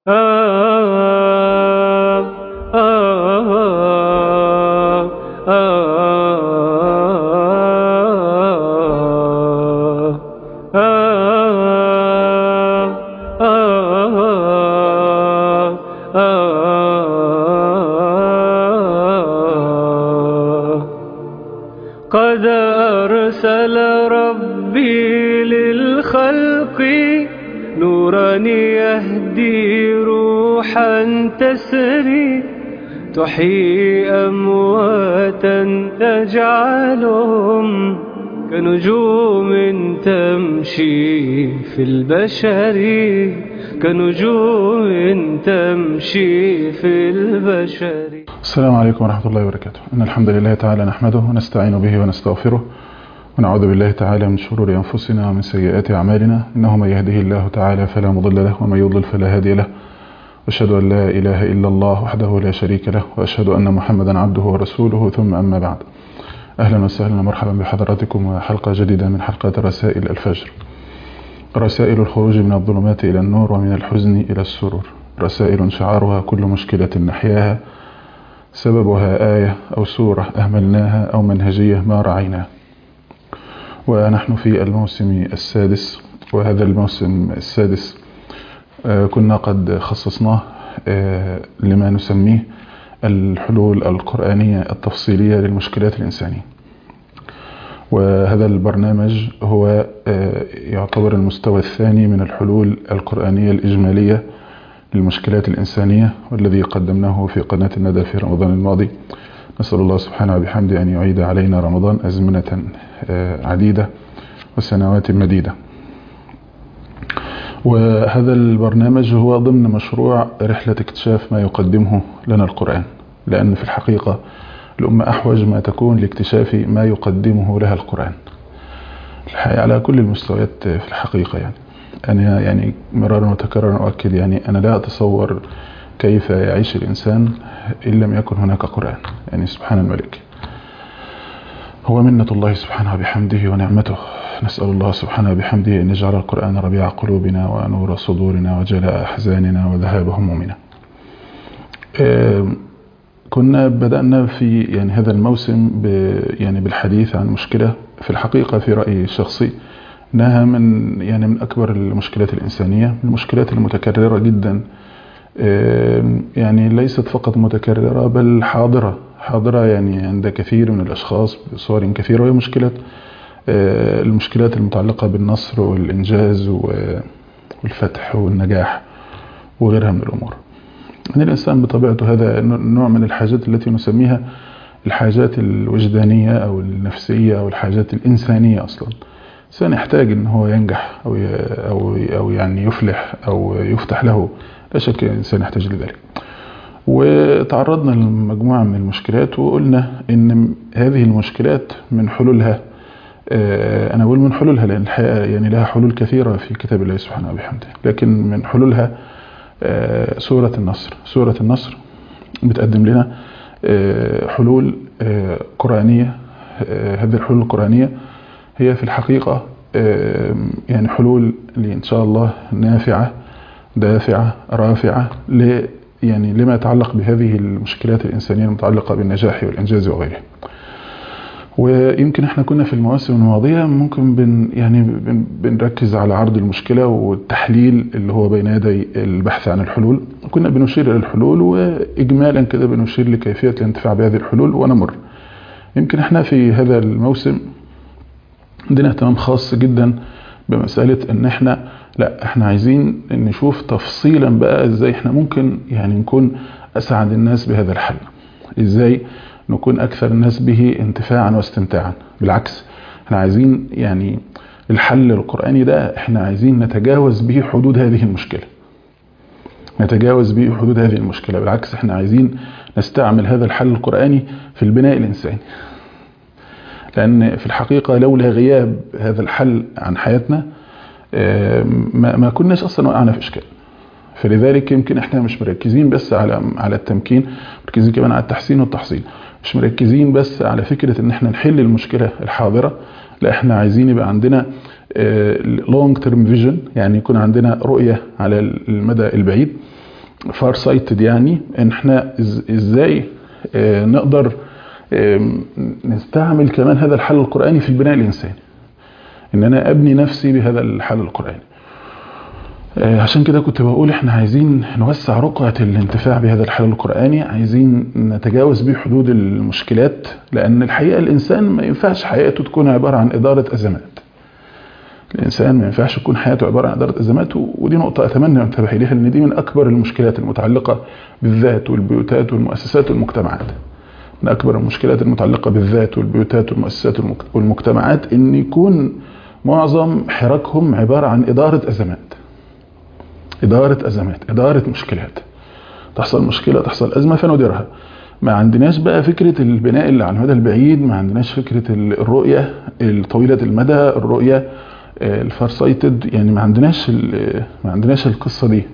قد أرسل ربي للخلق نورا يهدي روحا تسري تحيي أمواتا تجعلهم كنجوم تمشي في البشر كنجوم تمشي في البشر السلام عليكم ورحمة الله وبركاته إن الحمد لله تعالى نحمده ونستعين به ونستغفره ونعوذ بالله تعالى من شرور أنفسنا ومن سيئات أعمالنا إنه من يهده الله تعالى فلا مضل له ومن يضلل فلا هادي له وأشهد أن لا إله إلا الله وحده لا شريك له وأشهد أن محمدا عبده ورسوله ثم أما بعد أهلا وسهلا ومرحبا بحضراتكم وحلقة جديدة من حلقات رسائل الفجر رسائل الخروج من الظلمات إلى النور ومن الحزن إلى السرور رسائل شعارها كل مشكلة نحياها سببها آية أو سورة أهملناها أو منهجية ما رعيناها ونحن في الموسم السادس وهذا الموسم السادس كنا قد خصصناه لما نسميه الحلول القرآنية التفصيلية للمشكلات الإنسانية وهذا البرنامج هو يعتبر المستوى الثاني من الحلول القرآنية الإجمالية للمشكلات الإنسانية والذي قدمناه في قناة الندى في رمضان الماضي نسأل الله سبحانه وبحمده أن يعيد علينا رمضان أزمنة عديدة وسنوات مديدة وهذا البرنامج هو ضمن مشروع رحلة اكتشاف ما يقدمه لنا القرآن لأن في الحقيقة الأمة أحوج ما تكون لاكتشاف ما يقدمه لها القرآن على كل المستويات في الحقيقة يعني أنا يعني مرارا وتكرارا أؤكد يعني أنا لا أتصور كيف يعيش الإنسان إن لم يكن هناك قرآن يعني سبحان الملك هو منة الله سبحانه بحمده ونعمته نسأل الله سبحانه بحمده أن يجعل القرآن ربيع قلوبنا ونور صدورنا وجلاء أحزاننا وذهاب همومنا كنا بدأنا في يعني هذا الموسم يعني بالحديث عن مشكلة في الحقيقة في رأيي الشخصي انها من يعني من اكبر المشكلات الانسانيه من المشكلات المتكرره جدا يعني ليست فقط متكرره بل حاضره حاضره يعني عند كثير من الاشخاص بصور كثيره وهي مشكله المشكلات المتعلقه بالنصر والانجاز والفتح والنجاح وغيرها من الامور يعني الانسان بطبيعته هذا نوع من الحاجات التي نسميها الحاجات الوجدانيه او النفسيه او الحاجات الانسانيه اصلا الإنسان يحتاج ان هو ينجح او او او يعني يفلح او يفتح له لا شك الانسان يحتاج لذلك وتعرضنا لمجموعه من المشكلات وقلنا ان هذه المشكلات من حلولها انا بقول من حلولها لان الحقيقه يعني لها حلول كثيره في كتاب الله سبحانه وبحمده لكن من حلولها سوره النصر سوره النصر بتقدم لنا حلول قرانيه هذه الحلول القرانيه هي في الحقيقة يعني حلول إن شاء الله نافعة دافعة رافعة ل يعني لما يتعلق بهذه المشكلات الإنسانية المتعلقة بالنجاح والإنجاز وغيره ويمكن احنا كنا في المواسم الماضية ممكن بن يعني بن بنركز على عرض المشكلة والتحليل اللي هو بين يدي البحث عن الحلول كنا بنشير إلى الحلول وإجمالا كده بنشير لكيفية الانتفاع بهذه الحلول ونمر يمكن احنا في هذا الموسم عندنا اهتمام خاص جدا بمسألة ان احنا لا احنا عايزين نشوف تفصيلا بقى ازاي احنا ممكن يعني نكون اسعد الناس بهذا الحل ازاي نكون اكثر الناس به انتفاعا واستمتاعا بالعكس احنا عايزين يعني الحل القرآني ده احنا عايزين نتجاوز به حدود هذه المشكلة نتجاوز به حدود هذه المشكلة بالعكس احنا عايزين نستعمل هذا الحل القرآني في البناء الإنساني لأن في الحقيقة لولا غياب هذا الحل عن حياتنا ما كناش أصلا وقعنا في إشكال فلذلك يمكن احنا مش مركزين بس على على التمكين مركزين كمان على التحسين والتحصيل مش مركزين بس على فكرة ان احنا نحل المشكلة الحاضرة لا احنا عايزين يبقى عندنا لونج تيرم فيجن يعني يكون عندنا رؤية على المدى البعيد فار سايتد يعني ان احنا ازاي نقدر نستعمل كمان هذا الحل القرآني في البناء الإنساني ان انا ابني نفسي بهذا الحل القرآني عشان كده كنت بقول احنا عايزين نوسع رقعة الانتفاع بهذا الحل القرآني عايزين نتجاوز به حدود المشكلات لان الحقيقة الانسان ما ينفعش حياته تكون عبارة عن ادارة ازمات الانسان ما ينفعش تكون حياته عبارة عن ادارة ازمات ودي نقطة اتمنى انتبه اليها لان دي من اكبر المشكلات المتعلقة بالذات والبيوتات والمؤسسات والمجتمعات من اكبر المشكلات المتعلقة بالذات والبيوتات والمؤسسات والمجتمعات ان يكون معظم حراكهم عبارة عن ادارة ازمات إدارة أزمات إدارة مشكلات تحصل مشكلة تحصل أزمة فنديرها ما عندناش بقى فكرة البناء اللي على المدى البعيد ما عندناش فكرة الرؤية الطويلة المدى الرؤية الفارسايتد يعني ما عندناش ما عندناش القصة دي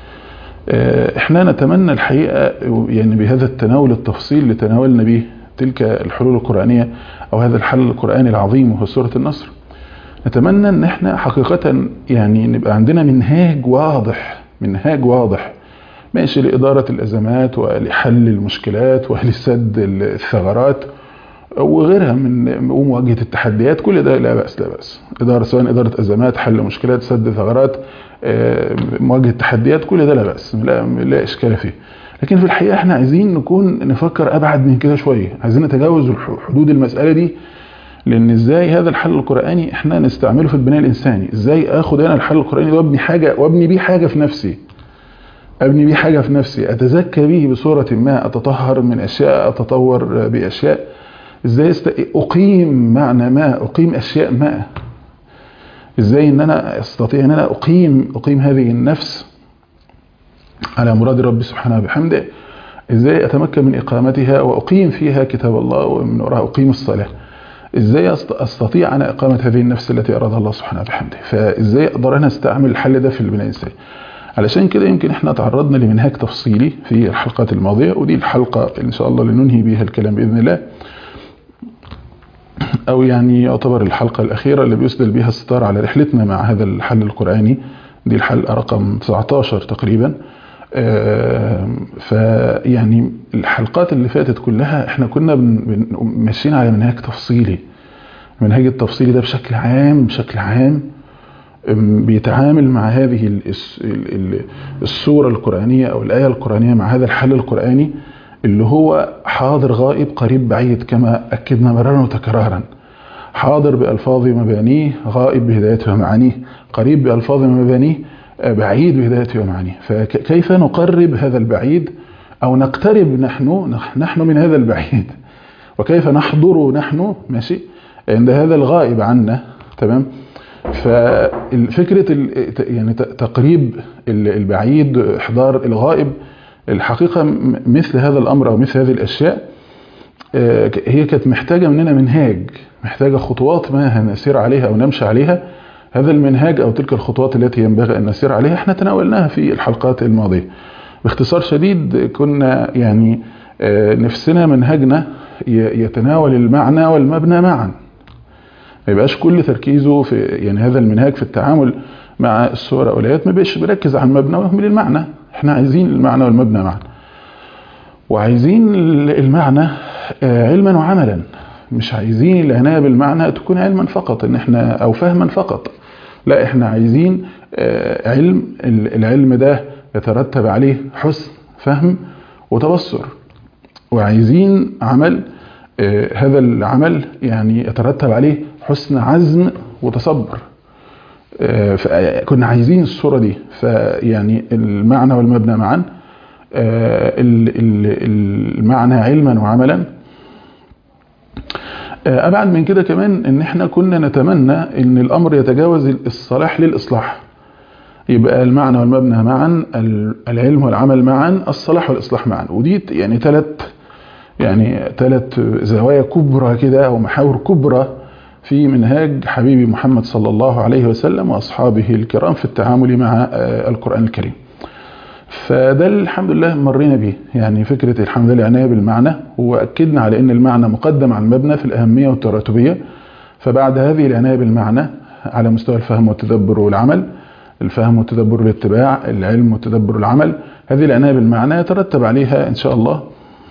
احنا نتمنى الحقيقة يعني بهذا التناول التفصيل اللي تناولنا به تلك الحلول القرآنية او هذا الحل القرآني العظيم وهو سورة النصر نتمنى ان احنا حقيقة يعني نبقى عندنا منهاج واضح منهاج واضح ماشي لإدارة الأزمات ولحل المشكلات ولسد الثغرات وغيرها من ومواجهة التحديات كل ده لا بأس لا بأس إدارة سواء إدارة أزمات حل مشكلات سد ثغرات مواجهة تحديات كل ده لا بأس لا, لا إشكال فيه لكن في الحقيقة احنا عايزين نكون نفكر أبعد من كده شوية عايزين نتجاوز حدود المسألة دي لان ازاي هذا الحل القرآني احنا نستعمله في البناء الانساني ازاي اخد انا الحل القرآني ده وابني حاجة وابني بيه حاجة في نفسي ابني بيه حاجة في نفسي اتزكى به بصورة ما اتطهر من اشياء اتطور باشياء ازاي است... اقيم معنى ما اقيم اشياء ما ازاي ان انا استطيع ان انا اقيم اقيم هذه النفس على مراد ربي سبحانه وبحمده ازاي اتمكن من اقامتها واقيم فيها كتاب الله ومن وراها اقيم الصلاه ازاي استطيع انا اقامه هذه النفس التي ارادها الله سبحانه وبحمده فازاي اقدر انا استعمل الحل ده في البناء الانساني علشان كده يمكن احنا تعرضنا لمنهاج تفصيلي في الحلقات الماضيه ودي الحلقه ان شاء الله اللي ننهي بها الكلام باذن الله او يعني يعتبر الحلقه الاخيره اللي بيسدل بها الستار على رحلتنا مع هذا الحل القراني دي الحلقه رقم 19 تقريبا فيعني الحلقات اللي فاتت كلها احنا كنا ماشيين على منهاج تفصيلي المنهاج التفصيلي ده بشكل عام بشكل عام بيتعامل مع هذه السورة القرآنية أو الآية القرآنية مع هذا الحل القرآني اللي هو حاضر غائب قريب بعيد كما أكدنا مرارا وتكرارا حاضر بألفاظ مبانيه غائب بهدايته ومعانيه قريب بألفاظ مبانيه بعيد بهدايته ومعانيه فكيف نقرب هذا البعيد أو نقترب نحن نحن من هذا البعيد وكيف نحضر نحن ماشي عند هذا الغائب عنا تمام ففكرة يعني تقريب البعيد احضار الغائب الحقيقة مثل هذا الأمر أو مثل هذه الأشياء هي كانت محتاجة مننا منهاج محتاجة خطوات ما نسير عليها أو نمشي عليها هذا المنهاج أو تلك الخطوات التي ينبغي أن نسير عليها احنا تناولناها في الحلقات الماضية باختصار شديد كنا يعني نفسنا منهجنا يتناول المعنى والمبنى معا ما يبقاش كل تركيزه في يعني هذا المنهاج في التعامل مع الصور او الايات ما بيبقاش بيركز على المبنى ويهمل المعنى احنا عايزين المعنى والمبنى معا وعايزين المعنى علما وعملا مش عايزين العنايه بالمعنى تكون علما فقط ان احنا او فهما فقط لا احنا عايزين علم العلم ده يترتب عليه حسن فهم وتبصر وعايزين عمل هذا العمل يعني يترتب عليه حسن عزم وتصبر كنا عايزين الصورة دي فيعني المعنى والمبنى معا المعنى علما وعملا أبعد من كده كمان إن إحنا كنا نتمنى إن الأمر يتجاوز الصلاح للإصلاح يبقى المعنى والمبنى معا العلم والعمل معا الصلاح والإصلاح معا ودي يعني ثلاث يعني ثلاث زوايا كبرى كده أو محاور كبرى في منهاج حبيبي محمد صلى الله عليه وسلم وأصحابه الكرام في التعامل مع القرآن الكريم فده الحمد لله مرينا به يعني فكرة الحمد لله العناية بالمعنى وأكدنا على أن المعنى مقدم على المبنى في الأهمية والتراتبية فبعد هذه العناية بالمعنى على مستوى الفهم والتدبر والعمل الفهم والتدبر والاتباع العلم والتدبر والعمل هذه العناية بالمعنى يترتب عليها إن شاء الله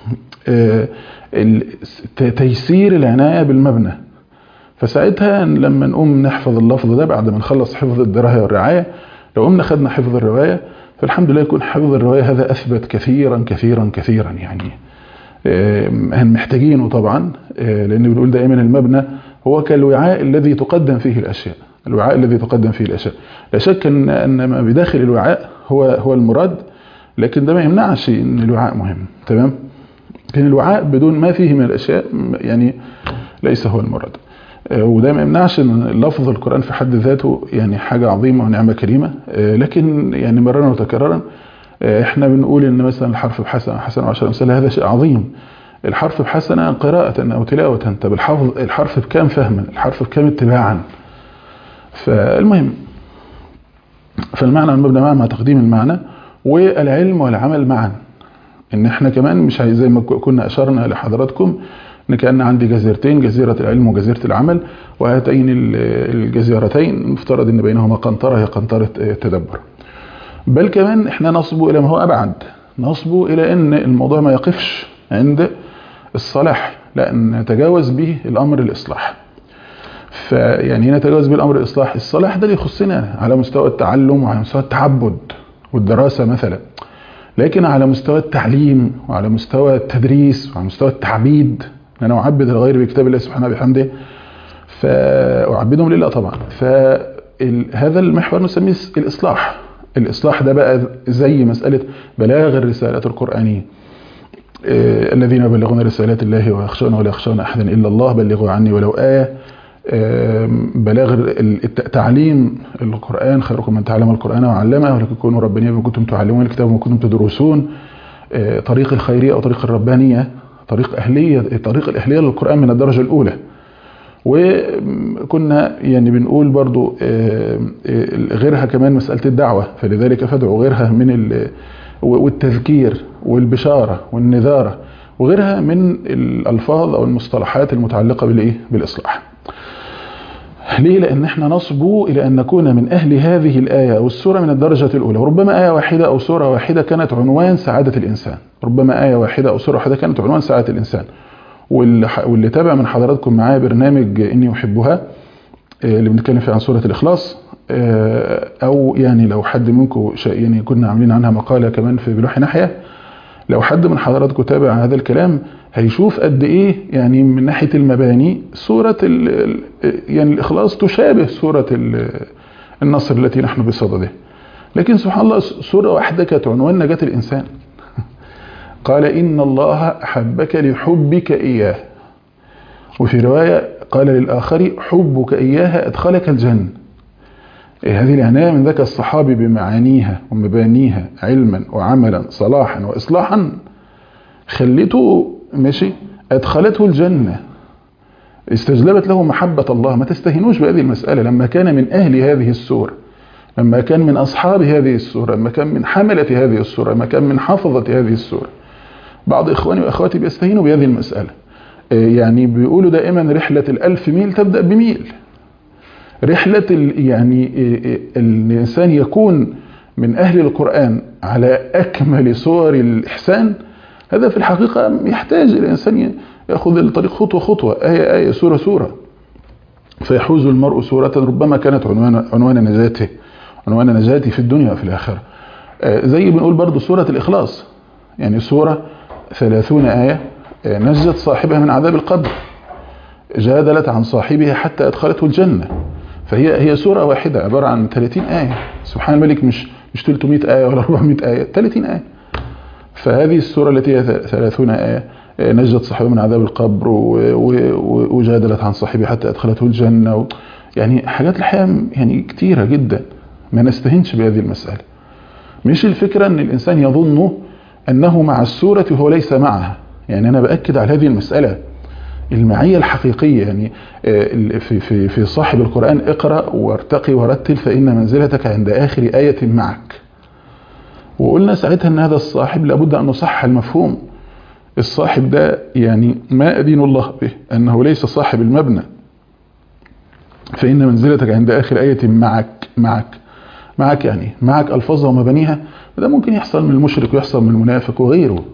تيسير العناية بالمبنى فساعتها لما نقوم نحفظ اللفظ ده بعد ما نخلص حفظ الدراية والرعاية لو قمنا خدنا حفظ الرواية فالحمد لله يكون حفظ الرواية هذا أثبت كثيرا كثيرا كثيرا يعني محتاجينه طبعا لأن بنقول دائما المبنى هو كالوعاء الذي تقدم فيه الأشياء الوعاء الذي تقدم فيه الأشياء لا شك أن, أن ما بداخل الوعاء هو, هو المراد لكن ده ما يمنعش أن الوعاء مهم تمام لكن الوعاء بدون ما فيه من الأشياء يعني ليس هو المراد وده ما يمنعش ان لفظ القرآن في حد ذاته يعني حاجة عظيمة ونعمة كريمة لكن يعني مرارا وتكرارا احنا بنقول ان مثلا الحرف بحسنة حسنة وعشر امثال هذا شيء عظيم الحرف بحسنة قراءة او تلاوة طب الحفظ الحرف بكام فهما الحرف بكام اتباعا فالمهم فالمعنى المبنى معا مع تقديم المعنى والعلم والعمل معا ان احنا كمان مش زي ما كنا اشرنا لحضراتكم ان كان عندي جزيرتين جزيرة العلم وجزيرة العمل وهاتين الجزيرتين المفترض ان بينهما قنطرة هي قنطرة التدبر بل كمان احنا نصبو الى ما هو ابعد نصبو الى ان الموضوع ما يقفش عند الصلاح لا نتجاوز به الامر الاصلاح فيعني نتجاوز به الامر الاصلاح الصلاح ده اللي يخصنا على مستوى التعلم وعلى مستوى التعبد والدراسة مثلا لكن على مستوى التعليم وعلى مستوى التدريس وعلى مستوى التعبيد انا اعبد الغير بكتاب الله سبحانه وبحمده فاعبدهم لله طبعا فهذا المحور نسميه الاصلاح الاصلاح ده بقى زي مساله بلاغ الرسالات القرانيه الذين يبلغون رسالات الله ويخشون ولا يخشون احدا الا الله بلغوا عني ولو ايه بلاغ تعليم القران خيركم من تعلم القران وعلمه ولكن كونوا ربانيين بما كنتم تعلمون الكتاب وما كنتم تدرسون طريق الخيريه او طريق الربانيه طريق أهلية طريق الأهلية للقرآن من الدرجة الأولى وكنا يعني بنقول برضو غيرها كمان مسألة الدعوة فلذلك فادعوا غيرها من والتذكير والبشارة والنذارة وغيرها من الألفاظ أو المصطلحات المتعلقة بالإيه؟ بالإصلاح ليه لأن احنا نصبو إلى أن نكون من أهل هذه الآية أو السورة من الدرجة الأولى وربما آية واحدة أو سورة واحدة كانت عنوان سعادة الإنسان ربما آية واحدة أو سورة واحدة كانت عنوان سعادة الإنسان واللي, واللي تابع من حضراتكم معايا برنامج إني أحبها اللي بنتكلم فيه عن سورة الإخلاص أو يعني لو حد منكم يعني كنا عاملين عنها مقالة كمان في بلوح ناحية لو حد من حضراتكم تابع هذا الكلام هيشوف قد ايه يعني من ناحية المباني سورة يعني الإخلاص تشابه سورة النصر التي نحن بصدده لكن سبحان الله سورة واحدة كانت عنوان نجاة الإنسان قال إن الله أحبك لحبك إياه وفي رواية قال للآخر حبك إياها أدخلك الجنة هذه العناية من ذاك الصحابي بمعانيها ومبانيها علما وعملا صلاحا وإصلاحا خلته ماشي أدخلته الجنة استجلبت له محبة الله ما تستهينوش بهذه المسألة لما كان من أهل هذه السورة لما كان من أصحاب هذه السورة لما كان من حملة هذه السورة لما كان من حافظة هذه السورة بعض إخواني وأخواتي بيستهينوا بهذه المسألة يعني بيقولوا دائما رحلة الألف ميل تبدأ بميل رحلة يعني الإنسان يكون من أهل القرآن على أكمل صور الإحسان هذا في الحقيقة يحتاج الإنسان يأخذ الطريق خطوة خطوة آية آية سورة سورة فيحوز المرء سورة ربما كانت عنوان, عنوان نجاته عنوان نجاتي في الدنيا وفي الآخرة زي بنقول برضو سورة الإخلاص يعني سورة ثلاثون آية نجت صاحبها من عذاب القبر جادلت عن صاحبها حتى أدخلته الجنة فهي هي سورة واحدة عبارة عن 30 آية سبحان الملك مش مش 300 آية ولا 400 آية 30 آية فهذه السورة التي هي 30 آية نجت صاحبها من عذاب القبر وجادلت عن صاحبه حتى أدخلته الجنة يعني حاجات الحقيقة يعني كتيرة جدا ما نستهنش بهذه المسألة مش الفكرة أن الإنسان يظن أنه مع السورة وهو ليس معها يعني أنا بأكد على هذه المسألة المعية الحقيقية يعني في, في, في صاحب القرآن اقرأ وارتقي ورتل فإن منزلتك عند آخر آية معك وقلنا ساعتها أن هذا الصاحب لابد أن نصح المفهوم الصاحب ده يعني ما أدين الله به أنه ليس صاحب المبنى فإن منزلتك عند آخر آية معك معك معك يعني معك ألفاظها ومبانيها ده ممكن يحصل من المشرك ويحصل من المنافق وغيره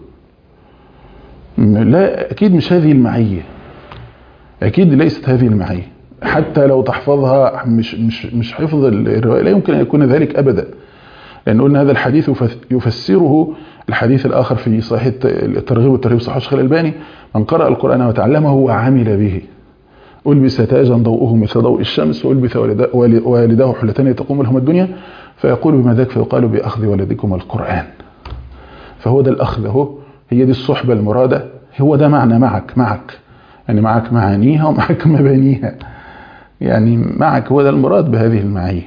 لا أكيد مش هذه المعية أكيد ليست هذه المعية حتى لو تحفظها مش مش مش حفظ الرواية لا يمكن أن يكون ذلك أبدا لأن قلنا هذا الحديث يفسره الحديث الآخر في صحيح الترغيب والترهيب صحيح الشيخ الألباني من قرأ القرآن وتعلمه وعمل به ألبس تاجا ضوءه مثل ضوء الشمس وألبس والداه حلتان تقوم لهم الدنيا فيقول بما ذاك فيقال بأخذ ولدكم القرآن فهو ده الأخذ اهو هي دي الصحبة المرادة هو ده معنى معك معك يعني معك معانيها ومعك مبانيها يعني معك هو ده المراد بهذه المعية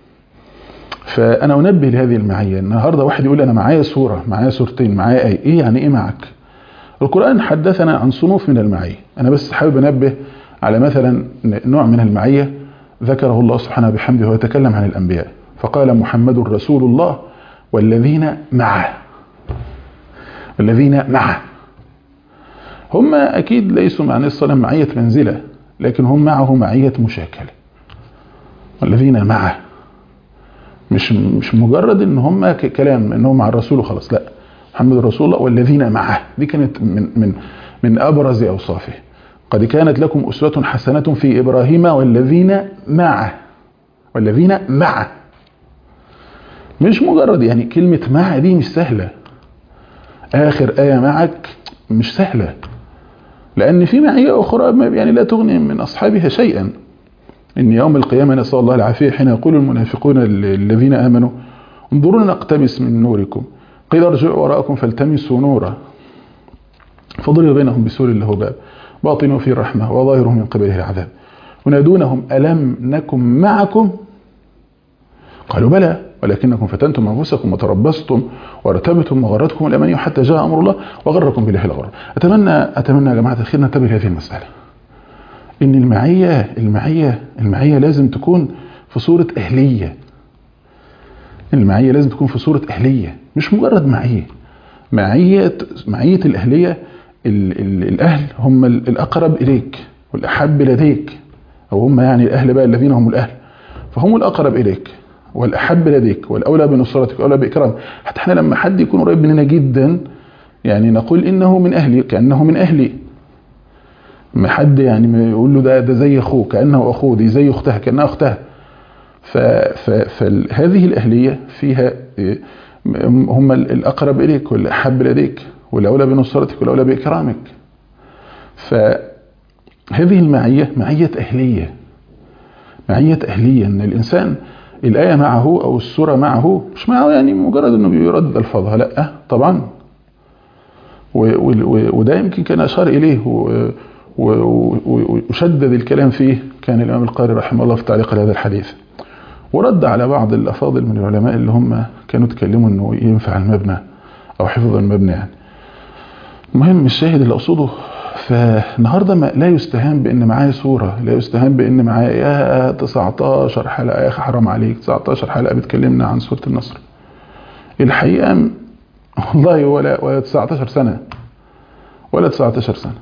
فأنا أنبه لهذه المعية النهاردة واحد يقول أنا معايا سورة معايا سورتين معايا أي إيه يعني إيه معك القرآن حدثنا عن صنوف من المعية أنا بس حابب أنبه على مثلا نوع من المعية ذكره الله سبحانه بحمده ويتكلم عن الأنبياء فقال محمد رسول الله والذين معه والذين معه هم أكيد ليسوا مع النبي صلى الله عليه وسلم معية منزلة لكن هم معه معية مشاكلة والذين معه مش مش مجرد ان هم كلام ان هم مع الرسول وخلاص لا محمد رسول الله والذين معه دي كانت من من من ابرز اوصافه قد كانت لكم اسوه حسنه في ابراهيم والذين معه والذين معه مش مجرد يعني كلمه مع دي مش سهله اخر ايه معك مش سهله لان في معيه اخرى يعني لا تغني من اصحابها شيئا إن يوم القيامة نسأل الله العافية حين يقول المنافقون الذين آمنوا انظروا نقتبس من نوركم قيل ارجعوا وراءكم فالتمسوا نورا فضرب بينهم بسور له باب باطنه فيه الرحمة وظاهره من قبله العذاب ونادونهم ألم نكن معكم قالوا بلى ولكنكم فتنتم أنفسكم وتربصتم وارتبتم وغرتكم الأماني حتى جاء أمر الله وغركم بالله الغرور أتمنى أتمنى يا جماعة الخير ننتبه لهذه المسألة ان المعية المعية المعية لازم تكون في صورة اهلية المعية لازم تكون في صورة اهلية مش مجرد معية معية معية الاهلية ال ال الاهل هم الاقرب اليك والاحب لديك او هم يعني الاهل بقى الذين هم الاهل فهم الاقرب اليك والاحب لديك والاولى بنصرتك والاولى باكرامك حتى احنا لما حد يكون قريب مننا جدا يعني نقول انه من اهلي كانه من اهلي ما حد يعني ما يقول له ده ده زي اخوه كانه اخوه دي زي اختها كانها اختها فهذه الاهليه فيها هم الاقرب اليك والاحب لديك والاولى بنصرتك والاولى باكرامك فهذه المعيه معيه اهليه معيه اهليه ان الانسان الايه معه او السوره معه مش معه يعني مجرد انه بيردد الفاظها لا طبعا وده يمكن كان اشار اليه وشدد الكلام فيه كان الإمام القاري رحمه الله في تعليق على هذا الحديث ورد على بعض الأفاضل من العلماء اللي هم كانوا تكلموا أنه ينفع المبنى أو حفظ المبنى يعني المهم الشاهد اللي أقصده فالنهاردة لا يستهان بأن معايا صورة لا يستهان بأن معايا يا 19 حلقة يا أخي حرام عليك 19 حلقة بتكلمنا عن سورة النصر الحقيقة والله ولا ولا 19 سنة ولا 19 سنة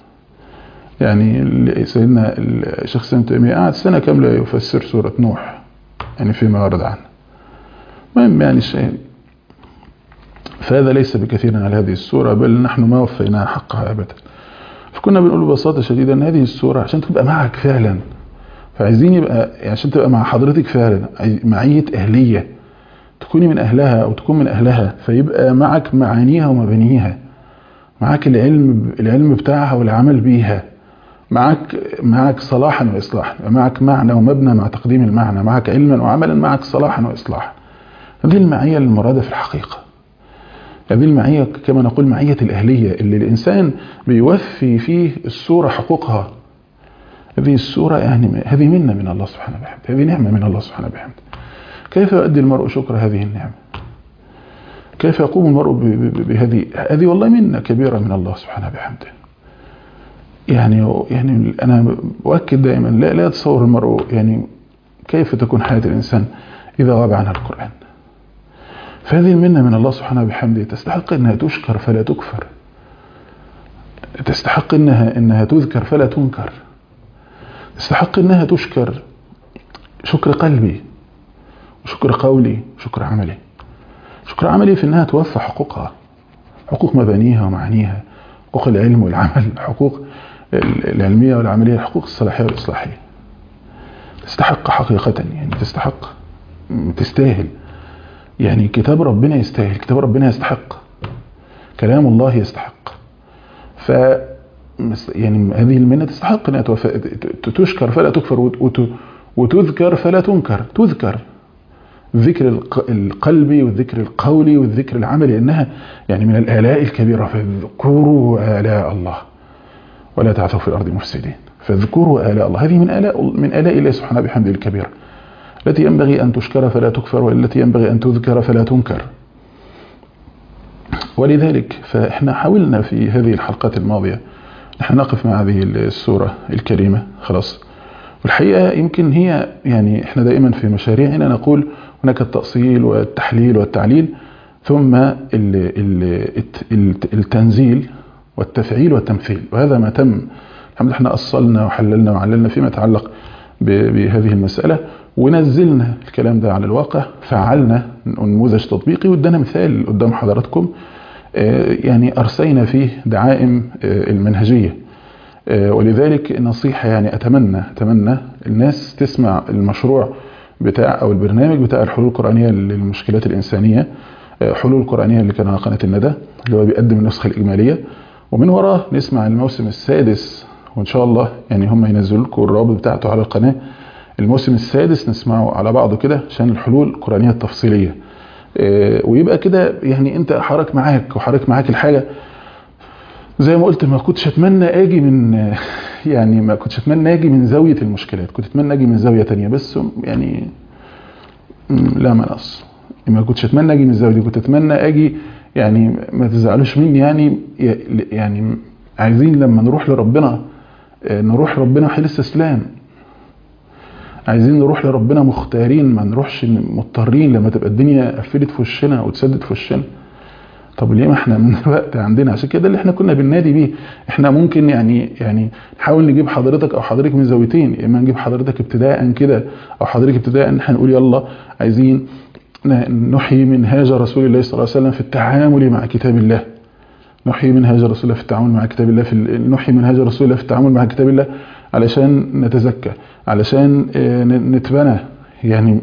يعني سيدنا الشيخ سيدنا تيمية قعد سنة كاملة يفسر سورة نوح يعني فيما ورد عنه المهم يعني الشيء فهذا ليس بكثير على هذه السورة بل نحن ما وفيناها حقها أبدا فكنا بنقول ببساطة شديدة أن هذه السورة عشان تبقى معك فعلا فعايزين يبقى يعني عشان تبقى مع حضرتك فعلا معية أهلية تكوني من أهلها أو تكون من أهلها فيبقى معك معانيها ومبانيها معك العلم العلم بتاعها والعمل بيها معك معك صلاحا واصلاحا معك معنى ومبنى مع تقديم المعنى معك علما وعملا معك صلاحا واصلاحا هذه المعيه المراده في الحقيقه هذه المعيه كما نقول معيه الاهليه اللي الانسان بيوفي فيه الصوره حقوقها هذه الصوره يعني هذه منه من الله سبحانه وبحمده هذه نعمه من الله سبحانه وبحمده كيف يؤدي المرء شكر هذه النعمه كيف يقوم المرء بهذه هذه والله منه كبيره من الله سبحانه وبحمده يعني يعني انا باكد دائما لا لا يتصور المرء يعني كيف تكون حياه الانسان اذا غاب عنها القران فهذه المنه من الله سبحانه وبحمده تستحق انها تشكر فلا تكفر تستحق انها انها تذكر فلا تنكر تستحق انها تشكر شكر قلبي وشكر قولي وشكر عملي شكر عملي في انها توفى حقوقها حقوق مبانيها ومعانيها حقوق العلم والعمل حقوق العلمية والعملية الحقوق الصلاحية والإصلاحية تستحق حقيقة يعني تستحق تستاهل يعني كتاب ربنا يستاهل كتاب ربنا يستحق كلام الله يستحق ف يعني هذه المنة تستحق انها تشكر فلا تكفر وتذكر فلا تنكر تذكر الذكر القلبي والذكر القولي والذكر العملي انها يعني من الالاء الكبيره فاذكروا الاء الله ولا تعثوا في الارض مفسدين فاذكروا الاء الله هذه من الاء من الاء الله سبحانه بحمده الكبيره التي ينبغي ان تشكر فلا تكفر والتي ينبغي ان تذكر فلا تنكر ولذلك فاحنا حاولنا في هذه الحلقات الماضيه نحن نقف مع هذه السوره الكريمه خلاص والحقيقه يمكن هي يعني احنا دائما في مشاريعنا نقول هناك التأصيل والتحليل والتعليل ثم التنزيل والتفعيل والتمثيل وهذا ما تم الحمد لله احنا أصلنا وحللنا وعللنا فيما يتعلق بهذه المسألة ونزلنا الكلام ده على الواقع فعلنا نموذج تطبيقي وادانا مثال قدام حضراتكم يعني أرسينا فيه دعائم المنهجية ولذلك نصيحة يعني أتمنى أتمنى الناس تسمع المشروع بتاع او البرنامج بتاع الحلول القرآنية للمشكلات الإنسانية حلول قرآنية اللي كان على قناة الندى اللي هو بيقدم النسخة الإجمالية ومن وراه نسمع الموسم السادس وإن شاء الله يعني هم ينزلوا لكم الرابط بتاعته على القناة الموسم السادس نسمعه على بعضه كده عشان الحلول القرآنية التفصيلية ويبقى كده يعني انت حرك معاك وحرك معاك الحاجة زي ما قلت ما كنتش اتمنى اجي من يعني ما كنتش اتمنى اجي من زاويه المشكلات كنت اتمنى اجي من زاويه تانية بس يعني لا منص ما كنتش اتمنى اجي من الزاويه دي كنت اتمنى اجي يعني ما تزعلوش مني يعني يعني عايزين لما نروح لربنا نروح ربنا حال استسلام عايزين نروح لربنا مختارين ما نروحش مضطرين لما تبقى الدنيا قفلت في وشنا وتسدت في وشنا طب ليه ما احنا من الوقت عندنا عشان كده اللي احنا كنا بننادي بيه احنا ممكن يعني يعني نحاول نجيب حضرتك او حضرتك من زاويتين يا اما نجيب حضرتك ابتداء كده او حضرتك ابتداء ان احنا نقول يلا عايزين نحيي منهاج رسول الله صلى الله عليه وسلم في التعامل مع كتاب الله نحيي منهاج رسول الله في التعامل مع كتاب الله في نحيي منهاج رسول الله في التعامل مع كتاب الله علشان نتزكى علشان نتبنى يعني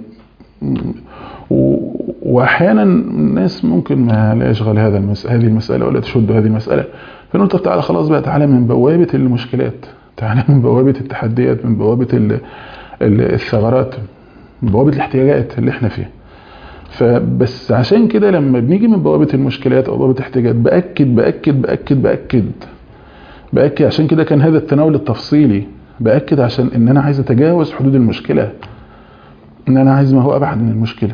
واحيانا الناس ممكن ما لا يشغل هذا المس... هذه المساله ولا تشد هذه المساله فنقول طب تعالى خلاص بقى تعالى من بوابه المشكلات تعالى من بوابه التحديات من بوابه ال... الثغرات من بوابه الاحتياجات اللي احنا فيها فبس عشان كده لما بنيجي من بوابه المشكلات او بوابه الاحتياجات باكد باكد باكد باكد باكد عشان كده كان هذا التناول التفصيلي باكد عشان ان انا عايز اتجاوز حدود المشكله ان انا عايز ما هو ابعد من المشكله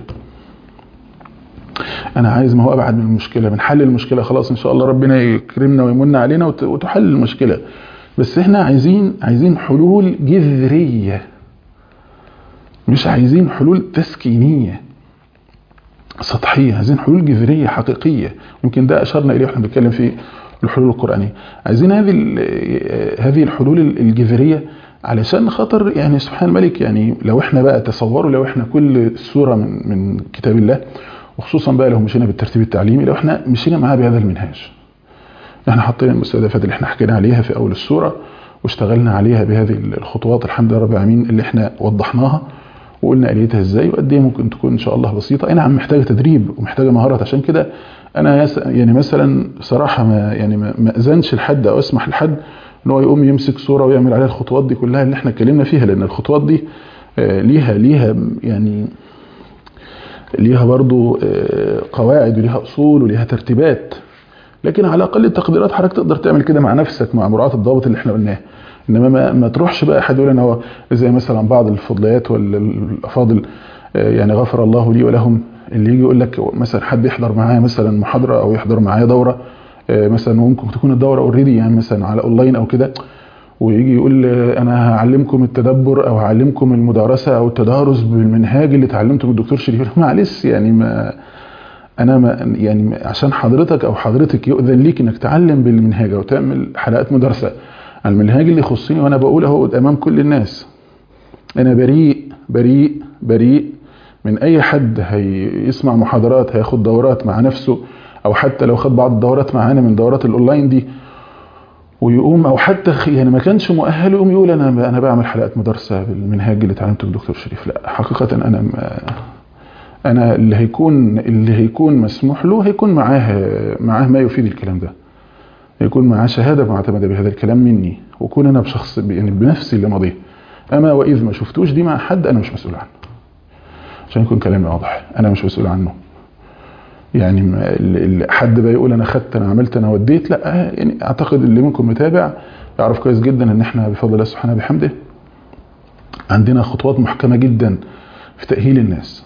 انا عايز ما هو ابعد من المشكله بنحل المشكله خلاص ان شاء الله ربنا يكرمنا ويمن علينا وتحل المشكله بس احنا عايزين عايزين حلول جذريه مش عايزين حلول تسكينيه سطحيه عايزين حلول جذريه حقيقيه يمكن ده اشرنا اليه واحنا بنتكلم في الحلول القرانيه عايزين هذه هذه الحلول الجذريه علشان خاطر يعني سبحان الملك يعني لو احنا بقى تصوروا لو احنا كل سوره من من كتاب الله وخصوصا بقى لو مشينا بالترتيب التعليمي لو احنا مشينا معاه بهذا المنهاج احنا حطينا المستهدفات اللي احنا حكينا عليها في اول السوره واشتغلنا عليها بهذه الخطوات الحمد لله رب العالمين اللي احنا وضحناها وقلنا اليتها ازاي وقد ايه ممكن تكون ان شاء الله بسيطه اي نعم محتاجه تدريب ومحتاجه مهارات عشان كده انا يعني مثلا صراحه ما يعني ما اذنش لحد او اسمح لحد ان هو يقوم يمسك صوره ويعمل عليها الخطوات دي كلها اللي احنا اتكلمنا فيها لان الخطوات دي ليها ليها يعني ليها برضو قواعد وليها اصول وليها ترتيبات لكن على اقل التقديرات حضرتك تقدر تعمل كده مع نفسك مع مراعاه الضوابط اللي احنا قلناها انما ما, ما تروحش بقى حد يقول انا هو زي مثلا بعض الفضليات والافاضل يعني غفر الله لي ولهم اللي يجي يقول لك مثلا حد يحضر معايا مثلا محاضره او يحضر معايا دوره مثلا ممكن تكون الدوره اوريدي يعني مثلا على اونلاين او كده ويجي يقول انا هعلمكم التدبر او هعلمكم المدارسه او التدارس بالمنهاج اللي اتعلمته من الدكتور شريف معلش يعني ما انا ما يعني عشان حضرتك او حضرتك يؤذن ليك انك تعلم بالمنهاج او تعمل حلقات مدرسه على المنهاج اللي يخصني وانا بقول اهو امام كل الناس انا بريء بريء بريء من اي حد هيسمع محاضرات هياخد دورات مع نفسه او حتى لو خد بعض الدورات معانا من دورات الاونلاين دي ويقوم او حتى يعني ما كانش مؤهل يقوم يقول انا انا بعمل حلقات مدرسه بالمنهاج اللي اتعلمته من الدكتور شريف لا حقيقه انا ما انا اللي هيكون اللي هيكون مسموح له هيكون معاه معاه ما يفيد الكلام ده يكون معاه شهاده معتمده بهذا الكلام مني واكون انا بشخص يعني بنفسي اللي ماضيه اما واذ ما شفتوش دي مع حد انا مش مسؤول عنه عشان يكون كلامي واضح انا مش مسؤول عنه يعني حد بقى يقول انا خدت انا عملت انا وديت لا يعني اعتقد اللي منكم متابع يعرف كويس جدا ان احنا بفضل الله سبحانه بحمده عندنا خطوات محكمه جدا في تاهيل الناس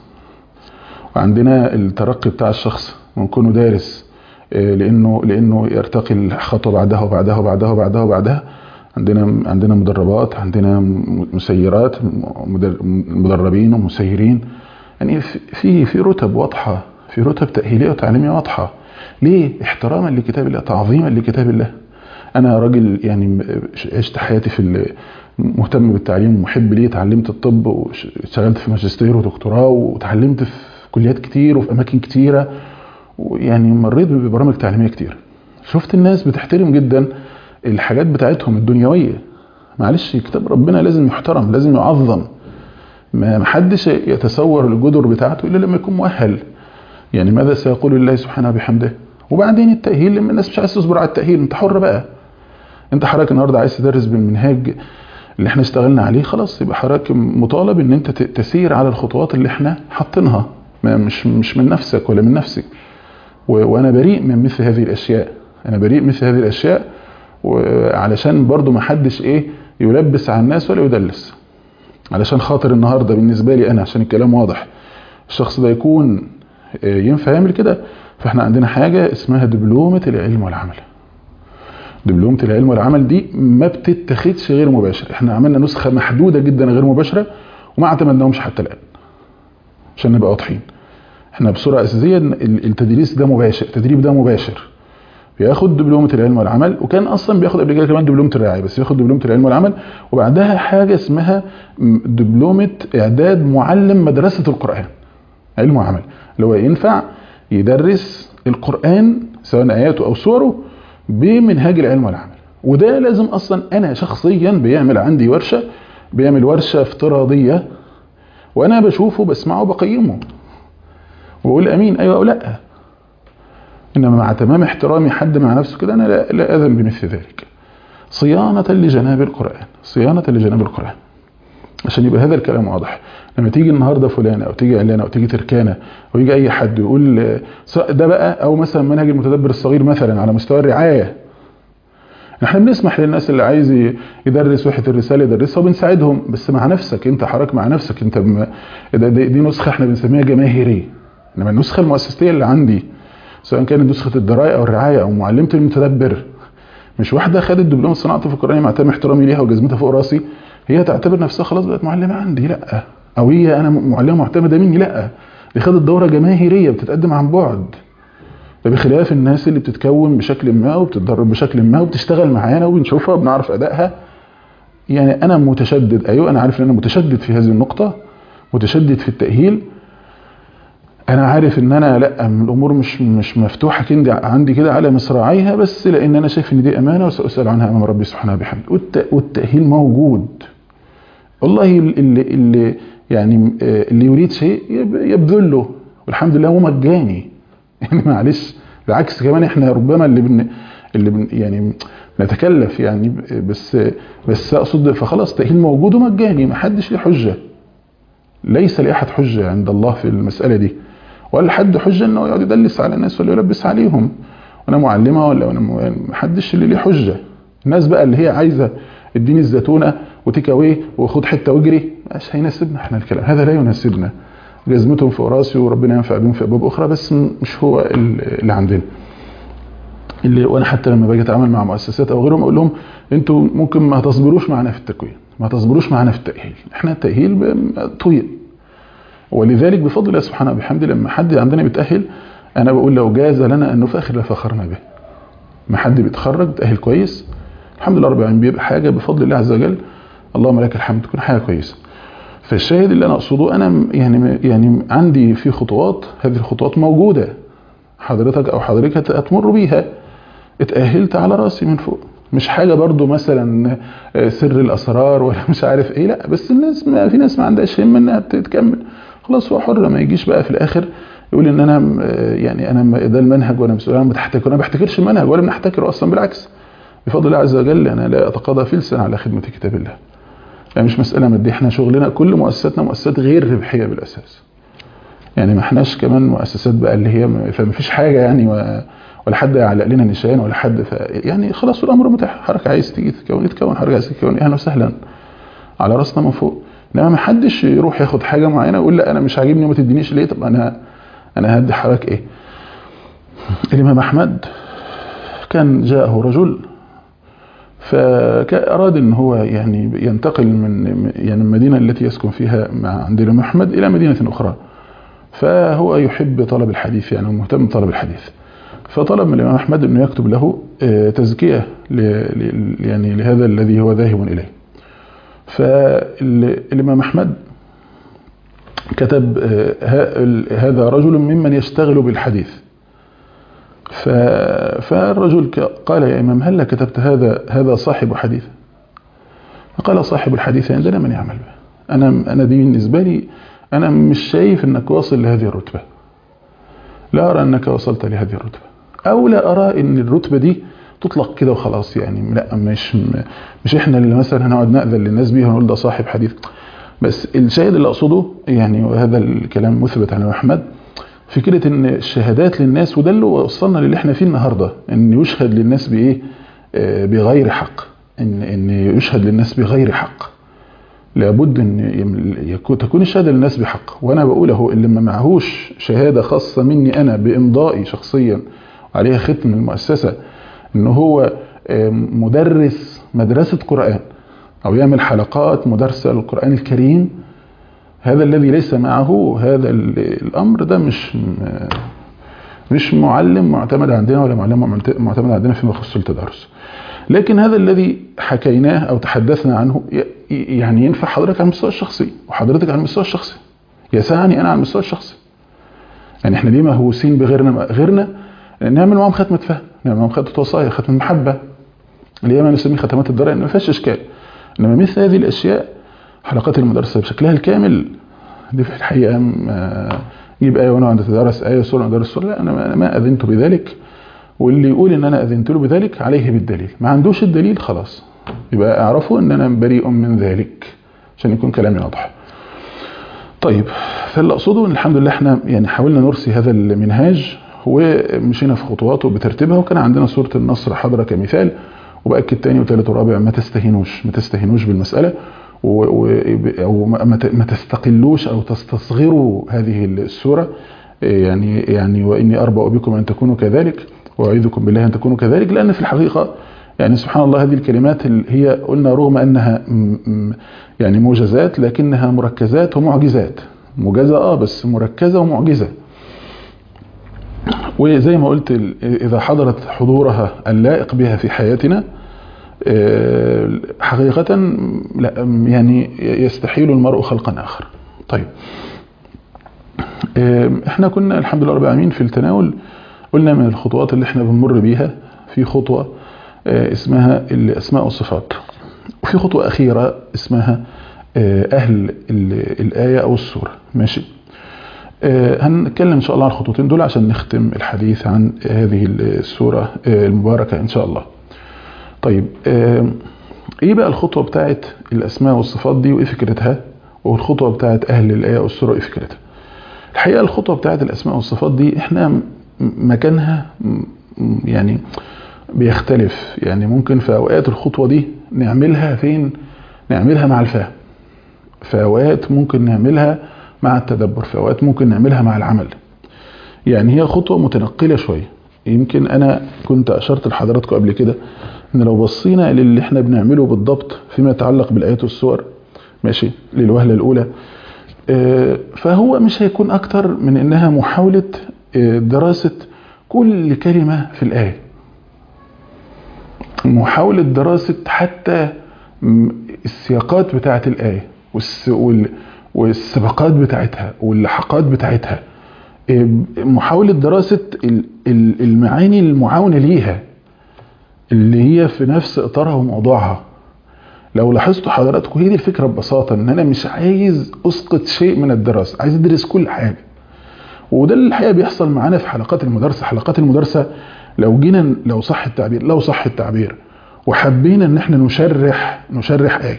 وعندنا الترقي بتاع الشخص من كونه دارس لانه لانه يرتقي الخطوه بعدها وبعدها وبعدها وبعدها وبعدها عندنا عندنا مدربات عندنا مسيرات مدربين ومسيرين يعني في في رتب واضحه في رتب تاهيليه وتعليميه واضحه ليه احتراما لكتاب الله تعظيما لكتاب الله انا راجل يعني عشت حياتي في مهتم بالتعليم ومحب ليه اتعلمت الطب واشتغلت في ماجستير ودكتوراه وتعلمت في كليات كتير وفي اماكن كتيره ويعني مريت ببرامج تعليميه كتير شفت الناس بتحترم جدا الحاجات بتاعتهم الدنيويه معلش كتاب ربنا لازم يحترم لازم يعظم ما حدش يتصور الجدر بتاعته الا لما يكون مؤهل يعني ماذا سيقول الله سبحانه بحمده وبعدين التاهيل لما الناس مش عايز تصبر على التاهيل انت حر بقى انت حضرتك النهارده عايز تدرس بالمنهاج اللي احنا اشتغلنا عليه خلاص يبقى حضرتك مطالب ان انت تسير على الخطوات اللي احنا حاطينها مش مش من نفسك ولا من نفسك وانا بريء من مثل هذه الاشياء انا بريء مثل هذه الاشياء وعلشان برضو ما حدش ايه يلبس على الناس ولا يدلس علشان خاطر النهارده بالنسبه لي انا عشان الكلام واضح الشخص ده يكون ينفع يعمل كده فاحنا عندنا حاجه اسمها دبلومه العلم والعمل دبلومه العلم والعمل دي ما بتتخذش غير مباشر احنا عملنا نسخه محدوده جدا غير مباشره وما اعتمدناهمش حتى الان عشان نبقى واضحين احنا بصوره اساسيه التدريس ده مباشر التدريب ده مباشر بياخد دبلومه العلم والعمل وكان اصلا بياخد قبل كده كمان دبلومه الرعايه بس بياخد دبلومه العلم والعمل وبعدها حاجه اسمها دبلومه اعداد معلم مدرسه القران علم وعمل اللي هو ينفع يدرس القران سواء اياته او سوره بمنهاج العلم والعمل وده لازم اصلا انا شخصيا بيعمل عندي ورشه بيعمل ورشه افتراضيه وانا بشوفه بسمعه وبقيمه واقول امين ايوه او لا انما مع تمام احترامي حد مع نفسه كده انا لا, لا اذن بمثل ذلك صيانه لجناب القران صيانه لجناب القران عشان يبقى هذا الكلام واضح لما تيجي النهارده فلانه او تيجي علانه او تيجي تركانه او يجي اي حد يقول ده بقى او مثلا منهج المتدبر الصغير مثلا على مستوى الرعايه احنا بنسمح للناس اللي عايز يدرس وحده الرساله يدرسها وبنساعدهم بس مع نفسك انت حضرتك مع نفسك انت بم... دي, دي نسخه احنا بنسميها جماهيريه انما النسخه المؤسسيه اللي عندي سواء كانت نسخه الدرايه او الرعايه او معلمه المتدبر مش واحده خدت دبلوم صناعه في القران مع تام احترامي ليها وجزمتها فوق راسي هي تعتبر نفسها خلاص بقت معلمه عندي لا او هي انا معلمه معتمده مني لا دي خدت دوره جماهيريه بتتقدم عن بعد ده بخلاف الناس اللي بتتكون بشكل ما وبتتدرب بشكل ما وبتشتغل معانا وبنشوفها وبنعرف ادائها يعني انا متشدد ايوه انا عارف ان انا متشدد في هذه النقطه متشدد في التاهيل انا عارف ان انا لا الامور مش مش مفتوحه كده عندي كده على مصراعيها بس لان انا شايف ان دي امانه وساسال عنها امام ربي سبحانه وبحمده والتاهيل موجود والله اللي اللي يعني اللي يريد شيء يبذل له والحمد لله هو مجاني يعني معلش بالعكس كمان احنا ربما اللي بن اللي بن يعني نتكلف يعني بس بس اقصد فخلاص تاهيل موجود ومجاني ما حدش ليه حجه ليس لاحد حجه عند الله في المساله دي ولا حد حجه انه يقعد يدلس على الناس ولا يلبس عليهم وانا معلمه ولا انا ما حدش اللي ليه حجه الناس بقى اللي هي عايزه اديني الزيتونه وتيك اواي وخد حته واجري مش هيناسبنا احنا الكلام هذا لا يناسبنا جزمتهم فوق راسي وربنا ينفع بهم في ابواب اخرى بس مش هو اللي عندنا اللي وانا حتى لما باجي اتعامل مع مؤسسات او غيرهم اقول لهم انتوا ممكن ما تصبروش معانا في التكوين ما تصبروش معانا في التاهيل احنا التاهيل طويل ولذلك بفضل الله سبحانه وبحمده لما حد عندنا بيتاهل انا بقول لو جاز لنا ان نفاخر لفخرنا به ما حد بيتخرج بيتاهل كويس الحمد لله رب العالمين بيبقى حاجه بفضل الله عز وجل اللهم لك الحمد تكون حاجه كويسه فالشاهد اللي انا اقصده انا يعني يعني عندي في خطوات هذه الخطوات موجوده حضرتك او حضرتك هتمر بيها اتأهلت على راسي من فوق مش حاجة برضو مثلا سر الأسرار ولا مش عارف ايه لا بس الناس ما في ناس ما عندهاش همة انها تكمل خلاص هو حر ما يجيش بقى في الآخر يقول ان انا يعني انا ده المنهج وانا مسؤول انا بتحتكر انا بحتكرش المنهج ولا بنحتكره اصلا بالعكس بفضل الله عز وجل انا لا اتقاضى فلسا على خدمة كتاب الله يعني مش مسألة مادية احنا شغلنا كل مؤسساتنا مؤسسات غير ربحية بالأساس يعني ما احناش كمان مؤسسات بقى اللي هي فما فيش حاجة يعني و ولا حد يعلق لنا نشان ولا حد ف... يعني خلاص الامر متاح حركه عايز تيجي تتكون يتكون حركه عايز تتكون اهلا وسهلا على راسنا من فوق انما ما حدش يروح ياخد حاجه معينه ويقول لا انا مش عاجبني وما تدينيش ليه طب انا انا هدي حضرتك ايه الامام احمد كان جاءه رجل فأراد ان هو يعني ينتقل من يعني المدينه التي يسكن فيها مع عند الامام احمد الى مدينه اخرى فهو يحب طلب الحديث يعني مهتم بطلب الحديث فطلب من الإمام أحمد أنه يكتب له تزكية يعني لهذا الذي هو ذاهب إليه فالإمام أحمد كتب هذا رجل ممن يشتغل بالحديث فالرجل قال يا إمام هل كتبت هذا هذا صاحب حديث فقال صاحب الحديث عندنا من يعمل به أنا أنا دي بالنسبة لي أنا مش شايف أنك واصل لهذه الرتبة لا أرى أنك وصلت لهذه الرتبة أو لا أرى أن الرتبة دي تطلق كده وخلاص يعني لا مش مش احنا اللي مثلا هنقعد نأذن للناس بيها ونقول ده صاحب حديث بس الشاهد اللي أقصده يعني وهذا الكلام مثبت عن أحمد فكرة ان الشهادات للناس وده اللي وصلنا للي احنا فيه النهاردة ان يشهد للناس بإيه بغير حق ان ان يشهد للناس بغير حق لابد ان تكون الشهاده للناس بحق وانا بقول اهو اللي ما معهوش شهاده خاصه مني انا بامضائي شخصيا عليها ختم المؤسسه ان هو مدرس مدرسه قران او يعمل حلقات مدرسه للقران الكريم هذا الذي ليس معه هذا الامر ده مش مش معلم معتمد عندنا ولا معلم معتمد عندنا فيما يخص التدرس لكن هذا الذي حكيناه او تحدثنا عنه يعني ينفع حضرتك على المستوى الشخصي وحضرتك على المستوى الشخصي يسعني انا على المستوى الشخصي يعني احنا ليه مهووسين بغيرنا غيرنا نعمل معاهم ختمه فهم نعمل معاهم ختمه وصايا ختمه محبه اللي هي ما نسميه ختمات الدرع ما فيهاش اشكال انما مثل هذه الاشياء حلقات المدرسه بشكلها الكامل دي في الحقيقه جيب ايه وانا عند تدرس ايه سوره ندرس سوره لا انا ما اذنت بذلك واللي يقول ان انا اذنت له بذلك عليه بالدليل ما عندوش الدليل خلاص يبقى اعرفوا ان انا بريء من ذلك عشان يكون كلامي واضح طيب فاللي اقصده ان الحمد لله احنا يعني حاولنا نرسي هذا المنهاج ومشينا في خطواته بترتيبها وكان عندنا سوره النصر حاضره كمثال وباكد تاني وثالث ورابع ما تستهينوش ما تستهينوش بالمساله و او ما تستقلوش او تستصغروا هذه السوره يعني يعني واني اربأ بكم ان تكونوا كذلك واعيذكم بالله ان تكونوا كذلك لان في الحقيقه يعني سبحان الله هذه الكلمات هي قلنا رغم انها يعني موجزات لكنها مركزات ومعجزات موجزه اه بس مركزه ومعجزه وزي ما قلت اذا حضرت حضورها اللائق بها في حياتنا حقيقة لا يعني يستحيل المرء خلقا آخر طيب احنا كنا الحمد لله رب العالمين في التناول قلنا من الخطوات اللي احنا بنمر بيها في خطوة اسمها الأسماء والصفات وفي خطوة أخيرة اسمها أهل الآية أو السورة ماشي هنتكلم إن شاء الله عن الخطوتين دول عشان نختم الحديث عن هذه السورة المباركة إن شاء الله طيب ايه بقى الخطوة بتاعت الاسماء والصفات دي وايه فكرتها والخطوة بتاعت اهل الايه والسورة وايه فكرتها الحقيقة الخطوة بتاعت الاسماء والصفات دي احنا مكانها يعني بيختلف يعني ممكن في اوقات الخطوة دي نعملها فين نعملها مع الفهم في اوقات ممكن نعملها مع التدبر في اوقات ممكن نعملها مع العمل يعني هي خطوة متنقلة شوية يمكن انا كنت اشرت لحضراتكم قبل كده ان لو بصينا للي احنا بنعمله بالضبط فيما يتعلق بالايات والسور ماشي للوهلة الاولى فهو مش هيكون اكتر من انها محاولة دراسة كل كلمة في الايه محاولة دراسة حتى السياقات بتاعة الايه والسباقات بتاعتها واللحقات بتاعتها إيه، محاولة دراسة ال- ال- المعاني المعاونة ليها اللي هي في نفس إطارها وموضوعها لو لاحظتوا حضراتكم هي دي الفكرة ببساطة ان انا مش عايز اسقط شيء من الدراسة عايز ادرس كل حاجة وده اللي الحقيقة بيحصل معانا في حلقات المدرسة حلقات المدرسة لو جينا لو صح التعبير لو صح التعبير وحبينا ان احنا نشرح نشرح ايه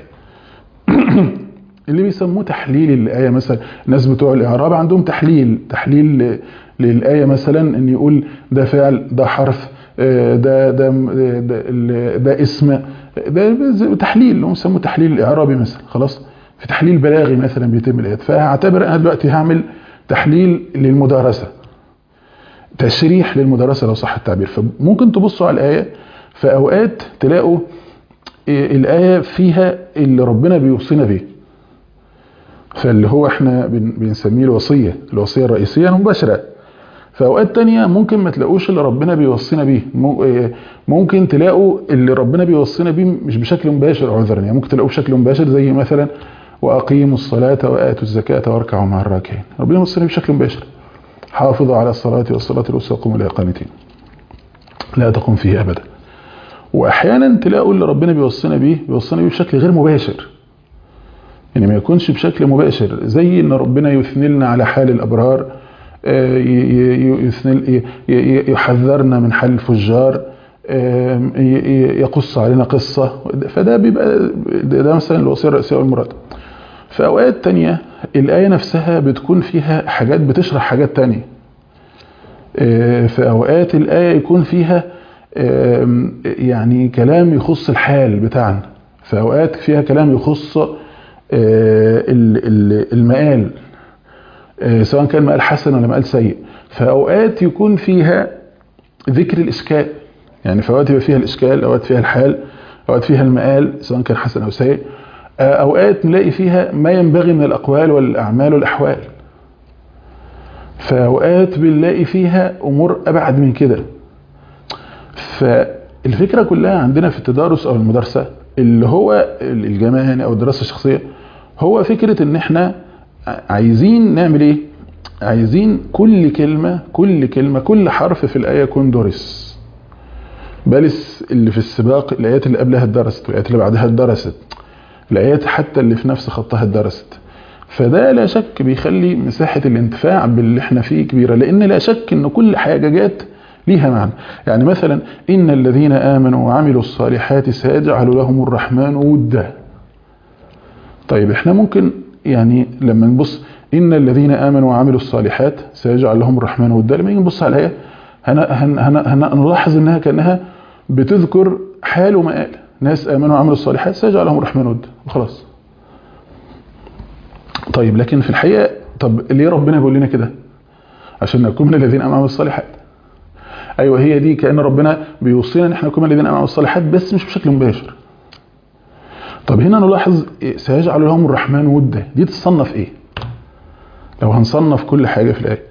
اللي بيسموه تحليل الآية مثلا الناس بتوع الإعراب عندهم تحليل تحليل ل- للآية مثلا إن يقول ده فعل ده حرف آه، ده ده ده, ده, ده اسم ده زي تحليل هم بيسموه تحليل الإعرابي مثلا خلاص في تحليل بلاغي مثلا بيتم الآيات فهعتبر أنا دلوقتي هعمل تحليل للمدارسة تشريح للمدرسة لو صح التعبير فممكن تبصوا على الآية في أوقات تلاقوا إيه، الآية فيها اللي ربنا بيوصينا بيه فاللي هو احنا بن- بنسميه الوصية الوصية الرئيسية المباشرة في أوقات تانية ممكن ما تلاقوش اللي ربنا بيوصينا بيه مو- إيه، ممكن تلاقوا اللي ربنا بيوصينا بيه مش بشكل مباشر عذرا يعني ممكن تلاقوه بشكل مباشر زي مثلا وأقيموا الصلاة وآتوا الزكاة واركعوا مع الراكعين ربنا يوصينا بشكل مباشر حافظوا على الصلاة والصلاة الوسطى قوموا إلى قانتين لا تقوم فيه أبدا وأحيانا تلاقوا اللي ربنا بيوصينا بيه بيوصينا بيه بشكل غير مباشر يعني ما يكونش بشكل مباشر زي ان ربنا يثني لنا على حال الابرار آه، ي- ي- يثني- ي- ي- يحذرنا من حال الفجار آه، ي- ي- يقص علينا قصة فده بيبقى ده ده مثلا الوصية الرئيسية والمراد في أوقات تانية الآية نفسها بتكون فيها حاجات بتشرح حاجات تانية آه، في أوقات الآية يكون فيها آم، يعني كلام يخص الحال بتاعنا في أوقات فيها كلام يخص آه، ال- ال- المقال آه، سواء كان مقال حسن ولا مقال سيء في أوقات يكون فيها ذكر الإشكال يعني في أوقات يبقى فيها الإشكال أوقات فيها الحال أوقات فيها المقال سواء كان حسن أو سيء آه، أوقات نلاقي فيها ما ينبغي من الأقوال والأعمال والأحوال في أوقات بنلاقي فيها أمور أبعد من كده فالفكرة كلها عندنا في التدارس أو المدرسة اللي هو الجماعي أو الدراسة الشخصية هو فكرة إن إحنا عايزين نعمل إيه؟ عايزين كل كلمة كل كلمة كل حرف في الآية يكون درس بل اللي في السباق الآيات اللي قبلها اتدرست والآيات اللي بعدها اتدرست الآيات حتى اللي في نفس خطها اتدرست فده لا شك بيخلي مساحة الانتفاع باللي احنا فيه كبيرة لأن لا شك إن كل حاجة جات ليها معنى يعني مثلا إن الذين آمنوا وعملوا الصالحات سيجعل لهم الرحمن ودا طيب احنا ممكن يعني لما نبص إن الذين آمنوا وعملوا الصالحات سيجعل لهم الرحمن ودا لما نيجي نبص على الآية هن هن هن هن نلاحظ إنها كأنها بتذكر حال ومآل ناس آمنوا وعملوا الصالحات سيجعل لهم الرحمن ودا وخلاص طيب لكن في الحقيقة طب ليه ربنا بيقول لنا كده عشان نكون من الذين آمنوا وعملوا الصالحات ايوه هي دي كأن ربنا بيوصينا ان احنا نكون من الذين آمنوا وعملوا الصالحات بس مش بشكل مباشر طب هنا نلاحظ إيه؟ سيجعل لهم الرحمن ودا دي تصنف ايه لو هنصنف كل حاجة في الآية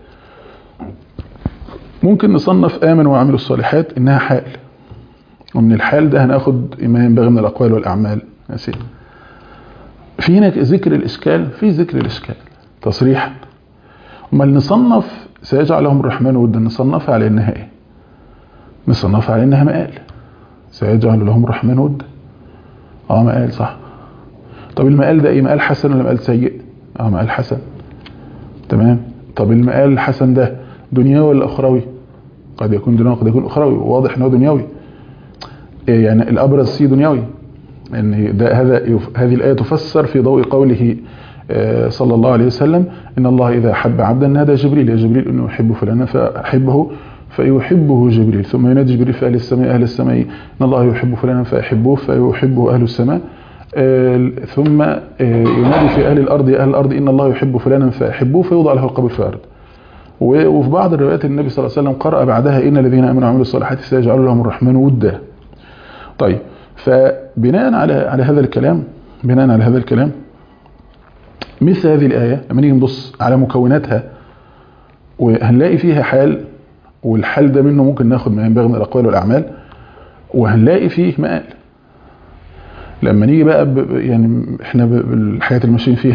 ممكن نصنف آمن وعملوا الصالحات إنها حال ومن الحال ده هناخد ما ينبغي من الأقوال والأعمال يا سيدي في هناك ذكر الإشكال في ذكر الإشكال تصريحا امال نصنف سيجعل لهم الرحمن ودا نصنفها على إنها إيه نصنفها على إنها مقال سيجعل لهم الرحمن ودا اه مقال صح طب المقال ده ايه مقال حسن ولا مقال سيء اه مقال حسن تمام طب المقال الحسن ده دنيوي ولا اخروي قد يكون دنيوي قد يكون اخروي واضح ان هو دنيوي إيه يعني الابرز فيه دنيوي ان ده هذا يف... هذه الايه تفسر في ضوء قوله آه صلى الله عليه وسلم ان الله اذا حب عبدا نادى جبريل يا جبريل انه يحب فلانا فاحبه فيحبه جبريل ثم ينادي جبريل في اهل السماء اهل السماء ان الله يحب فلانا فيحبوه فيحبه اهل السماء آه ثم آه ينادي في اهل الارض يا اهل الارض ان الله يحب فلانا فيحبوه فيوضع له القبر في الارض وفي بعض الروايات النبي صلى الله عليه وسلم قرأ بعدها إن الذين آمنوا وعملوا الصالحات سيجعل لهم الرحمن ودا طيب فبناء على على هذا الكلام بناء على هذا الكلام مثل هذه الآية لما نيجي نبص على مكوناتها وهنلاقي فيها حال والحال ده منه ممكن ناخد ما ينبغي من الأقوال والأعمال وهنلاقي فيه مآل لما نيجي بقى ب يعني احنا بالحياة اللي ماشيين فيها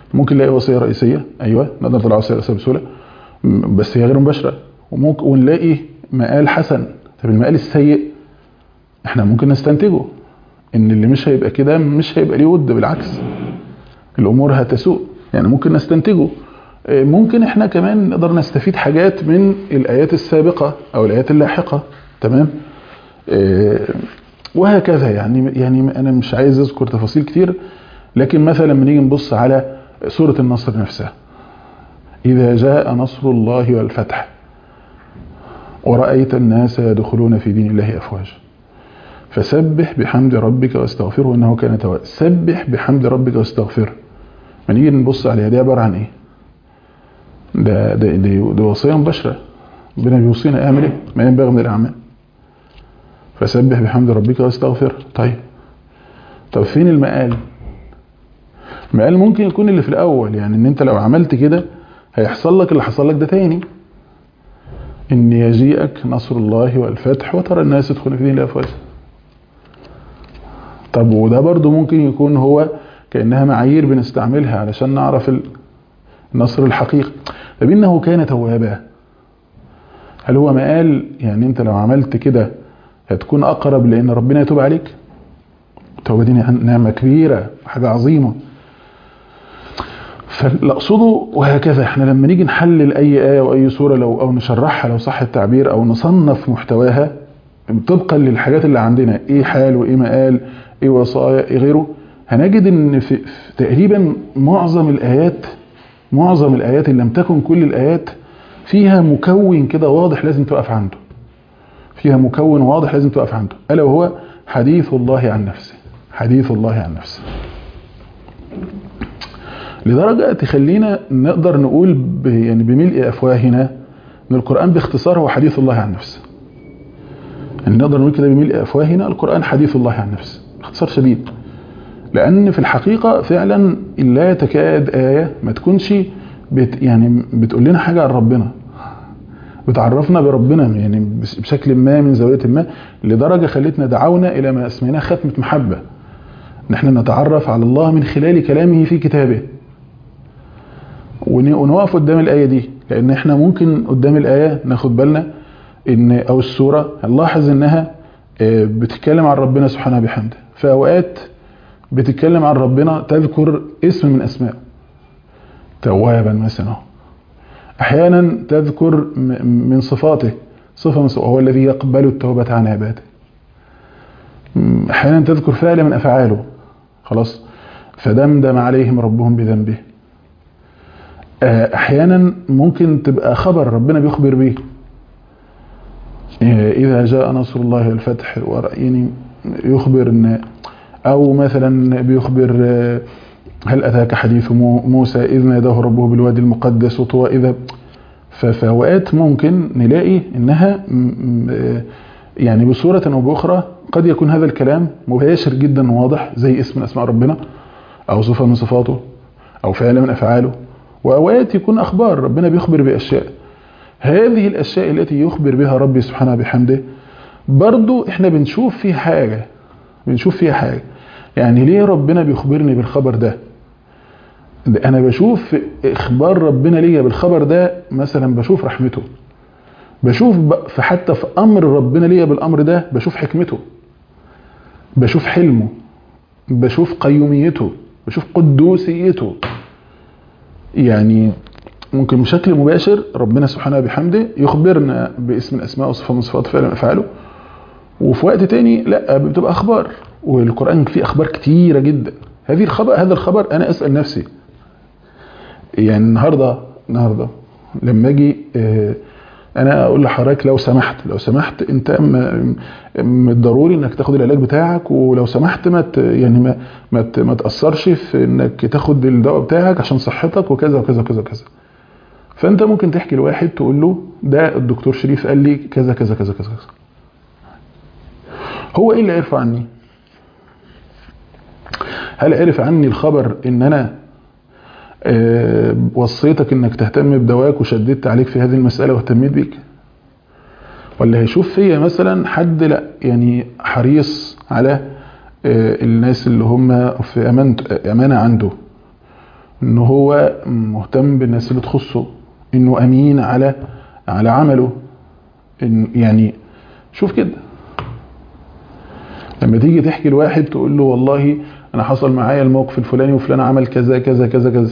ممكن نلاقي وصيه رئيسيه ايوه نقدر نطلع وصيه رئيسيه بسهوله م- بس هي غير مباشره وممكن ونلاقي مقال حسن طب المقال السيء احنا ممكن نستنتجه ان اللي مش هيبقى كده مش هيبقى ليه ود بالعكس الامور هتسوء يعني ممكن نستنتجه آه، ممكن احنا كمان نقدر نستفيد حاجات من الايات السابقه او الايات اللاحقه تمام آه، وهكذا يعني يعني انا مش عايز اذكر تفاصيل كتير لكن مثلا لما نيجي نبص على سوره النصر نفسها اذا جاء نصر الله والفتح ورأيت الناس يدخلون في دين الله أفواجا فسبح بحمد ربك واستغفره إنه كان توابا سبح بحمد ربك واستغفره ما نيجي نبص عليها دي عبارة عن إيه ده ده دي, دي وصية مباشرة ربنا بيوصينا اعمل إيه ما ينبغي من الأعمال فسبح بحمد ربك واستغفره طيب طب فين المقال المقال ممكن يكون اللي في الأول يعني إن أنت لو عملت كده هيحصل لك اللي حصل لك ده تاني إن يجيئك نصر الله والفتح وترى الناس يدخلون في دين الله أفواجا طب وده برضو ممكن يكون هو كأنها معايير بنستعملها علشان نعرف النصر الحقيقي طب إنه كان توابا هل هو مقال يعني أنت لو عملت كده هتكون أقرب لأن ربنا يتوب عليك التوبة دي نعمة كبيرة حاجة عظيمة فاللي اقصده وهكذا احنا لما نيجي نحلل اي ايه او اي سوره لو او نشرحها لو صح التعبير او نصنف محتواها طبقا للحاجات اللي عندنا ايه حال وايه مقال ايه وصايا ايه غيره هنجد ان في, في تقريبا معظم الايات معظم الايات اللي لم تكن كل الايات فيها مكون كده واضح لازم تقف عنده فيها مكون واضح لازم تقف عنده الا وهو حديث الله عن نفسه حديث الله عن نفسه لدرجة تخلينا نقدر نقول ب يعني بملء أفواهنا أن القرآن باختصار هو حديث الله عن نفسه يعني نقدر نقول كده بملء أفواهنا القرآن حديث الله عن نفسه باختصار شديد لأن في الحقيقة فعلا لا تكاد آية ما تكونش بت يعني بتقول لنا حاجة عن ربنا بتعرفنا بربنا يعني بشكل ما من زاوية ما لدرجة خلتنا دعونا إلى ما اسميناه ختمة محبة نحن نتعرف على الله من خلال كلامه في كتابه ونقف قدام الآية دي لأن احنا ممكن قدام الآية ناخد بالنا إن أو السورة نلاحظ إنها بتتكلم عن ربنا سبحانه بحمده في أوقات بتتكلم عن ربنا تذكر اسم من أسمائه توابا مثلا أحيانا تذكر من صفاته صفة من صفاته وهو الذي يقبل التوبة عن عباده أحيانا تذكر فعل من أفعاله خلاص فدمدم عليهم ربهم بذنبه احيانا ممكن تبقى خبر ربنا بيخبر بيه اذا جاء نصر الله والفتح يعني يخبر ان او مثلا بيخبر هل اتاك حديث موسى اذ ناداه ربه بالوادي المقدس وطوى اذا ففي اوقات ممكن نلاقي انها يعني بصوره او باخرى قد يكون هذا الكلام مباشر جدا وواضح زي اسم من اسماء ربنا او صفه من صفاته او فعل من افعاله وأوقات يكون أخبار ربنا بيخبر بأشياء هذه الأشياء التي يخبر بها ربي سبحانه بحمده برضو احنا بنشوف فيها حاجة بنشوف فيها حاجة يعني ليه ربنا بيخبرني بالخبر ده, ده أنا بشوف إخبار ربنا ليا بالخبر ده مثلا بشوف رحمته بشوف في حتى في أمر ربنا ليا بالأمر ده بشوف حكمته بشوف حلمه بشوف قيوميته بشوف قدوسيته يعني ممكن بشكل مباشر ربنا سبحانه بحمده يخبرنا باسم الاسماء وصفه من صفات فعل افعاله وفي وقت تاني لا بتبقى اخبار والقران فيه اخبار كتيره جدا هذه الخبر هذا الخبر انا اسال نفسي يعني النهارده النهارده لما اجي انا اقول لحضرتك لو سمحت لو سمحت انت من الضروري انك تاخد العلاج بتاعك ولو سمحت ما يعني ما ما, ما تاثرش في انك تاخد الدواء بتاعك عشان صحتك وكذا وكذا وكذا وكذا فانت ممكن تحكي لواحد تقول له ده الدكتور شريف قال لي كذا كذا كذا كذا هو ايه اللي عرف عني هل عرف عني الخبر ان انا أه وصيتك انك تهتم بدواك وشددت عليك في هذه المسألة واهتميت بيك ولا هيشوف فيا مثلا حد لا يعني حريص على أه الناس اللي هم في أمانة, أمانة عنده ان هو مهتم بالناس اللي تخصه انه امين على على عمله إن يعني شوف كده لما تيجي تحكي لواحد تقول له والله انا حصل معايا الموقف الفلاني وفلان عمل كذا كذا كذا كذا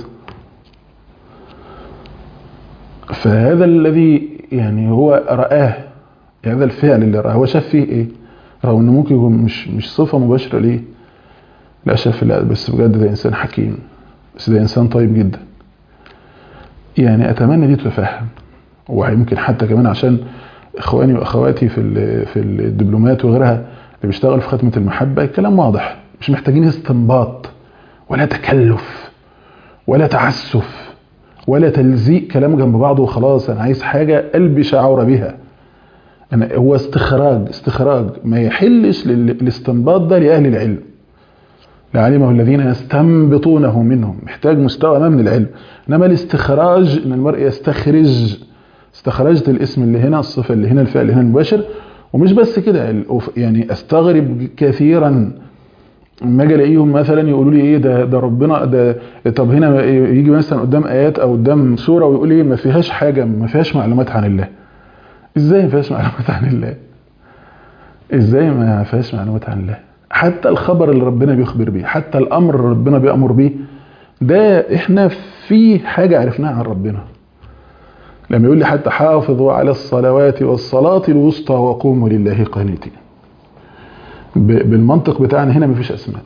فهذا الذي يعني هو رآه هذا الفعل اللي رآه هو شاف فيه ايه رغم انه ممكن يكون مش مش صفة مباشرة ليه لا شاف لا بس بجد ده انسان حكيم بس ده انسان طيب جدا يعني اتمنى دي تتفهم ويمكن حتى كمان عشان اخواني واخواتي في في الدبلومات وغيرها اللي بيشتغلوا في ختمة المحبة الكلام واضح مش محتاجين استنباط ولا تكلف ولا تعسف ولا تلزيق كلام جنب بعضه وخلاص انا عايز حاجة قلبي شعور بها أنا هو استخراج استخراج ما يحلش الاستنباط ده لأهل العلم لعلمه الذين يستنبطونه منهم محتاج مستوى ما من العلم انما الاستخراج ان المرء يستخرج استخرجت الاسم اللي هنا الصفه اللي هنا الفعل اللي هنا المباشر ومش بس كده يعني استغرب كثيرا لما اجي الاقيهم مثلا يقولوا لي ايه ده ده ربنا ده طب هنا يجي مثلا قدام ايات او قدام سوره ويقول ايه ما فيهاش حاجه ما فيهاش معلومات عن الله ازاي ما فيهاش معلومات عن الله ازاي ما فيهاش معلومات عن الله حتى الخبر اللي ربنا بيخبر بيه حتى الامر اللي ربنا بيامر بيه ده احنا في حاجه عرفناها عن ربنا لما يقول لي حتى حافظوا على الصلوات والصلاه الوسطى وقوموا لله قانتين بالمنطق بتاعنا هنا مفيش اسماء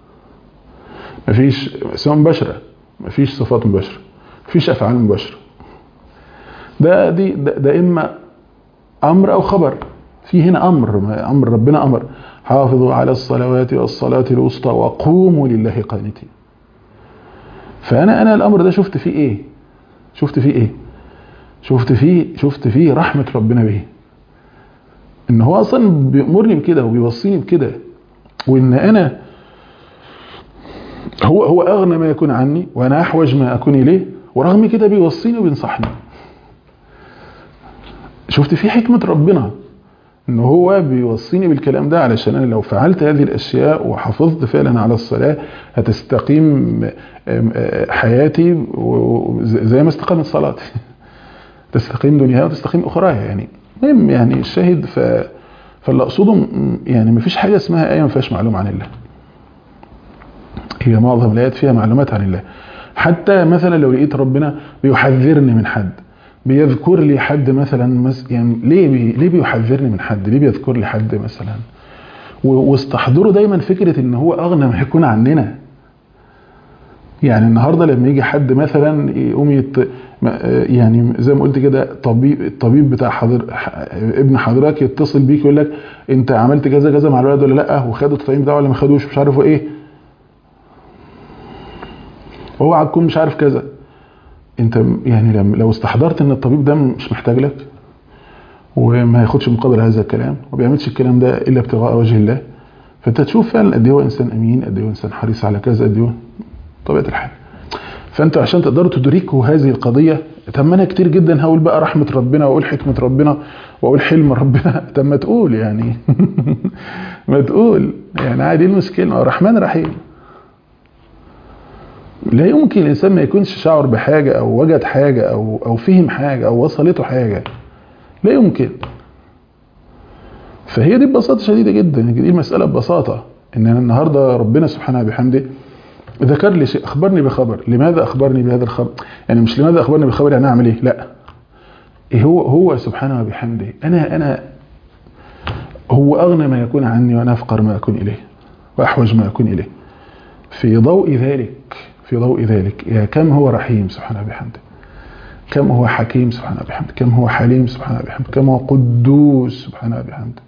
مفيش اسماء مباشره مفيش صفات مباشره مفيش افعال مباشره ده دي ده, ده اما امر او خبر في هنا امر امر ربنا امر حافظوا على الصلوات والصلاه الوسطى وقوموا لله قانتين فانا انا الامر ده شفت فيه ايه شفت فيه ايه شفت فيه شفت فيه رحمه ربنا به ان هو اصلا بيامرني بكده وبيوصيني بكده وان انا هو هو اغنى ما يكون عني وانا احوج ما اكون اليه ورغم كده بيوصيني وبينصحني شفت فيه حكمه ربنا ان هو بيوصيني بالكلام ده علشان انا لو فعلت هذه الاشياء وحافظت فعلا على الصلاه هتستقيم حياتي زي ما استقامت صلاتي تستقيم دنياها وتستقيم اخراها يعني المهم يعني الشاهد ف فاللي اقصده يعني ما فيش حاجه اسمها ايه ما فيهاش معلومه عن الله هي معظم الايات فيها معلومات عن الله حتى مثلا لو لقيت ربنا بيحذرني من حد بيذكر لي حد مثلا مس يعني ليه بي ليه بيحذرني من حد ليه بيذكر لي حد مثلا واستحضروا دايما فكره ان هو اغنى ما يكون عننا يعني النهارده لما يجي حد مثلا يقوم يت يعني زي ما قلت كده طبيب الطبيب بتاع حضر ابن حضرتك يتصل بيك يقول لك انت عملت كذا كذا مع الولد ولا لا وخدوا التطعيم بتاعه ولا ما خدوش مش عارف ايه اوعى تكون مش عارف كذا انت يعني لو استحضرت ان الطبيب ده مش محتاج لك وما ياخدش مقابل هذا الكلام وما بيعملش الكلام ده الا ابتغاء وجه الله فانت تشوف فعلا قد ايه هو انسان امين قد ايه هو انسان حريص على كذا قد ايه طبيعه الحال فانتوا عشان تقدروا تدركوا هذه القضيه طب ما انا كتير جدا هقول بقى رحمه ربنا واقول حكمه ربنا واقول حلم ربنا طب ما تقول يعني ما تقول يعني عادي المشكله الرحمن رحيم لا يمكن الانسان ما يكونش شعر بحاجه او وجد حاجه او او فهم حاجه او وصلته حاجه لا يمكن فهي دي ببساطه شديده جدا دي المساله ببساطه ان انا النهارده ربنا سبحانه بحمده ذكر لي شيء اخبرني بخبر لماذا اخبرني بهذا الخبر يعني مش لماذا اخبرني بخبر يعني اعمل ايه لا إيه هو هو سبحانه وبحمده انا انا هو اغنى ما يكون عني وانا افقر ما اكون اليه واحوج ما اكون اليه في ضوء ذلك في ضوء ذلك يا كم هو رحيم سبحانه وبحمده كم هو حكيم سبحانه وبحمده كم هو حليم سبحانه وبحمده كم هو قدوس سبحانه وبحمده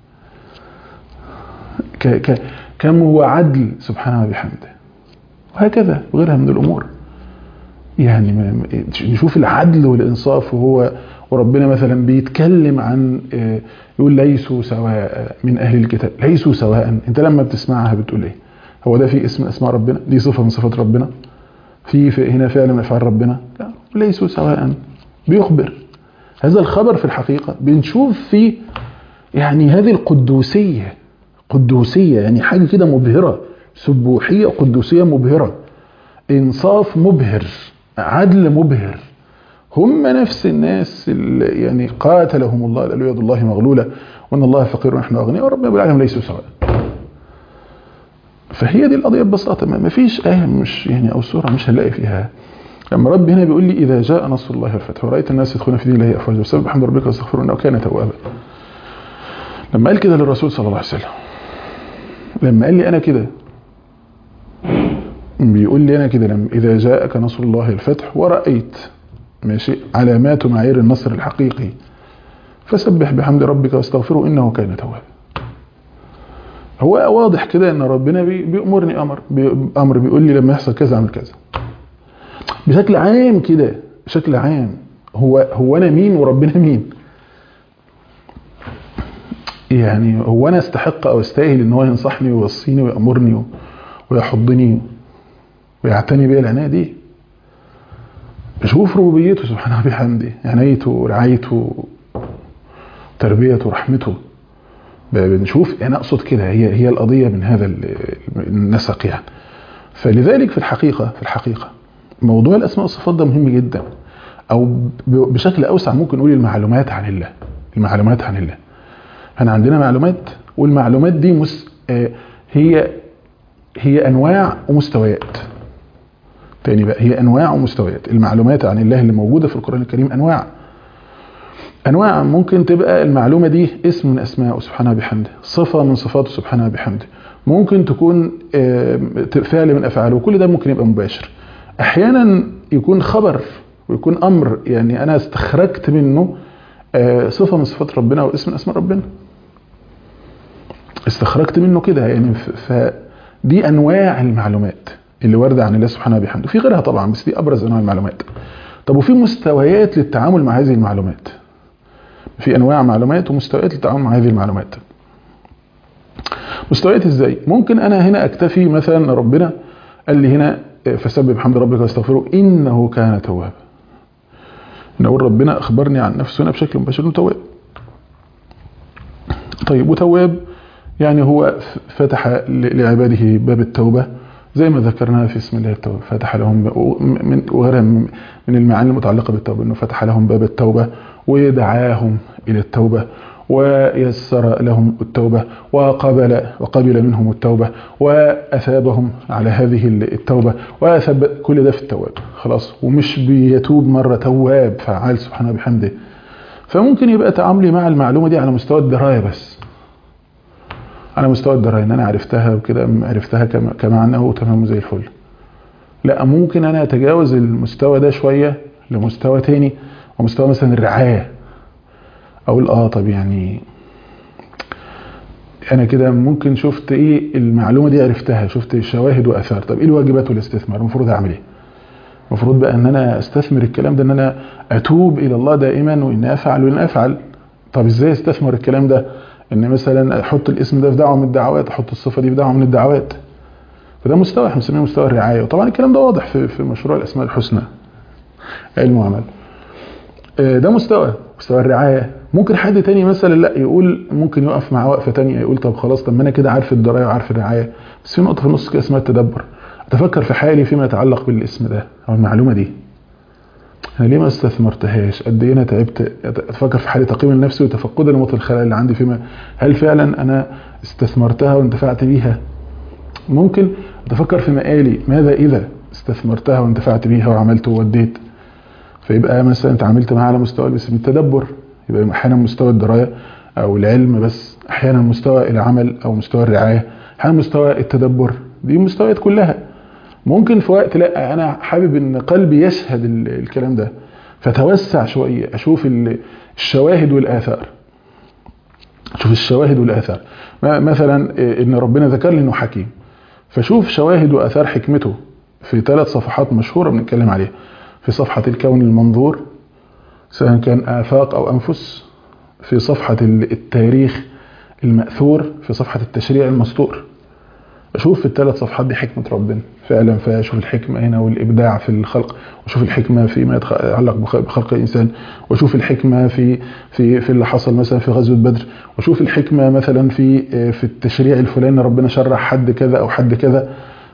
كم هو عدل سبحانه وبحمده وهكذا وغيرها من الأمور يعني نشوف العدل والإنصاف وهو وربنا مثلا بيتكلم عن يقول ليسوا سواء من أهل الكتاب ليسوا سواء أنت لما بتسمعها بتقول إيه هو ده في اسم من أسماء ربنا دي صفة من صفات ربنا في, في هنا فعل من أفعال ربنا لا ليسوا سواء بيخبر هذا الخبر في الحقيقة بنشوف فيه يعني هذه القدوسية قدوسية يعني حاجة كده مبهرة سبوحية قدوسية مبهرة انصاف مبهر عدل مبهر هم نفس الناس اللي يعني قاتلهم الله قالوا يد الله مغلوله وان الله فقير ونحن اغنياء وربنا يقول عليهم ليسوا سواء فهي دي القضيه ببساطه ما فيش ايه مش يعني او سوره مش هنلاقي فيها لما رب هنا بيقول لي اذا جاء نصر الله والفتح ورايت الناس يدخلون في دين الله افواجا وسبح بحمد ربك واستغفروا انه كان توابا لما قال كده للرسول صلى الله عليه وسلم لما قال لي انا كده بيقول لي انا كده لما اذا جاءك نصر الله الفتح ورايت ماشي علامات معايير النصر الحقيقي فسبح بحمد ربك واستغفره انه كان توابا هو واضح كده ان ربنا بي بيامرني امر بي امر بيقول لي لما يحصل كذا اعمل كذا بشكل عام كده بشكل عام هو هو انا مين وربنا مين يعني هو انا استحق او استاهل ان هو ينصحني ويوصيني ويامرني ويحضني ويعتني بيا العنايه دي بشوف ربوبيته سبحانه وبحمده عنايته ورعايته تربيته ورحمته بنشوف انا اقصد كده هي هي القضيه من هذا النسق يعني فلذلك في الحقيقه في الحقيقه موضوع الاسماء والصفات ده مهم جدا او بشكل اوسع ممكن نقول المعلومات عن الله المعلومات عن الله احنا عندنا معلومات والمعلومات دي مس... هي هي انواع ومستويات تاني بقى هي انواع ومستويات المعلومات عن الله اللي موجوده في القران الكريم انواع انواع ممكن تبقى المعلومه دي اسم من اسمائه سبحانه وبحمده صفه من صفاته سبحانه وبحمده ممكن تكون فعل من افعاله وكل ده ممكن يبقى مباشر احيانا يكون خبر ويكون امر يعني انا استخرجت منه صفه من صفات ربنا واسم من اسماء ربنا استخرجت منه كده يعني فدي انواع المعلومات اللي وارده عن الله سبحانه وبحمده في غيرها طبعا بس دي ابرز انواع المعلومات طب وفي مستويات للتعامل مع هذه المعلومات في انواع معلومات ومستويات للتعامل مع هذه المعلومات مستويات ازاي ممكن انا هنا اكتفي مثلا ربنا قال لي هنا فسبح بحمد ربك واستغفره انه كان توابا نقول ربنا اخبرني عن نفسه هنا بشكل مباشر انه تواب طيب وتواب يعني هو فتح لعباده باب التوبه زي ما ذكرناها في اسم الله التوبه فتح لهم من وغيرها من المعاني المتعلقه بالتوبه انه فتح لهم باب التوبه ودعاهم الى التوبه ويسر لهم التوبة وقبل وقبل منهم التوبة وأثابهم على هذه التوبة وأثب كل ده في التواب خلاص ومش بيتوب مرة تواب فعال سبحانه بحمده فممكن يبقى تعاملي مع المعلومة دي على مستوى الدراية بس على مستوى الدراية ان انا عرفتها وكده عرفتها كمعنى وتمام زي الفل لا ممكن انا اتجاوز المستوى ده شوية لمستوى تاني ومستوى مثلا الرعاية اقول اه طب يعني انا كده ممكن شفت ايه المعلومه دي عرفتها شفت شواهد واثار طب ايه الواجبات والاستثمار المفروض اعمل ايه المفروض بقى ان انا استثمر الكلام ده ان انا اتوب الى الله دائما وان افعل وان افعل طب ازاي استثمر الكلام ده ان مثلا احط الاسم ده في دعوه من الدعوات احط الصفه دي في دعوه من الدعوات فده مستوى احنا بنسميه مستوى الرعايه وطبعا الكلام ده واضح في في مشروع الاسماء الحسنى علم وعمل ده مستوى مستوى الرعايه ممكن حد تاني مثلا لا يقول ممكن يقف مع وقفه تانية يقول طب خلاص طب ما انا كده عارف الدرايه وعارف الرعايه بس في نقطه في النص كده اسمها التدبر اتفكر في حالي فيما يتعلق بالاسم ده او المعلومه دي انا ليه ما استثمرتهاش قد ايه انا تعبت اتفكر في حالي تقييما لنفسي وتفقدا لنقط الخلل اللي عندي فيما هل فعلا انا استثمرتها وانتفعت بيها ممكن اتفكر في مقالي ماذا اذا استثمرتها وانتفعت بيها وعملت ووديت فيبقى مثلا اتعاملت معاها على مستوى باسم التدبر يبقى احيانا مستوى الدرايه او العلم بس احيانا مستوى العمل او مستوى الرعايه احيانا مستوى التدبر دي مستويات كلها ممكن في وقت لا انا حابب ان قلبي يشهد الكلام ده فتوسع شويه اشوف الشواهد والاثار اشوف الشواهد والاثار مثلا ان ربنا ذكر لي انه حكيم فشوف شواهد واثار حكمته في ثلاث صفحات مشهوره بنتكلم عليها في صفحه الكون المنظور سواء كان آفاق أو أنفس في صفحة التاريخ المأثور في صفحة التشريع المسطور أشوف في الثلاث صفحات دي حكمة ربنا فعلا فأشوف الحكمة هنا والإبداع في الخلق وأشوف الحكمة فيما يتعلق بخلق الإنسان وأشوف الحكمة في في في اللي حصل مثلا في غزوة بدر وأشوف الحكمة مثلا في في التشريع الفلاني ربنا شرع حد كذا أو حد كذا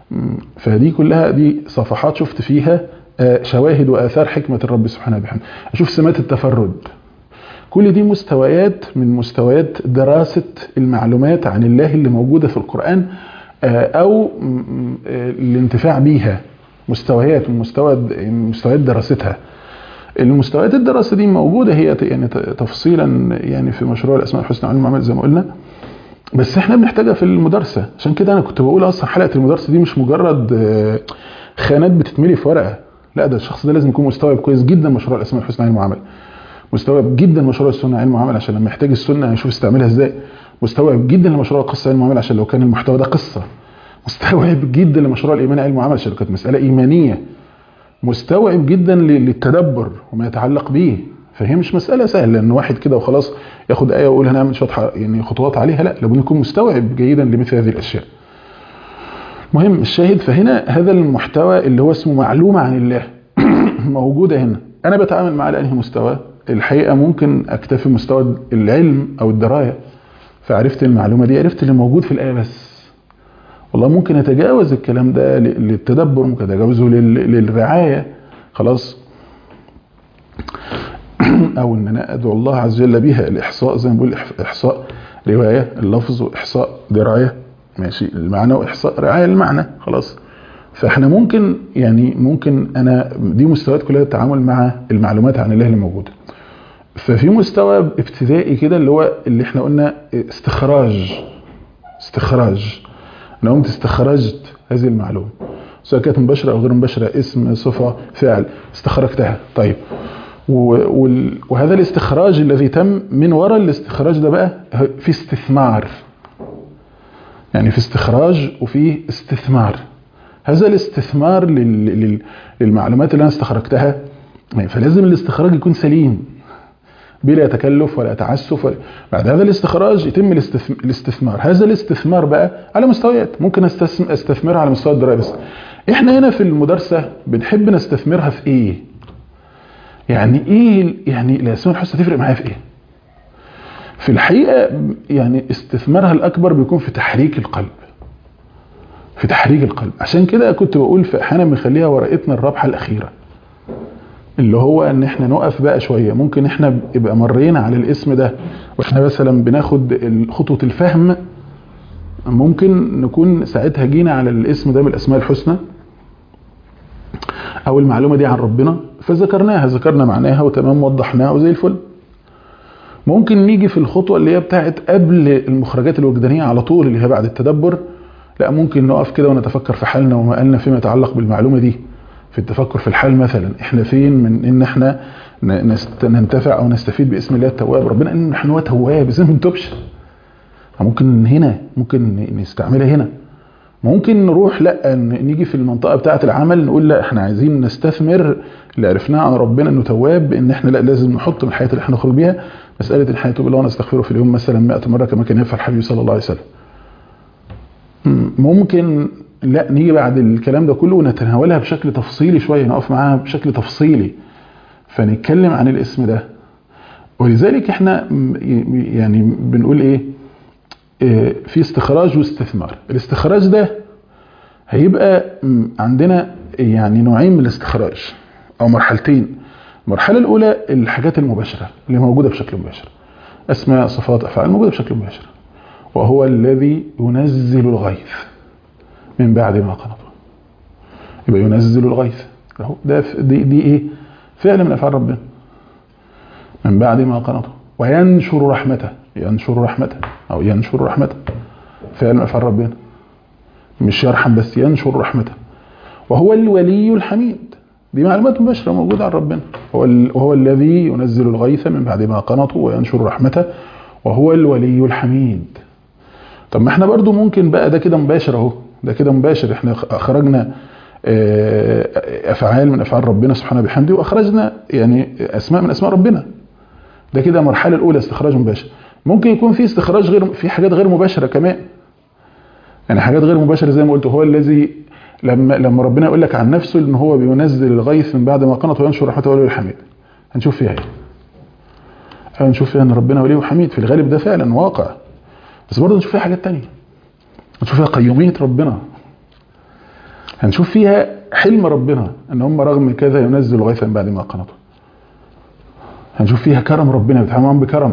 مم. فدي كلها دي صفحات شفت فيها آه، شواهد واثار حكمه الرب سبحانه وبحمده اشوف سمات التفرد كل دي مستويات من مستويات دراسه المعلومات عن الله اللي موجوده في القران آه، او م- م- آه، الانتفاع بيها مستويات من مستوى مستويات دراستها المستويات الدراسه دي موجوده هي ت- يعني ت- تفصيلا يعني في مشروع الاسماء الحسنى علم العمل زي ما قلنا بس احنا بنحتاجها في المدرسه عشان كده انا كنت بقول اصلا حلقه المدرسه دي مش مجرد آه، خانات بتتملي في ورقه لا ده الشخص ده لازم يكون مستوعب كويس جدا مشروع الاسماء الحسنى علم وعمل مستوعب جدا مشروع السنه علم وعمل عشان لما يحتاج السنه يشوف يستعملها ازاي مستوعب جدا لمشروع القصه علم وعمل عشان لو كان المحتوى ده قصه مستوعب جدا لمشروع الايمان علم وعمل عشان لو كانت مساله ايمانيه مستوعب جدا ل- للتدبر وما يتعلق به فهي مش مساله سهله ان واحد كده وخلاص ياخد ايه ويقول هنعمل شويه ح- يعني خطوات عليها لا لابد يكون مستوعب جيدا لمثل هذه الاشياء المهم الشاهد فهنا هذا المحتوى اللي هو اسمه معلومه عن الله موجوده هنا انا بتعامل مع على انهي مستوى الحقيقه ممكن اكتفي بمستوى العلم او الدرايه فعرفت المعلومه دي عرفت اللي موجود في الايه بس والله ممكن اتجاوز الكلام ده ل- للتدبر ممكن اتجاوزه لل- للرعايه خلاص او ان انا ادعو الله عز وجل بها الاحصاء زي ما بقول إح- احصاء روايه اللفظ واحصاء درايه ماشي المعنى واحصاء رعايه المعنى خلاص فاحنا ممكن يعني ممكن انا دي مستويات كلها التعامل مع المعلومات عن الله اللي موجوده ففي مستوى ابتدائي كده اللي هو اللي احنا قلنا استخراج استخراج انا قمت استخرجت هذه المعلومه سواء كانت مباشره او غير مباشره اسم صفه فعل استخرجتها طيب و- وال- وهذا الاستخراج الذي تم من وراء الاستخراج ده بقى في استثمار يعني في استخراج وفي استثمار هذا الاستثمار لل- لل- للمعلومات اللي انا استخرجتها فلازم الاستخراج يكون سليم بلا تكلف ولا تعسف ولا بعد هذا الاستخراج يتم الاستثم- الاستثمار هذا الاستثمار بقى على مستويات ممكن استثم- استثمرها على مستوى الدرايه بس احنا هنا في المدرسه بنحب نستثمرها في ايه يعني ايه ال- يعني الاسماء الحسنى تفرق معايا في ايه في الحقيقه يعني استثمارها الاكبر بيكون في تحريك القلب في تحريك القلب عشان كده كنت بقول في احيانا بنخليها ورقتنا الرابحه الاخيره اللي هو ان احنا نقف بقى شويه ممكن احنا يبقى مرينا على الاسم ده واحنا مثلا بناخد ال- خطوه الفهم ممكن نكون ساعتها جينا على الاسم ده من الاسماء الحسنى او المعلومه دي عن ربنا فذكرناها ذكرنا معناها وتمام وضحناها وزي الفل ممكن نيجي في الخطوه اللي هي بتاعت قبل المخرجات الوجدانيه على طول اللي هي بعد التدبر لا ممكن نقف كده ونتفكر في حالنا ومقالنا فيما يتعلق بالمعلومه دي في التفكر في الحال مثلا احنا فين من ان احنا ن- نست- ننتفع او نستفيد باسم الله التواب ربنا ان احنا هو تواب ازاي ما نتوبش ممكن هنا ممكن ن- نستعملها هنا ممكن نروح لا ن- نيجي في المنطقه بتاعه العمل نقول لا احنا عايزين نستثمر اللي عرفناه عن ربنا انه تواب ان احنا لا لازم نحط من الحياه اللي احنا نخرج بيها مساله ان احنا نتوب الله ونستغفره في اليوم مثلا 100 مره كما كان يفعل الحبيب صلى الله عليه وسلم مم، ممكن لا نيجي بعد الكلام ده كله ونتناولها بشكل تفصيلي شويه نقف معاها بشكل تفصيلي فنتكلم عن الاسم ده ولذلك احنا م- ي- يعني بنقول ايه آه، في استخراج واستثمار الاستخراج ده هيبقى م، عندنا يعني نوعين من الاستخراج او مرحلتين المرحله الاولى الحاجات المباشره اللي موجوده بشكل مباشر اسماء صفات افعال موجوده بشكل مباشر وهو الذي ينزل الغيث من بعد ما قنطوا يبقى ينزل الغيث اهو ده ف- دي, دي ايه فعل من افعال ربنا من بعد ما قنطوا وينشر رحمته ينشر رحمته او ينشر رحمته فعل من افعال ربنا مش يرحم بس ينشر رحمته وهو الولي الحميد دي معلومات مباشرة موجودة عن ربنا هو ال- وهو الذي ينزل الغيث من بعد ما قنطوا وينشر رحمته وهو الولي الحميد طب ما احنا برضو ممكن بقى ده كده مباشر اهو ده كده مباشر احنا خ- اخرجنا آه، افعال من افعال ربنا سبحانه وبحمده واخرجنا يعني اسماء من اسماء ربنا ده كده المرحله الاولى استخراج مباشر ممكن يكون في استخراج غير في حاجات غير مباشره كمان يعني حاجات غير مباشره زي ما قلت هو الذي لما لما ربنا يقول لك عن نفسه ان هو بينزل الغيث من بعد ما قنط وينشر رحمته ولي الحميد هنشوف فيها ايه هنشوف فيها ان ربنا ولي وحميد في الغالب ده فعلا واقع بس برضه نشوف فيها حاجات تانية نشوف فيها قيومية ربنا هنشوف فيها حلم ربنا ان هم رغم كذا ينزل غيثا بعد ما قنطوا هنشوف فيها كرم ربنا بيتعامل معاهم بكرم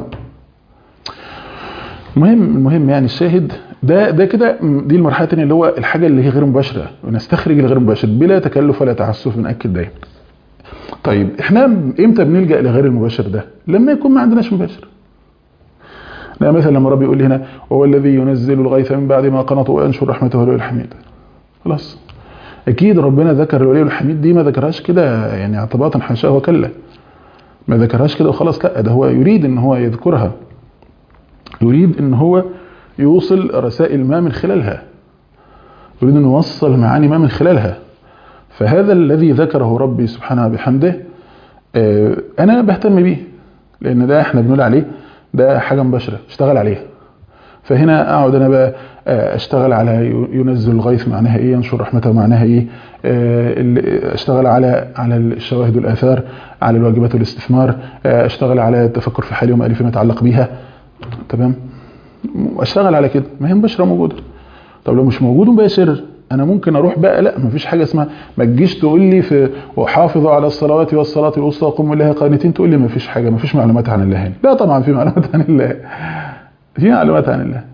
المهم المهم يعني الشاهد ده ده كده دي المرحله الثانيه اللي هو الحاجه اللي هي غير مباشره ونستخرج الغير مباشر بلا تكلف ولا تعسف بناكد دايما طيب احنا امتى بنلجا لغير المباشر ده لما يكون ما عندناش مباشر لا مثلا لما ربي يقول لي هنا هو الذي ينزل الغيث من بعد ما قنطوا وينشر رحمته الولي الحميد خلاص اكيد ربنا ذكر الولي الحميد دي ما ذكرهاش كده يعني اعتباطا حاشاه وكلا ما ذكرهاش كده وخلاص لا ده هو يريد ان هو يذكرها يريد ان هو يوصل رسائل ما من خلالها يريد ان يوصل معاني ما من خلالها فهذا الذي ذكره ربي سبحانه بحمده انا بهتم بيه لان ده احنا بنقول عليه ده حاجه مباشره اشتغل عليها فهنا اقعد انا بقى اشتغل على ينزل الغيث معناها ايه ينشر رحمته معناها ايه اشتغل على على الشواهد والاثار على الواجبات والاستثمار اشتغل على التفكر في حالي ومآلي فيما يتعلق بيها تمام اشتغل على كده ما هي مباشره موجوده طب لو مش موجود مباشر انا ممكن اروح بقى لا مفيش حاجه اسمها ما تجيش تقول لي في وحافظوا على الصلوات والصلاه الوسطى وقوموا لها قانتين تقول لي مفيش حاجه مفيش معلومات عن الله هنا لا طبعا في معلومات عن الله في معلومات عن الله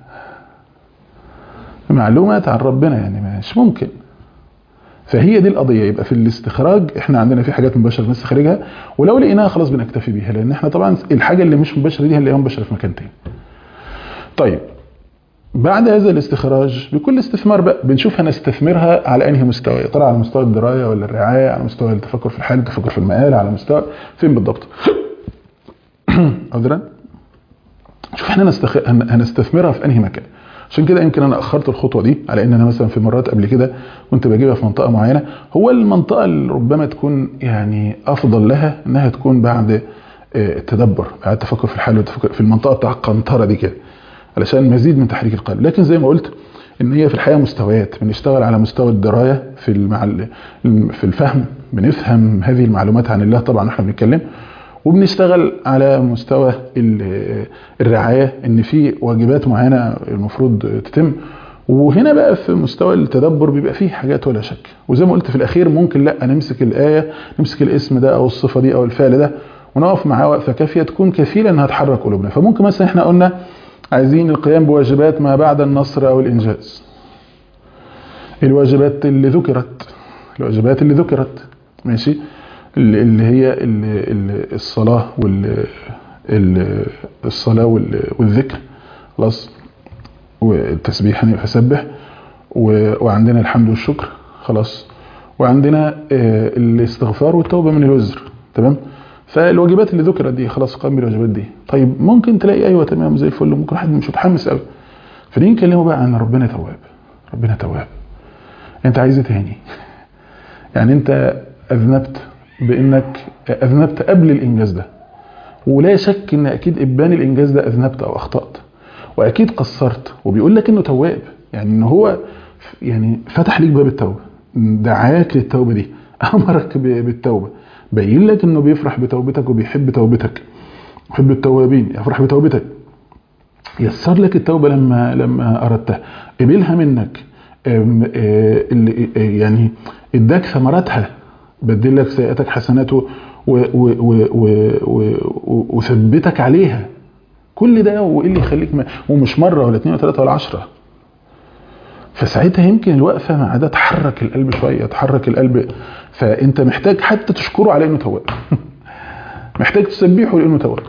معلومات عن ربنا يعني مش ممكن فهي دي القضيه يبقى في الاستخراج احنا عندنا في حاجات مباشره بنستخرجها ولو لقيناها خلاص بنكتفي بيها لان احنا طبعا الحاجه اللي مش مباشره دي هنلاقيها مباشره في مكان تاني طيب بعد هذا الاستخراج بكل استثمار بقى بنشوف هنستثمرها على انهي مستوى يا ترى على مستوى الدرايه ولا الرعايه على مستوى التفكر في الحال التفكر في المآل على مستوى فين بالضبط عذرا شوف احنا نستخ... هنستثمرها في انهي مكان عشان كده يمكن انا اخرت الخطوه دي على ان انا مثلا في مرات قبل كده كنت بجيبها في منطقه معينه هو المنطقه اللي ربما تكون يعني افضل لها انها تكون بعد التدبر بعد التفكر في الحال والتفكر في المنطقه بتاع القنطره دي كده علشان مزيد من تحريك القلب لكن زي ما قلت ان هي في الحقيقه مستويات بنشتغل على مستوى الدرايه في المعل... في الفهم بنفهم هذه المعلومات عن الله طبعا احنا بنتكلم وبنشتغل على مستوى الرعايه ان في واجبات معينه المفروض تتم وهنا بقى في مستوى التدبر بيبقى فيه حاجات ولا شك وزي ما قلت في الاخير ممكن لا نمسك الايه نمسك الاسم ده او الصفه دي او الفعل ده ونقف معاه وقفه كافيه تكون كفيله انها تحرك قلوبنا فممكن مثلا احنا قلنا عايزين القيام بواجبات ما بعد النصر او الانجاز الواجبات اللي ذكرت الواجبات اللي ذكرت ماشي اللي هي الصلاه وال الصلاه والذكر خلاص والتسبيح يعني فسبح وعندنا الحمد والشكر خلاص وعندنا الاستغفار والتوبه من الوزر تمام فالواجبات اللي ذكرت دي خلاص قام بالواجبات دي طيب ممكن تلاقي ايوه تمام زي الفل ممكن حد مش متحمس قوي فنيجي نكلمه بقى عن ربنا تواب ربنا تواب انت عايز ايه تاني يعني انت اذنبت بانك اذنبت قبل الانجاز ده ولا شك ان اكيد ابان الانجاز ده اذنبت او اخطات واكيد قصرت وبيقول لك انه تواب يعني ان هو يعني فتح ليك باب التوبه دعاك للتوبه دي امرك بالتوبه بين لك انه بيفرح بتوبتك وبيحب توبتك يحب التوابين يفرح بتوبتك يسر لك التوبه لما لما اردتها قبلها منك يعني اداك ثمراتها بدل لك سيئاتك حسنات وثبتك عليها كل ده وايه اللي يخليك ما ومش مره ولا اثنين ولا ثلاثه ولا عشره فساعتها يمكن الوقفه مع ده تحرك القلب شويه تحرك القلب فانت محتاج حتى تشكره على انه تواب محتاج تسبحه لانه تواب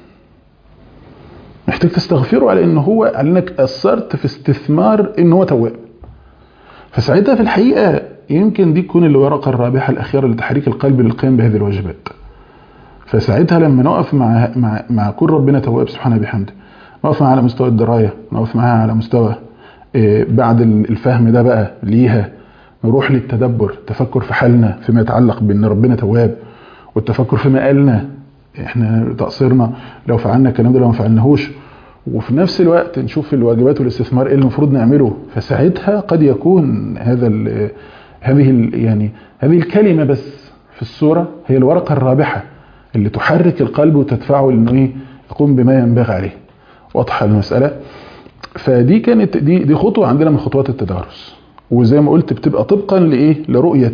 محتاج تستغفره على انه هو على انك اثرت في استثمار ان هو تواب فساعتها في الحقيقه يمكن دي تكون الورقه الرابحه الاخيره لتحريك القلب للقيام بهذه الواجبات فساعتها لما نقف مع مع مع كل ربنا تواب سبحانه بحمده نقف معاه على مستوى الدرايه نقف معاه على مستوى بعد الفهم ده بقى ليها نروح للتدبر تفكر في حالنا فيما يتعلق بان ربنا تواب والتفكر في مقالنا احنا تقصيرنا لو فعلنا الكلام ده لو ما فعلناهوش وفي نفس الوقت نشوف الواجبات والاستثمار ايه اللي المفروض نعمله فساعتها قد يكون هذا ال هذه ال يعني هذه الكلمه بس في السوره هي الورقه الرابحه اللي تحرك القلب وتدفعه انه ايه يقوم بما ينبغي عليه واضحه المساله فدي كانت دي دي خطوه عندنا من خطوات التدارس وزي ما قلت بتبقى طبقا لايه لرؤيه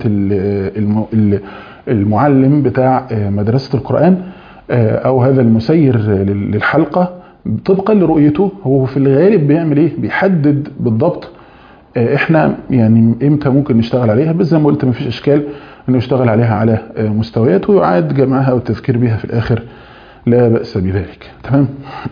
المعلم بتاع مدرسه القران او هذا المسير للحلقه طبقا لرؤيته هو في الغالب بيعمل ايه بيحدد بالضبط احنا يعني امتى ممكن نشتغل عليها بس زي ما قلت مفيش اشكال انه يشتغل عليها على مستويات ويعاد جمعها والتذكير بها في الاخر لا بأس بذلك تمام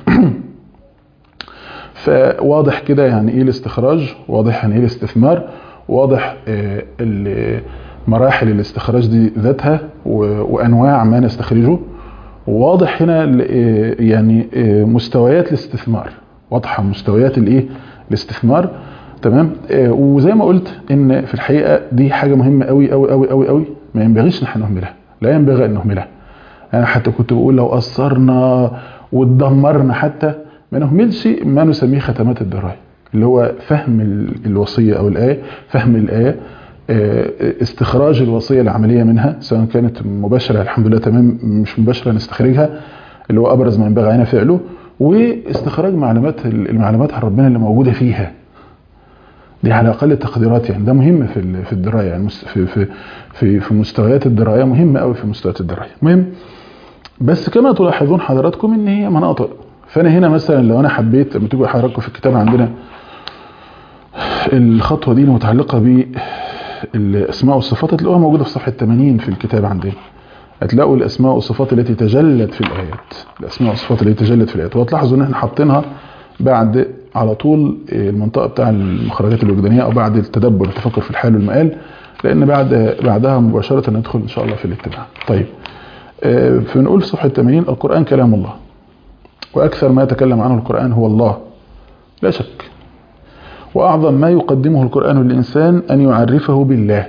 فواضح كده يعني ايه الاستخراج واضح يعني ايه الاستثمار واضح مراحل الاستخراج دي ذاتها وانواع ما نستخرجه وواضح هنا يعني مستويات الاستثمار واضحه مستويات الايه الاستثمار تمام وزي ما قلت ان في الحقيقه دي حاجه مهمه قوي قوي قوي قوي قوي ما ينبغيش نحن نهملها لا ينبغي ان نهملها انا حتى كنت بقول لو قصرنا واتدمرنا حتى ما نهملش ما نسميه ختمات الدرايه اللي هو فهم الوصيه او الايه فهم الايه استخراج الوصيه العمليه منها سواء كانت مباشره الحمد لله تمام مش مباشره نستخرجها اللي هو ابرز ما ينبغي علينا فعله واستخراج معلومات المعلومات عن ربنا اللي موجوده فيها دي على اقل التقديرات يعني ده مهم في في الدرايه يعني في في في في مستويات الدرايه مهمه قوي في مستويات الدرايه مهم بس كما تلاحظون حضراتكم ان هي مناطق فانا هنا مثلا لو انا حبيت لما تيجوا حضراتكم في الكتاب عندنا الخطوه دي المتعلقه بالاسماء والصفات هتلاقوها موجوده في صفحه 80 في الكتاب عندنا هتلاقوا الاسماء والصفات التي تجلت في الايات الاسماء والصفات التي تجلت في الايات وهتلاحظوا ان احنا حاطينها بعد على طول المنطقه بتاع المخرجات الوجدانيه او بعد التدبر التفكر في الحال والمآل لان بعد بعدها مباشره ندخل ان شاء الله في الاتباع طيب فنقول في صفحه 80 القران كلام الله واكثر ما يتكلم عنه القران هو الله لا شك واعظم ما يقدمه القران للانسان ان يعرفه بالله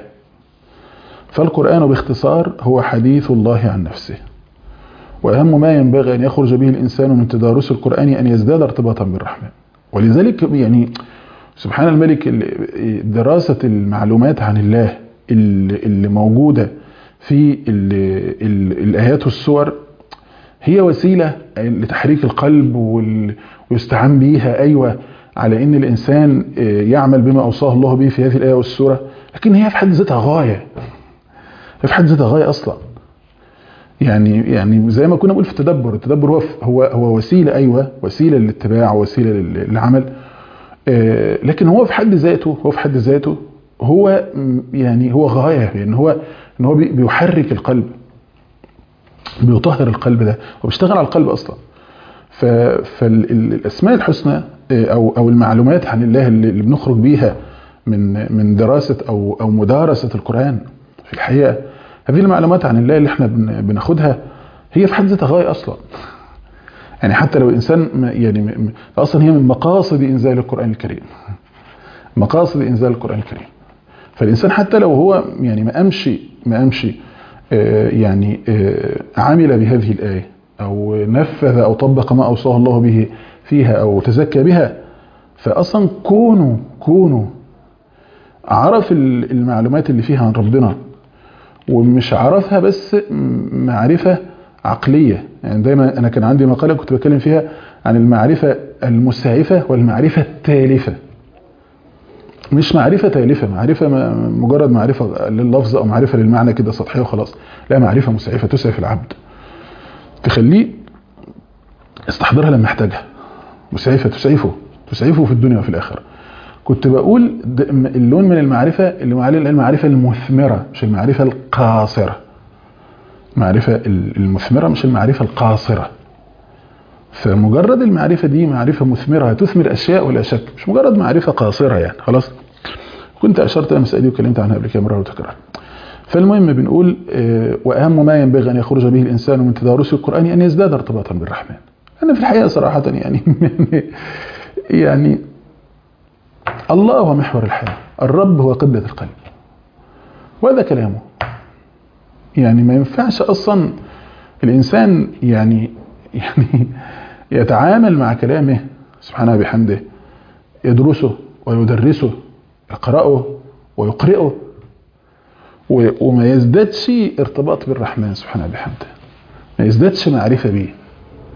فالقران باختصار هو حديث الله عن نفسه واهم ما ينبغي ان يخرج به الانسان من تدارس القران ان يزداد ارتباطا بالرحمن ولذلك يعني سبحان الملك دراسة المعلومات عن الله اللي موجودة في الآيات والسور هي وسيلة لتحريك القلب ويستعان بيها أيوة على أن الإنسان يعمل بما أوصاه الله به في هذه الآية والسورة لكن هي في حد ذاتها غاية في حد ذاتها غاية أصلا يعني يعني زي ما كنا بنقول في التدبر التدبر هو هو هو وسيله ايوه وسيله للاتباع وسيله للعمل آه لكن هو في حد ذاته هو في حد ذاته هو يعني هو غايه يعني هو ان هو بيحرك القلب بيطهر القلب ده هو بيشتغل على القلب اصلا فالاسماء الحسنى او او المعلومات عن الله اللي بنخرج بيها من من دراسه او او مدارسه القران في الحقيقه هذه المعلومات عن الله اللي احنا بناخدها هي في حد ذاتها غايه اصلا يعني حتى لو الانسان يعني اصلا هي من مقاصد انزال القران الكريم مقاصد انزال القران الكريم فالانسان حتى لو هو يعني ما امشي ما امشي يعني عمل بهذه الايه او نفذ او طبق ما اوصاه الله به فيها او تزكى بها فاصلا كونه كونه عرف المعلومات اللي فيها عن ربنا ومش عرفها بس معرفة عقلية يعني دايما أنا كان عندي مقالة كنت بتكلم فيها عن المعرفة المسعفة والمعرفة التالفة مش معرفة تالفة معرفة مجرد معرفة لللفظ أو معرفة للمعنى كده سطحية وخلاص لا معرفة مسعفة تسعف العبد تخليه يستحضرها لما يحتاجها مسعفة تسعفه تسعفه في الدنيا وفي الآخرة كنت بقول اللون من المعرفة اللي معاه المعرفة المثمرة مش المعرفة القاصرة المعرفة المثمرة مش المعرفة القاصرة فمجرد المعرفة دي معرفة مثمرة هتثمر أشياء ولا شك مش مجرد معرفة قاصرة يعني خلاص كنت أشرت إلى المسألة دي وكلمت عنها قبل كده مرة وتكرار فالمهم بنقول وأهم ما ينبغي أن يخرج به الإنسان من تدارس القرآن أن يزداد ارتباطا بالرحمن أنا في الحقيقة صراحة يعني يعني الله هو محور الحياة الرب هو قبلة القلب وهذا كلامه يعني ما ينفعش أصلا الإنسان يعني يعني يتعامل مع كلامه سبحانه بحمده يدرسه ويدرسه يقرأه ويقرئه وما يزدادش ارتباط بالرحمن سبحانه بحمده ما يزدادش معرفة به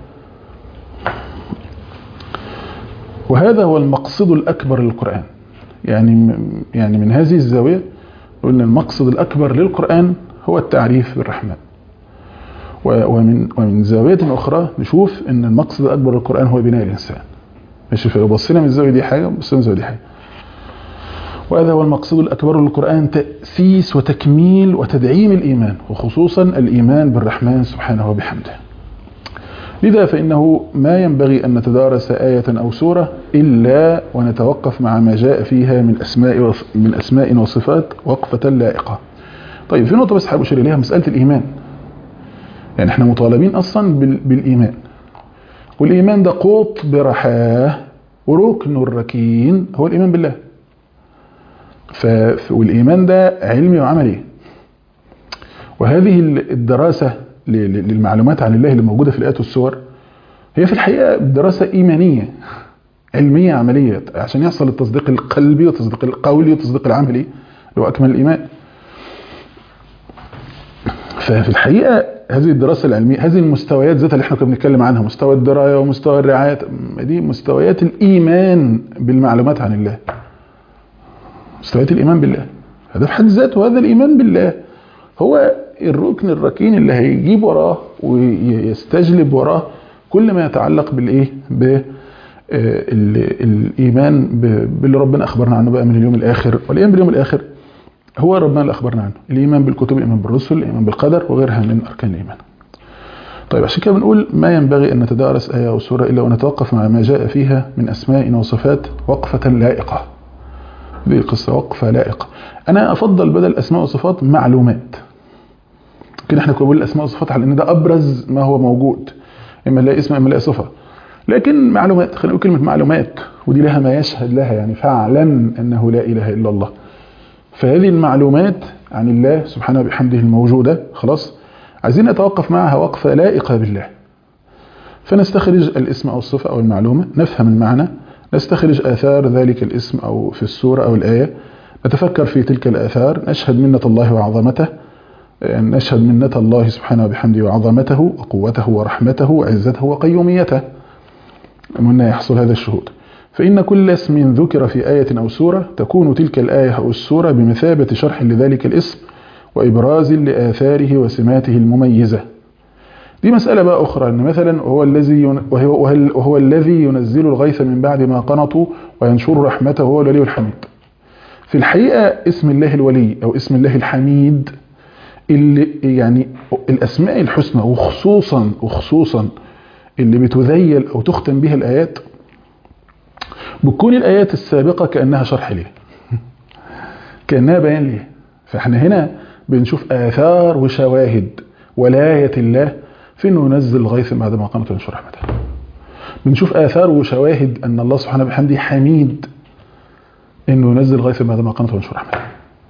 وهذا هو المقصد الأكبر للقرآن يعني يعني من هذه الزاوية قلنا المقصد الأكبر للقرآن هو التعريف بالرحمن ومن ومن زاوية أخرى نشوف أن المقصد الأكبر للقرآن هو بناء الإنسان ماشي فلو بصينا من الزاوية دي حاجة بصينا من الزاوية دي حاجة وهذا هو المقصود الأكبر للقرآن تأسيس وتكميل وتدعيم الإيمان وخصوصا الإيمان بالرحمن سبحانه وبحمده لذا فإنه ما ينبغي أن نتدارس آية أو سورة إلا ونتوقف مع ما جاء فيها من أسماء من أسماء وصفات وقفة لائقة طيب في نقطة بس حابب أشير إليها مسألة الإيمان يعني احنا مطالبين أصلا بالإيمان والإيمان ده قوط برحاه وركن الركين هو الإيمان بالله ف... والإيمان ده علمي وعملي وهذه الدراسة للمعلومات عن الله اللي موجودة في الآيات والسور هي في الحقيقة دراسة إيمانية علمية عملية عشان يحصل التصديق القلبي والتصديق القولي والتصديق العملي اللي هو أكمل الإيمان ففي الحقيقة هذه الدراسة العلمية هذه المستويات ذاتها اللي احنا كنا بنتكلم عنها مستوى الدراية ومستوى الرعاية دي مستويات الإيمان بالمعلومات عن الله مستويات الإيمان بالله هذا في حد ذاته هذا الإيمان بالله هو الركن الركين اللي هيجيب وراه ويستجلب وراه كل ما يتعلق بالايه ب الايمان باللي ربنا اخبرنا عنه بقى من اليوم الاخر والايمان باليوم الاخر هو ربنا اللي اخبرنا عنه الايمان بالكتب الايمان بالرسل الايمان بالقدر وغيرها من اركان الايمان طيب عشان كده بنقول ما ينبغي ان نتدارس ايه او سوره الا ونتوقف مع ما جاء فيها من اسماء وصفات وقفه لائقه دي قصه وقفه لائقه انا افضل بدل اسماء وصفات معلومات كده احنا كنا بنقول الاسماء والصفات على ان ده ابرز ما هو موجود اما نلاقي اسم اما نلاقي صفه لكن معلومات خلينا نقول كلمه معلومات ودي لها ما يشهد لها يعني فاعلم انه لا اله الا الله فهذه المعلومات عن الله سبحانه وبحمده الموجوده خلاص عايزين نتوقف معها وقفه لائقه بالله فنستخرج الاسم او الصفه او المعلومه نفهم المعنى نستخرج اثار ذلك الاسم او في السوره او الايه نتفكر في تلك الاثار نشهد منه الله وعظمته نشهد منة الله سبحانه وبحمده وعظمته وقوته ورحمته وعزته وقيوميته منا يحصل هذا الشهود فإن كل اسم ذكر في آية أو سورة تكون تلك الآية أو السورة بمثابة شرح لذلك الاسم وإبراز لآثاره وسماته المميزة دي مسألة بقى أخرى أن مثلا هو الذي وهو, وهو الذي ينزل الغيث من بعد ما قنطوا وينشر رحمته هو الولي الحميد في الحقيقة اسم الله الولي أو اسم الله الحميد اللي يعني الاسماء الحسنى وخصوصا وخصوصا اللي بتذيل او تختم بها الايات بتكون الايات السابقه كانها شرح ليه كانها بيان ليه فاحنا هنا بنشوف اثار وشواهد ولايه الله في انه ينزل الغيث بعد ما قامت وينشر رحمته بنشوف اثار وشواهد ان الله سبحانه وبحمده حميد انه ينزل الغيث بعد ما قامت وينشر رحمته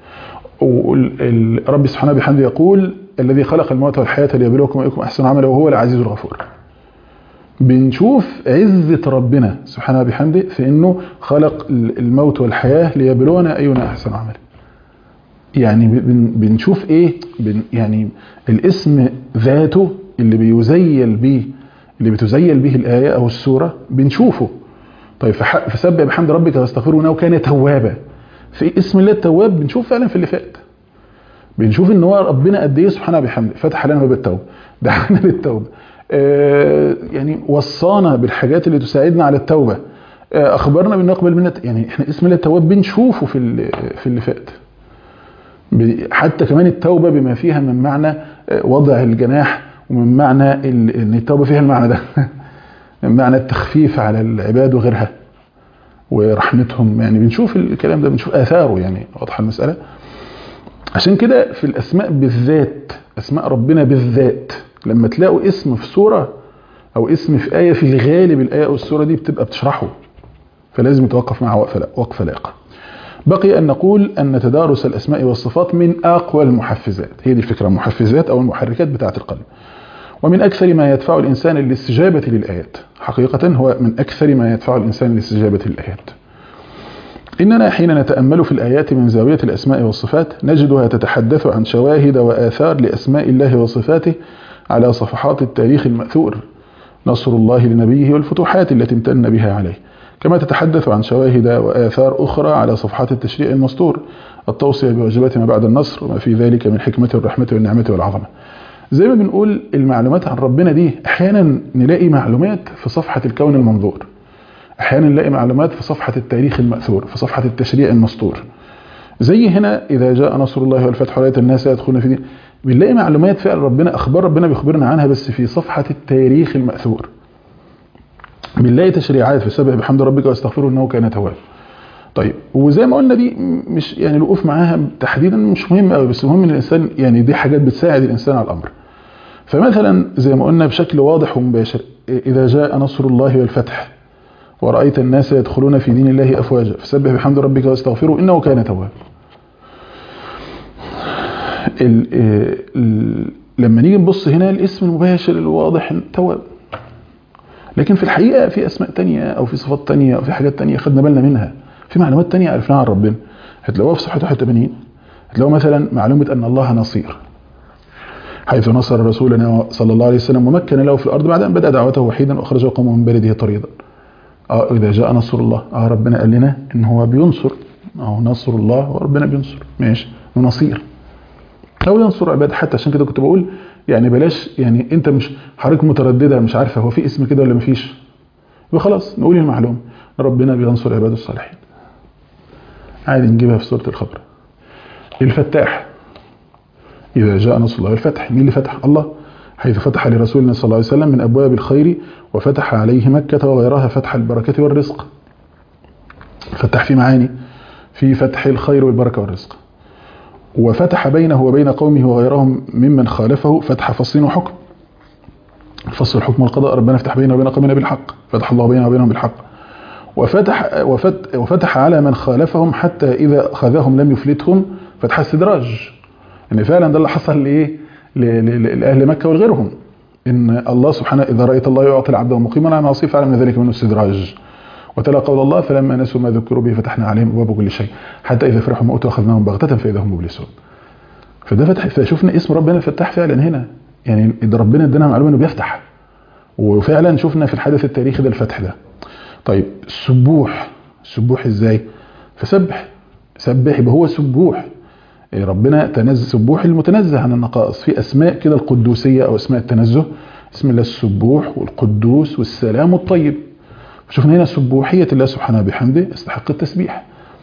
رب سبحانه بحمده يقول الذي خلق الموت والحياة ليبلوكم أيكم أحسن عملا وهو العزيز الغفور بنشوف عزة ربنا سبحانه بحمده في أنه خلق الموت والحياة ليبلونا أينا أحسن عملا يعني بنشوف إيه بن يعني الاسم ذاته اللي بيزيل به اللي بتزيل به الآية أو السورة بنشوفه طيب فسبح بحمد ربك واستغفره انه كان توابا في اسم الله التواب بنشوف فعلا في اللي فات بنشوف ان هو ربنا قد ايه سبحانه بحمده فتح لنا باب التوبه دعانا للتوبه آه يعني وصانا بالحاجات اللي تساعدنا على التوبه آه اخبرنا بانه يقبل منا يعني احنا اسم الله التواب بنشوفه في اللي في اللي فات حتى كمان التوبه بما فيها من معنى وضع الجناح ومن معنى ان التوبه فيها المعنى ده من معنى التخفيف على العباد وغيرها ورحمتهم يعني بنشوف الكلام ده بنشوف اثاره يعني واضحه المساله عشان كده في الاسماء بالذات اسماء ربنا بالذات لما تلاقوا اسم في سوره او اسم في ايه في الغالب الايه او السوره دي بتبقى بتشرحه فلازم يتوقف معها وقفه وقفه لائقه بقي ان نقول ان تدارس الاسماء والصفات من اقوى المحفزات هي دي الفكره المحفزات او المحركات بتاعه القلب ومن أكثر ما يدفع الإنسان للاستجابة للآيات حقيقة هو من أكثر ما يدفع الإنسان للاستجابة للآيات إننا حين نتأمل في الآيات من زاوية الأسماء والصفات نجدها تتحدث عن شواهد وآثار لأسماء الله وصفاته على صفحات التاريخ المأثور نصر الله لنبيه والفتوحات التي امتن بها عليه كما تتحدث عن شواهد وآثار أخرى على صفحات التشريع المسطور التوصية بواجبات ما بعد النصر وما في ذلك من حكمة الرحمة والنعمة والعظمة زي ما بنقول المعلومات عن ربنا دي أحيانا نلاقي معلومات في صفحة الكون المنظور أحيانا نلاقي معلومات في صفحة التاريخ المأثور في صفحة التشريع المسطور زي هنا إذا جاء نصر الله والفتح ورأيت الناس يدخلون في دين بنلاقي معلومات فعلا ربنا أخبار ربنا بيخبرنا عنها بس في صفحة التاريخ المأثور بنلاقي تشريعات في سبح بحمد ربك واستغفره انه كان توابا طيب وزي ما قلنا دي مش يعني الوقوف معاها تحديدا مش مهم قوي بس مهم ان الانسان يعني دي حاجات بتساعد الانسان على الامر فمثلا زي ما قلنا بشكل واضح ومباشر اذا جاء نصر الله والفتح ورأيت الناس يدخلون في دين الله أفواجا فسبح بحمد ربك واستغفره إنه كان توابا ال- ال- لما نيجي نبص هنا الاسم المباشر الواضح تواب لكن في الحقيقة في أسماء تانية أو في صفات تانية أو في حاجات تانية خدنا بالنا منها في معلومات تانية عرفناها عن ربنا هتلاقوها في صفحة 81 هتلاقوا مثلا معلومة أن الله نصير حيث نصر رسولنا صلى الله عليه وسلم ومكن له في الأرض بعد أن بدأ دعوته وحيدا وأخرج قومه من بلده طريدا اه إذا جاء نصر الله اه ربنا قال لنا إن هو بينصر أو نصر الله وربنا بينصر ماشي ونصير أو ينصر عباده حتى عشان كده كنت بقول يعني بلاش يعني أنت مش حضرتك مترددة مش عارفة هو في اسم كده ولا مفيش يبقى خلاص نقول المعلومة ربنا بينصر عباده الصالحين عادي نجيبها في سورة الخبر الفتاح إذا جاء نصر الله الفتح مين اللي فتح الله حيث فتح لرسولنا صلى الله عليه وسلم من أبواب الخير وفتح عليه مكة وغيرها فتح البركة والرزق فتح في معاني في فتح الخير والبركة والرزق وفتح بينه وبين قومه وغيرهم ممن خالفه فتح فصل وحكم فصل الحكم والقضاء ربنا فتح بينه وبين قومنا بالحق فتح الله بينه وبينهم بالحق وفتح, وفت وفتح على من خالفهم حتى إذا أخذهم لم يفلتهم فتح استدراج ان فعلا ده اللي حصل لايه لاهل مكه ولغيرهم ان الله سبحانه اذا رايت الله يعطي العبد مقيما على معصيه فعلم من ذلك منه استدراج وتلا قول الله فلما نسوا ما ذكروا به فتحنا عليهم ابواب كل شيء حتى اذا فرحوا ما اوتوا اخذناهم بغته فاذا هم مبلسون فده فتح فشفنا اسم ربنا الفتاح فعلا هنا يعني ده ربنا ادانا معلومه انه بيفتح وفعلا شفنا في الحدث التاريخي ده الفتح ده طيب السبوح السبوح ازاي فسبح سبح يبقى هو سبوح ربنا تنزه سبوح المتنزه عن النقائص في اسماء كده القدوسيه او اسماء التنزه اسم الله السبوح والقدوس والسلام الطيب شفنا هنا سبوحيه الله سبحانه بحمده يستحق التسبيح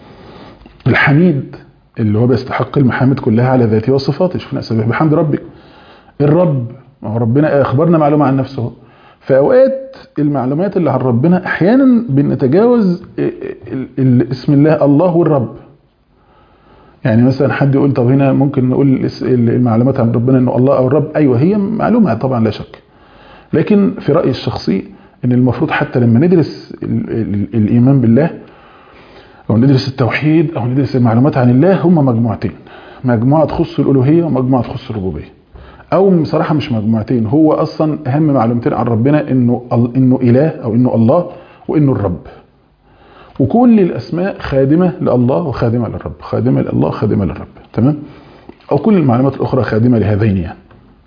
الحميد اللي هو بيستحق المحامد كلها على ذاته وصفاته شفنا سبح بحمد ربك الرب ربنا اخبرنا معلومه عن نفسه في اوقات المعلومات اللي عن ربنا احيانا بنتجاوز اسم الله الله والرب يعني مثلا حد يقول طب هنا ممكن نقول المعلومات عن ربنا انه الله او الرب ايوه هي معلومه طبعا لا شك لكن في رايي الشخصي ان المفروض حتى لما ندرس الايمان بالله او ندرس التوحيد او ندرس المعلومات عن الله هما مجموعتين مجموعه تخص الالوهيه ومجموعه تخص الربوبيه او بصراحه مش مجموعتين هو اصلا اهم معلومتين عن ربنا انه انه اله او انه الله وانه الرب وكل الاسماء خادمه لله وخادمه للرب خادمه لله خادمه للرب تمام او كل المعلومات الاخرى خادمه لهذين يعني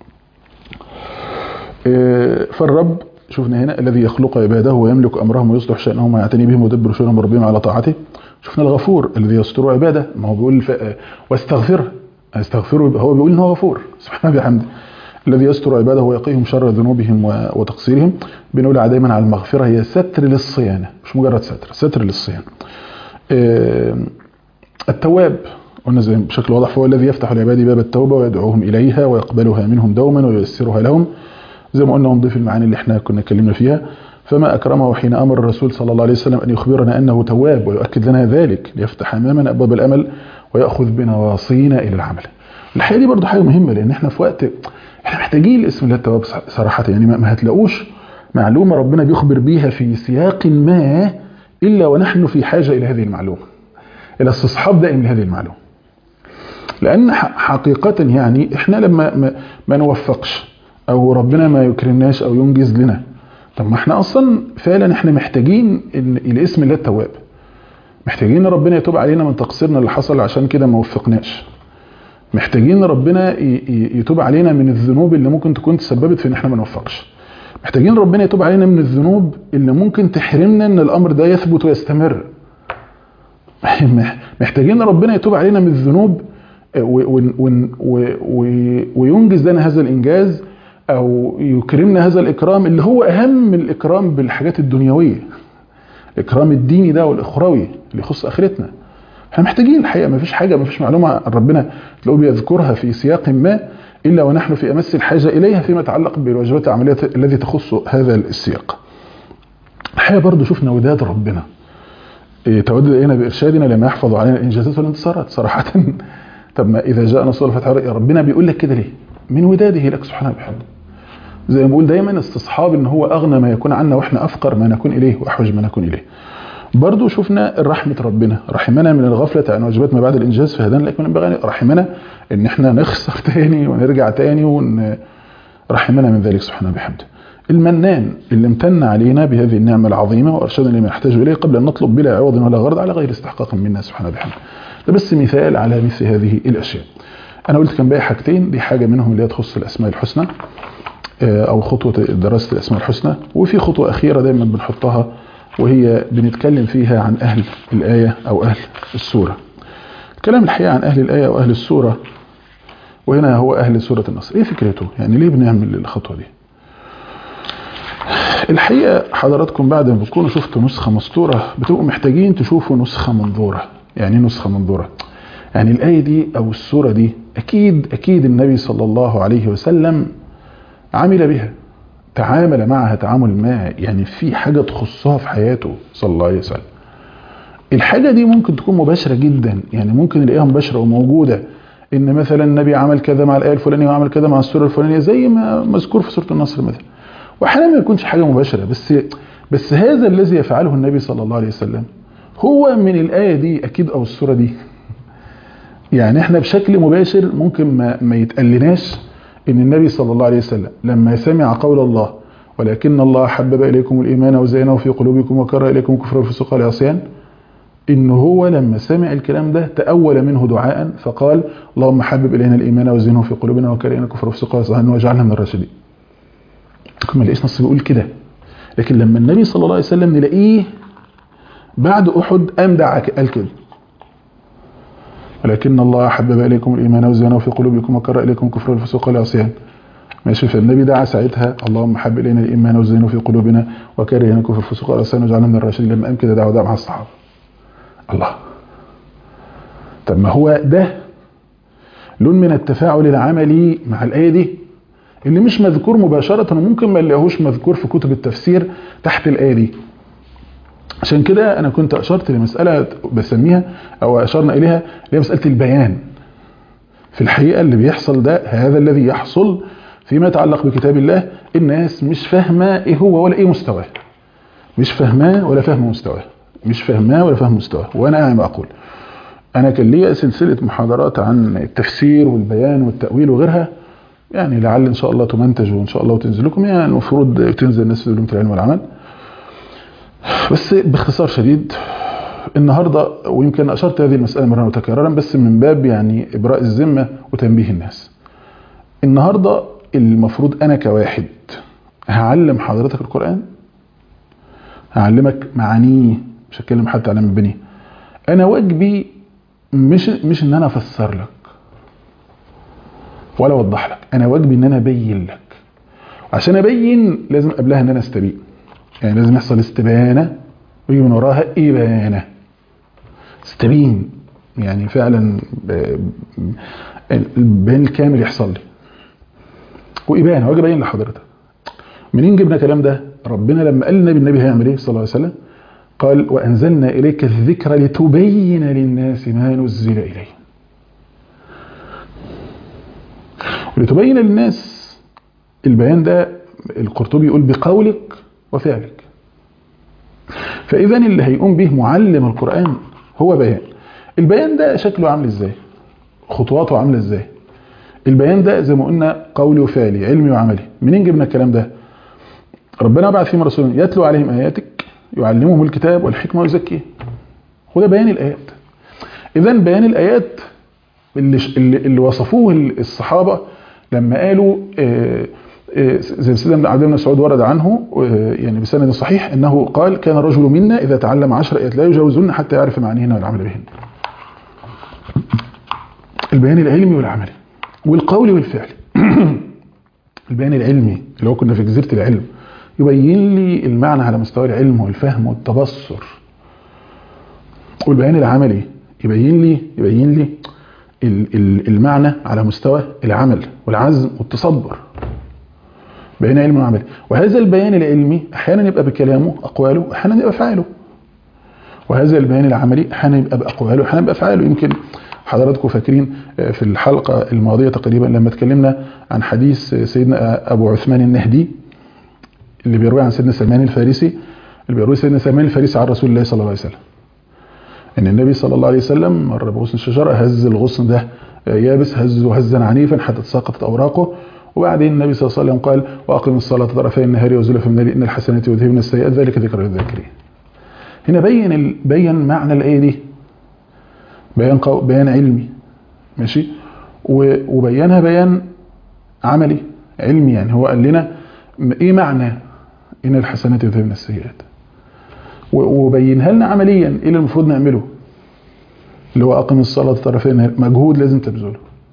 فالرب شفنا هنا الذي يخلق عباده ويملك امرهم ويصلح شانهم ويعتني بهم ويدبر شؤونهم وربهم على طاعته شفنا الغفور الذي يستر عباده ما هو بيقول ف... واستغفره استغفره هو بيقول ان هو غفور سبحانه بحمده الذي يستر عباده ويقيهم شر ذنوبهم وتقصيرهم بنقول دايما على المغفرة هي ستر للصيانة مش مجرد ستر ستر للصيانة التواب قلنا زي بشكل واضح فهو الذي يفتح لعباده باب التوبة ويدعوهم إليها ويقبلها منهم دوما وييسرها لهم زي ما قلنا ونضيف المعاني اللي احنا كنا اتكلمنا فيها فما أكرمه حين أمر الرسول صلى الله عليه وسلم أن يخبرنا أنه تواب ويؤكد لنا ذلك ليفتح أمامنا أبواب الأمل ويأخذ بنواصينا إلى العمل الحقيقة دي برضو حاجة مهمة لأن احنا في وقت احنا محتاجين الاسم الله التواب صراحة يعني ما هتلاقوش معلومة ربنا بيخبر بيها في سياق ما إلا ونحن في حاجة إلى هذه المعلومة إلى استصحاب دائم لهذه المعلومة لأن حقيقة يعني إحنا لما ما, ما نوفقش أو ربنا ما يكرمناش أو ينجز لنا طب ما إحنا أصلا فعلا إحنا محتاجين إلى اسم الله التواب محتاجين ربنا يتوب علينا من تقصيرنا اللي حصل عشان كده ما وفقناش محتاجين ربنا يتوب علينا من الذنوب اللي ممكن تكون تسببت في ان احنا ما نوفقش محتاجين ربنا يتوب علينا من الذنوب اللي ممكن تحرمنا ان الامر ده يثبت ويستمر محتاجين ربنا يتوب علينا من الذنوب وينجز لنا هذا الانجاز او يكرمنا هذا الاكرام اللي هو اهم من الاكرام بالحاجات الدنيويه الاكرام الديني ده والاخروي اللي يخص اخرتنا احنا محتاجين الحقيقه ما فيش حاجه ما فيش معلومه عن ربنا تلاقوه بيذكرها في سياق ما الا ونحن في امس الحاجه اليها فيما يتعلق بالواجبات العمليه التي تخص هذا السياق الحقيقه برضو شفنا وداد ربنا تودد الينا بارشادنا لما يحفظ علينا الانجازات والانتصارات صراحه طب ما اذا جاء نصر الفتح يا ربنا بيقول لك كده ليه من وداده لك سبحانه وبحمده زي ما بقول دايما استصحاب ان هو اغنى ما يكون عنا واحنا افقر ما نكون اليه واحوج ما نكون اليه برضو شفنا رحمة ربنا رحمنا من الغفلة عن واجبات ما بعد الإنجاز فهدانا لك من ينبغي رحمنا إن إحنا نخسر تاني ونرجع تاني ون رحمنا من ذلك سبحانه بحمده المنان اللي امتن علينا بهذه النعمة العظيمة وأرشدنا لما نحتاج إليه قبل أن نطلب بلا عوض ولا غرض على غير استحقاق منا سبحانه بحمده ده بس مثال على مثل هذه الأشياء أنا قلت كان باقي حاجتين دي حاجة منهم اللي هي تخص الأسماء الحسنى أو خطوة دراسة الأسماء الحسنى وفي خطوة أخيرة دايما بنحطها وهي بنتكلم فيها عن أهل الآية أو أهل السورة الكلام الحقيقة عن أهل الآية أو أهل السورة وهنا هو أهل سورة النصر إيه فكرته؟ يعني ليه بنعمل الخطوة دي؟ الحقيقة حضراتكم بعد ما بتكونوا شفتوا نسخة مسطورة بتبقوا محتاجين تشوفوا نسخة منظورة يعني ايه نسخة منظورة؟ يعني الآية دي أو السورة دي أكيد أكيد النبي صلى الله عليه وسلم عمل بها تعامل معها تعامل ما يعني في حاجة تخصها في حياته صلى الله عليه وسلم الحاجة دي ممكن تكون مباشرة جدا يعني ممكن نلاقيها مباشرة وموجودة ان مثلا النبي عمل كذا مع الآية الفلانية وعمل كذا مع السورة الفلانية زي ما مذكور في سورة النصر مثلا واحيانا ما يكونش حاجة مباشرة بس بس هذا الذي يفعله النبي صلى الله عليه وسلم هو من الآية دي أكيد أو السورة دي يعني احنا بشكل مباشر ممكن ما, ما يتقلناش ان النبي صلى الله عليه وسلم لما سمع قول الله ولكن الله حبب اليكم الايمان وزينه في قلوبكم وكره اليكم الكفر والفسوق والعصيان ان هو لما سمع الكلام ده تاول منه دعاء فقال اللهم حبب الينا الايمان وزينه في قلوبنا وكره الينا الكفر والفسوق والعصيان واجعلنا من الراشدين ما لقيش نص بيقول كده لكن لما النبي صلى الله عليه وسلم نلاقيه بعد احد قام دعا قال كده ولكن الله حبب اليكم الايمان وزينه في قلوبكم وكره اليكم الكفر والفسوق والعصيان ماشي فالنبي دعا ساعتها اللهم حبب الينا الايمان وزينه في قلوبنا وكره الينا الكفر والفسوق والعصيان واجعلنا من الراشدين لما قام كده دعوه دعا مع الصحابه الله طب ما هو ده لون من التفاعل العملي مع الايه دي اللي مش مذكور مباشره وممكن ما نلاقيهوش مذكور في كتب التفسير تحت الايه دي عشان كده انا كنت اشرت لمساله بسميها او اشرنا اليها اللي هي مساله البيان في الحقيقه اللي بيحصل ده هذا الذي يحصل فيما يتعلق بكتاب الله الناس مش فاهمه ايه هو ولا ايه مستواه مش فاهماه ولا فاهمه مستواه مش فاهماه ولا فاهمه مستواه وانا قاعد اقول انا كان ليا سلسله محاضرات عن التفسير والبيان والتاويل وغيرها يعني لعل ان شاء الله تمنتج وان شاء الله وتنزل لكم يعني المفروض تنزل الناس في علوم العلم والعمل بس باختصار شديد النهاردة ويمكن أشرت هذه المسألة مرة وتكرارا بس من باب يعني إبراء الذمة وتنبيه الناس النهاردة المفروض أنا كواحد هعلم حضرتك القرآن هعلمك معانيه مش هتكلم حتى على مبنيه أنا واجبي مش مش إن أنا أفسر لك ولا أوضح لك أنا واجبي إن أنا أبين لك عشان أبين لازم قبلها إن أنا أستبين يعني لازم يحصل استبانة ويجي من وراها إبانة استبين يعني فعلا البيان الكامل يحصل لي وإبانة واجي أبين لحضرتك منين جبنا الكلام ده ربنا لما قال النبي النبي هيعمل ايه صلى الله عليه وسلم قال وأنزلنا إليك الذكر لتبين للناس ما نزل إليه ولتبين للناس البيان ده القرطبي يقول بقولك وفعلك فإذا اللي هيقوم به معلم القرآن هو بيان البيان ده شكله عامل ازاي خطواته عاملة ازاي البيان ده زي ما قلنا قولي وفعلي علمي وعملي منين جبنا الكلام ده ربنا بعث فيهم رسولا يتلو عليهم آياتك يعلمهم الكتاب والحكمة ويزكيه وده بيان الآيات إذا بيان الآيات اللي, اللي, اللي وصفوه الصحابة لما قالوا زي سيدنا عبد الله بن مسعود ورد عنه يعني بسند صحيح انه قال كان الرجل منا اذا تعلم عشر ايات لا يجاوزهن حتى يعرف معانيهن والعمل بهن. البيان العلمي والعملي والقول والفعل. البيان العلمي اللي هو كنا في جزيره العلم يبين لي المعنى على مستوى العلم والفهم والتبصر. والبيان العملي يبين لي يبين لي المعنى على مستوى العمل والعزم والتصبر. بين علم وعمل وهذا البيان العلمي احيانا يبقى بكلامه اقواله واحيانا يبقى افعاله وهذا البيان العملي احيانا يبقى باقواله واحيانا بافعاله يمكن حضراتكم فاكرين في الحلقه الماضيه تقريبا لما اتكلمنا عن حديث سيدنا ابو عثمان النهدي اللي بيروي عن سيدنا سلمان الفارسي اللي بيروي سيدنا سلمان الفارسي عن رسول الله صلى الله عليه وسلم ان النبي صلى الله عليه وسلم مر بغصن الشجره هز الغصن ده يابس هزه هزا عنيفا حتى تساقطت اوراقه وبعدين النبي صلى الله عليه وسلم قال واقم الصلاه طرفي النهار وزلفا من الليل ان الحسنات يذهبن السيئات ذلك ذكر للذاكرين. هنا بين ال... بين معنى الايه دي بيان قو... بيان علمي ماشي و... وبينها بيان عملي علمي يعني هو قال لنا ايه معنى ان الحسنات يذهبن السيئات و... وبينها لنا عمليا ايه اللي المفروض نعمله اللي هو اقم الصلاه طرفي النهار مجهود لازم تبذله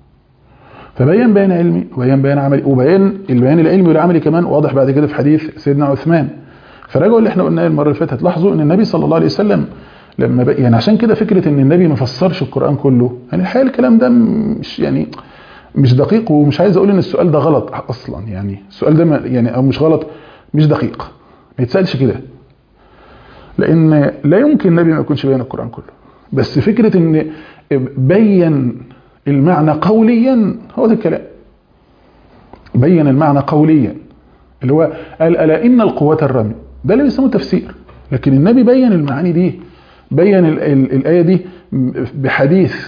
فبين بيان علمي وبيان بيان عملي وبيان البيان العلمي والعملي كمان واضح بعد كده في حديث سيدنا عثمان فراجعوا اللي احنا قلناه المره اللي فاتت هتلاحظوا ان النبي صلى الله عليه وسلم لما بقى يعني عشان كده فكره ان النبي ما فسرش القران كله يعني الحقيقه الكلام ده مش يعني مش دقيق ومش عايز اقول ان السؤال ده غلط اصلا يعني السؤال ده يعني او مش غلط مش دقيق ما يتسالش كده لان لا يمكن النبي ما يكونش بين القران كله بس فكره ان بين المعنى قوليا هو ده الكلام بين المعنى قوليا اللي هو قال ألا إن القوة الرمي ده اللي بيسموه تفسير لكن النبي بين المعاني دي بين ال ال الآية دي بحديث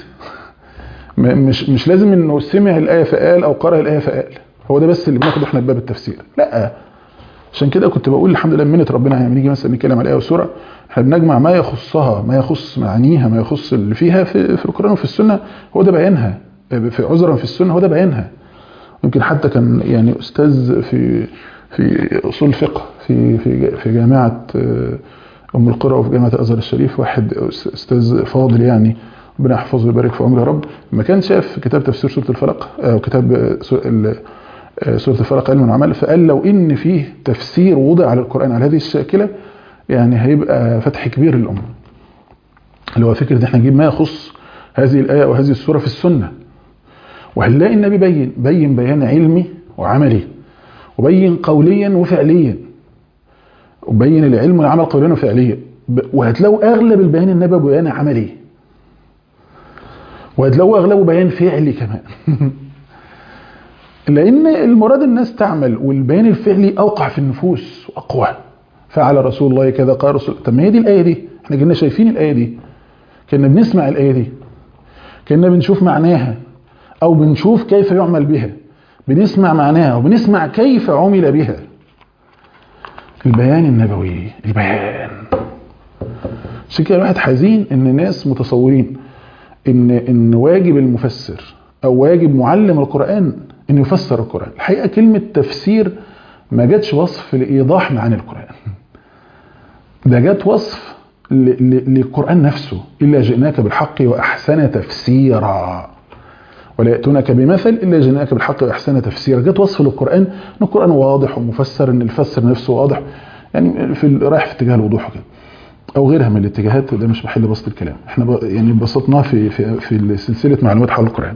مش مش لازم انه سمع الآية فقال أو قرأ الآية فقال هو ده بس اللي بناخده احنا بباب التفسير لا عشان كده كنت بقول الحمد لله منة ربنا لما نيجي مثلا نتكلم على الآية والسورة احنا بنجمع ما يخصها ما يخص معانيها ما يخص اللي فيها في, في القرآن وفي السنة هو ده بيانها في عذرا في السنة هو ده بيانها يمكن حتى كان يعني أستاذ في في أصول فقه في في في جامعة أم القرى وفي جامعة الأزهر الشريف واحد أستاذ فاضل يعني ربنا يحفظه ويبارك في عمره يا رب لما كان شاف كتاب تفسير سورة الفلق أو كتاب سورة الفلق علم وعمل فقال لو إن فيه تفسير وضع على القرآن على هذه الشاكلة يعني هيبقى فتح كبير للأمة اللي هو فكرة ان احنا نجيب ما يخص هذه الآية أو هذه السورة في السنة وهنلاقي النبي بين بين بيان علمي وعملي وبين قوليا وفعليا وبين العلم والعمل قوليا وفعليا وهتلاقوا أغلب البيان النبوي بيان عملي وهتلاقوا أغلبه بيان فعلي كمان لأن المراد الناس تعمل والبيان الفعلي أوقع في النفوس وأقوى فعل رسول الله كذا قال رسول طب ما هي دي الآية دي احنا كنا شايفين الآية دي كنا بنسمع الآية دي كنا بنشوف معناها أو بنشوف كيف يعمل بها بنسمع معناها وبنسمع كيف عمل بها البيان النبوي البيان عشان كده الواحد حزين ان الناس متصورين ان ان واجب المفسر او واجب معلم القرآن انه يفسر القرآن الحقيقة كلمة تفسير ما جاتش وصف لإيضاح معاني القرآن ده جات وصف للقرآن نفسه إلا جئناك بالحق وأحسن تفسيرا ولا يأتونك بمثل إلا جئناك بالحق وأحسن تفسيرا جات وصف للقرآن أن القرآن واضح ومفسر أن الفسر نفسه واضح يعني في رايح في اتجاه الوضوح كده أو غيرها من الاتجاهات ده مش محل بسط الكلام احنا ب... يعني بسطناه في في في سلسلة معلومات حول القرآن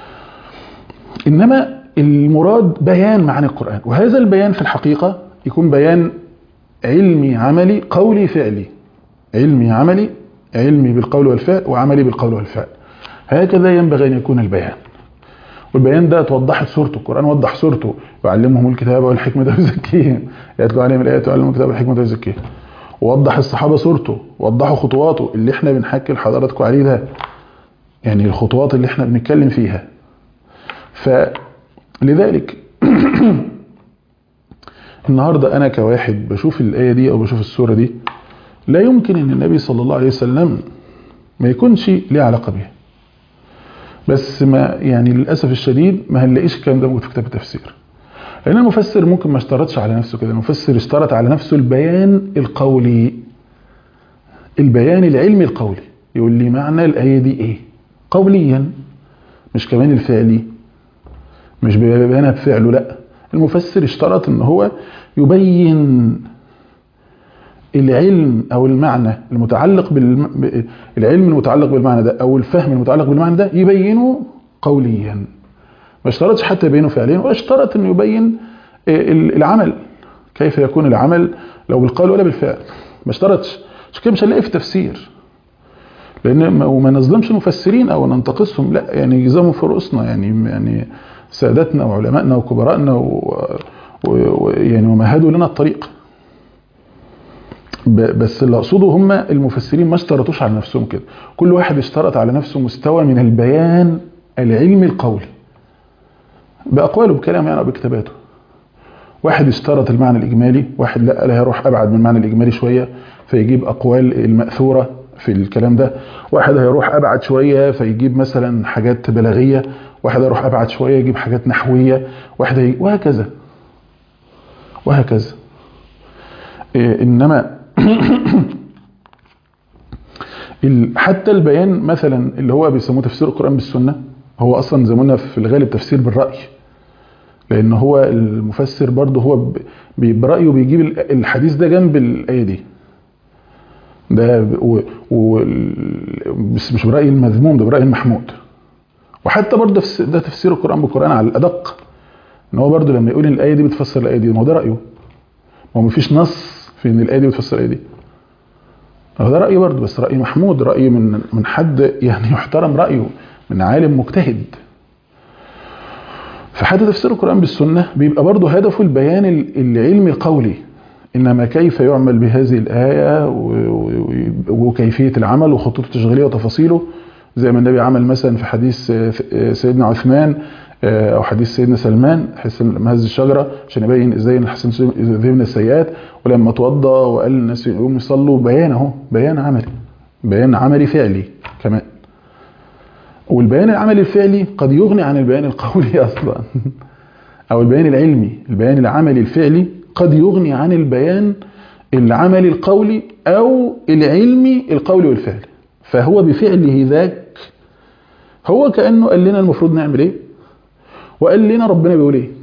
إنما المراد بيان معاني القرآن وهذا البيان في الحقيقة يكون بيان علمي عملي قولي فعلي علمي عملي علمي بالقول والفعل وعملي بالقول والفعل هكذا ينبغي أن يكون البيان والبيان ده توضحت صورته القرآن وضح صورته يعلمهم الكتاب والحكمة ويزكيهم يتلو عليهم الآيات ويعلمهم الكتاب والحكمة ويزكيهم ووضح الصحابة صورته وضحوا خطواته اللي احنا بنحكي لحضراتكم عليه ده يعني الخطوات اللي احنا بنتكلم فيها فلذلك النهاردة أنا كواحد بشوف الآية دي أو بشوف السورة دي لا يمكن أن النبي صلى الله عليه وسلم ما يكونش ليه علاقة بها بس ما يعني للأسف الشديد ما هنلاقيش الكلام ده موجود في كتاب التفسير لان المفسر ممكن ما اشترطش على نفسه كده المفسر اشترط على نفسه البيان القولي البيان العلمي القولي يقول لي معنى الايه دي ايه قوليا مش كمان الفعلي مش بيبينها بفعله لا المفسر اشترط ان هو يبين العلم او المعنى المتعلق بالم... العلم المتعلق بالمعنى ده او الفهم المتعلق بالمعنى ده يبينه قوليا ما اشترطش حتى يبينه فعليا واشترط انه يبين العمل كيف يكون العمل لو بالقول ولا بالفعل ما اشترطش عشان كده مش هنلاقي في تفسير لان وما نظلمش المفسرين او ننتقصهم لا يعني يلزموا في رؤوسنا يعني يعني سادتنا وعلمائنا وكبرائنا ويعني ومهدوا لنا الطريق بس اللي اقصده هم المفسرين ما اشترطوش على نفسهم كده كل واحد اشترط على نفسه مستوى من البيان العلمي القولي باقواله بكلامه يعني بكتاباته واحد اشترط المعنى الاجمالي واحد لا لا هيروح ابعد من المعنى الاجمالي شويه فيجيب اقوال الماثوره في الكلام ده واحد هيروح ابعد شويه فيجيب مثلا حاجات بلاغيه واحد هيروح ابعد شويه يجيب حاجات نحويه واحد هيجيب وهكذا وهكذا إيه انما حتى البيان مثلا اللي هو بيسموه تفسير القرآن بالسنة هو أصلا زي ما قلنا في الغالب تفسير بالرأي لأن هو المفسر برضه هو برأيه بيجيب الحديث ده جنب الآية دي ده و و بس مش برأي المذموم ده برأي المحمود وحتى برضه ده تفسير القرآن بالقرآن على الأدق ان هو برضه لما يقول ان الآية دي بتفسر الآية دي ما هو ده رأيه ما هو مفيش نص في ان الآية دي بتفسر الآية دي هو ده رأي برضه بس رأي محمود رأي من من حد يعني يحترم رأيه من عالم مجتهد فحتى تفسير القرآن بالسنة بيبقى برضه هدفه البيان العلمي القولي إنما كيف يعمل بهذه الآية وكيفية العمل وخطوط التشغيلية وتفاصيله زي ما النبي عمل مثلا في حديث سيدنا عثمان او حديث سيدنا سلمان حسن هز الشجره عشان يبين ازاي ان الحسن يذهبن السيئات ولما توضى وقال للناس يقوموا يصلوا بيان اهو بيان عملي بيان عملي فعلي كمان والبيان العملي الفعلي قد يغني عن البيان القولي اصلا او البيان العلمي البيان العملي الفعلي قد يغني عن البيان العملي القولي او العلمي القولي والفعلي فهو بفعله ذاك هو كانه قال لنا المفروض نعمل ايه وقال لنا ربنا بيقول ايه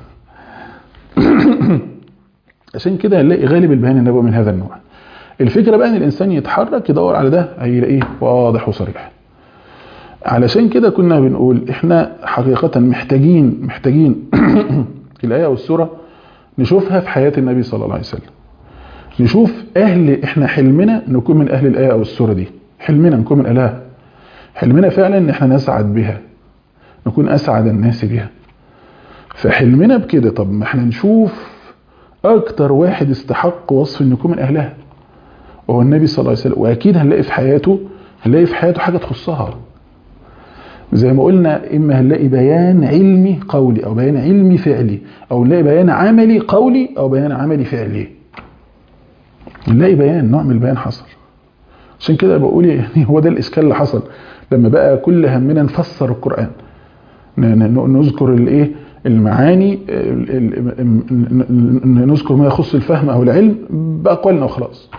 عشان كده هنلاقي غالب البيان النبوي من هذا النوع الفكره بقى ان الانسان يتحرك يدور على ده هيلاقيه واضح وصريح علشان كده كنا بنقول احنا حقيقه محتاجين محتاجين الايه والسوره نشوفها في حياه النبي صلى الله عليه وسلم نشوف اهل احنا حلمنا نكون من اهل الايه او السوره دي حلمنا نكون من اهلها حلمنا فعلا ان احنا نسعد بها نكون اسعد الناس بها فحلمنا بكده طب ما احنا نشوف اكتر واحد استحق وصف ان يكون من اهلها وهو النبي صلى الله عليه وسلم واكيد هنلاقي في حياته هنلاقي في حياته حاجه تخصها زي ما قلنا اما هنلاقي بيان علمي قولي او بيان علمي فعلي او نلاقي بيان عملي قولي او بيان عملي فعلي نلاقي بيان نوع من البيان حصل عشان كده بقول يعني هو ده الاشكال اللي حصل لما بقى كل همنا نفسر القران نذكر الايه المعاني نذكر ما يخص الفهم او العلم باقوالنا وخلاص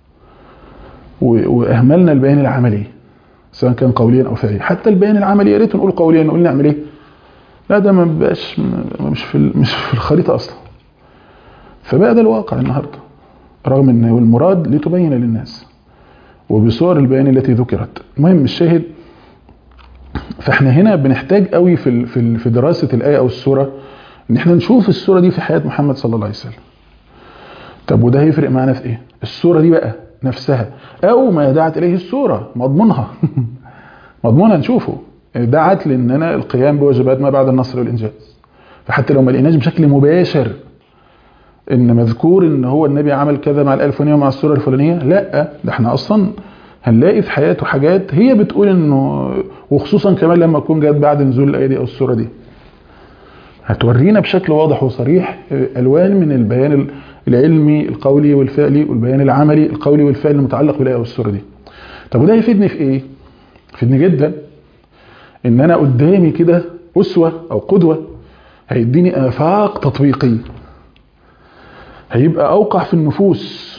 واهملنا البيان العملي سواء كان قوليا او فعليا حتى البيان العملي يا ريت نقول قوليا نقول نعمل ايه لا ده ما بقاش مش في مش في الخريطه اصلا فبقى ده الواقع النهارده رغم ان المراد لتبين للناس وبصور البيان التي ذكرت المهم الشاهد فاحنا هنا بنحتاج قوي في في في دراسه الايه او السوره ان احنا نشوف السوره دي في حياه محمد صلى الله عليه وسلم طب وده هيفرق معانا في ايه السوره دي بقى نفسها او ما دعت اليه السوره مضمونها مضمونها نشوفه دعت لاننا القيام بواجبات ما بعد النصر والانجاز فحتى لو ما لقيناش بشكل مباشر ان مذكور ان هو النبي عمل كذا مع الايه الفلانيه ومع السوره الفلانيه لا ده احنا اصلا هنلاقي في حياته حاجات هي بتقول انه وخصوصا كمان لما تكون جت بعد نزول الايه دي او السوره دي هتورينا بشكل واضح وصريح الوان من البيان العلمي القولي والفعلي والبيان العملي القولي والفعلي المتعلق بالايه او السوره دي طب وده يفيدني في ايه يفيدني جدا ان انا قدامي كده اسوه او قدوه هيديني آفاق تطبيقية هيبقى أوقع في النفوس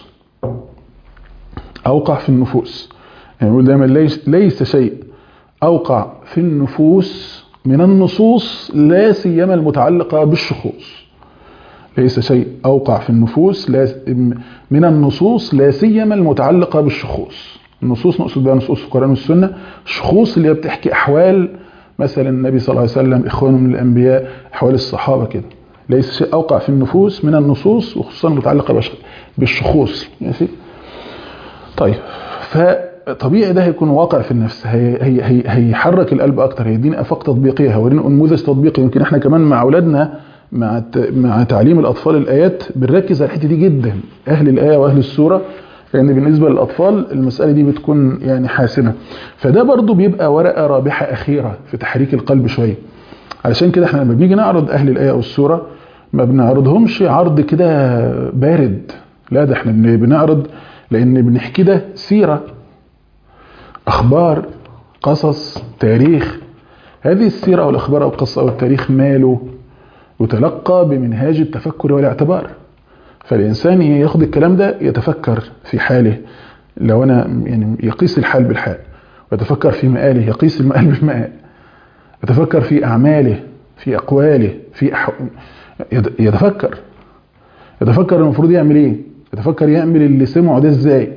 أوقع في النفوس يعني يقول دايما ليس, ليس شيء أوقع في النفوس من النصوص لا سيما المتعلقة بالشخوص ليس شيء أوقع في النفوس لا من النصوص لا سيما المتعلقة بالشخوص النصوص نقصد بها نصوص القرآن والسنة الشخوص اللي هي بتحكي أحوال مثلا النبي صلى الله عليه وسلم إخوانه من الأنبياء أحوال الصحابة كده ليس شيء أوقع في النفوس من النصوص وخصوصا المتعلقة بالشخوص ماشي طيب فطبيعي ده هيكون واقع في النفس هي هي هي هيحرك القلب اكتر هيدينا افاق تطبيقيه هيورينا نموذج تطبيقي يمكن احنا كمان مع اولادنا مع مع تعليم الاطفال الايات بنركز على الحته دي جدا اهل الايه واهل السوره لان يعني بالنسبه للاطفال المساله دي بتكون يعني حاسمه فده برضو بيبقى ورقه رابحه اخيره في تحريك القلب شويه علشان كده احنا لما بنيجي نعرض اهل الايه او السوره ما بنعرضهمش عرض كده بارد لا ده احنا بنعرض لان بنحكي ده سيره اخبار قصص تاريخ هذه السيره او الاخبار او القصه او التاريخ ماله يتلقى بمنهاج التفكر والاعتبار فالانسان ياخد الكلام ده يتفكر في حاله لو انا يعني يقيس الحال بالحال ويتفكر في مآله يقيس المآل بالمآل يتفكر في اعماله في اقواله في أح... يتفكر يتفكر المفروض يعمل ايه يتفكر يعمل اللي سمعه ده ازاي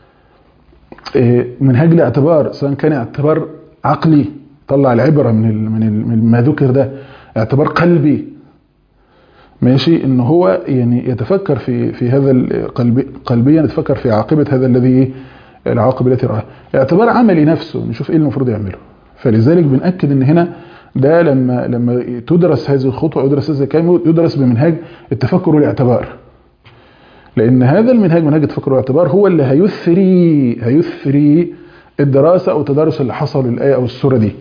منهاج الاعتبار سواء كان اعتبار عقلي طلع العبرة من ال من, ال من ما ذكر ده اعتبار قلبي ماشي ان هو يعني يتفكر في في هذا القلبي قلبيا يتفكر في عاقبة هذا الذي العواقب التي رآها اعتبار عملي نفسه نشوف ايه المفروض يعمله فلذلك بنأكد ان هنا ده لما لما تدرس هذه الخطوة يدرس هذا الكلام يدرس بمنهاج التفكر والاعتبار لان هذا المنهاج منهاج التفكر والاعتبار هو اللي هيثري هيثري الدراسة او التدارس اللي حصل للآية او السورة دي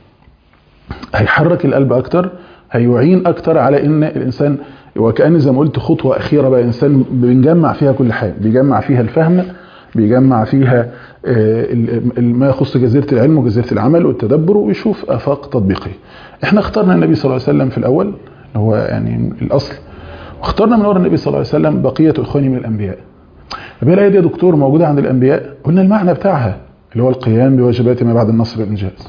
هيحرك القلب اكتر هيعين اكتر على ان الانسان وكأن زي ما قلت خطوة اخيرة بقى انسان بنجمع فيها كل حاجة بيجمع فيها الفهم بيجمع فيها ما يخص جزيرة العلم وجزيرة العمل والتدبر ويشوف افاق تطبيقية احنا اخترنا النبي صلى الله عليه وسلم في الاول هو يعني الاصل واخترنا من ورا النبي صلى الله عليه وسلم بقية اخواني من الانبياء طب ايه الايه دي يا دكتور موجودة عند الانبياء قلنا المعنى بتاعها اللي هو القيام بواجبات ما بعد النصر والانجاز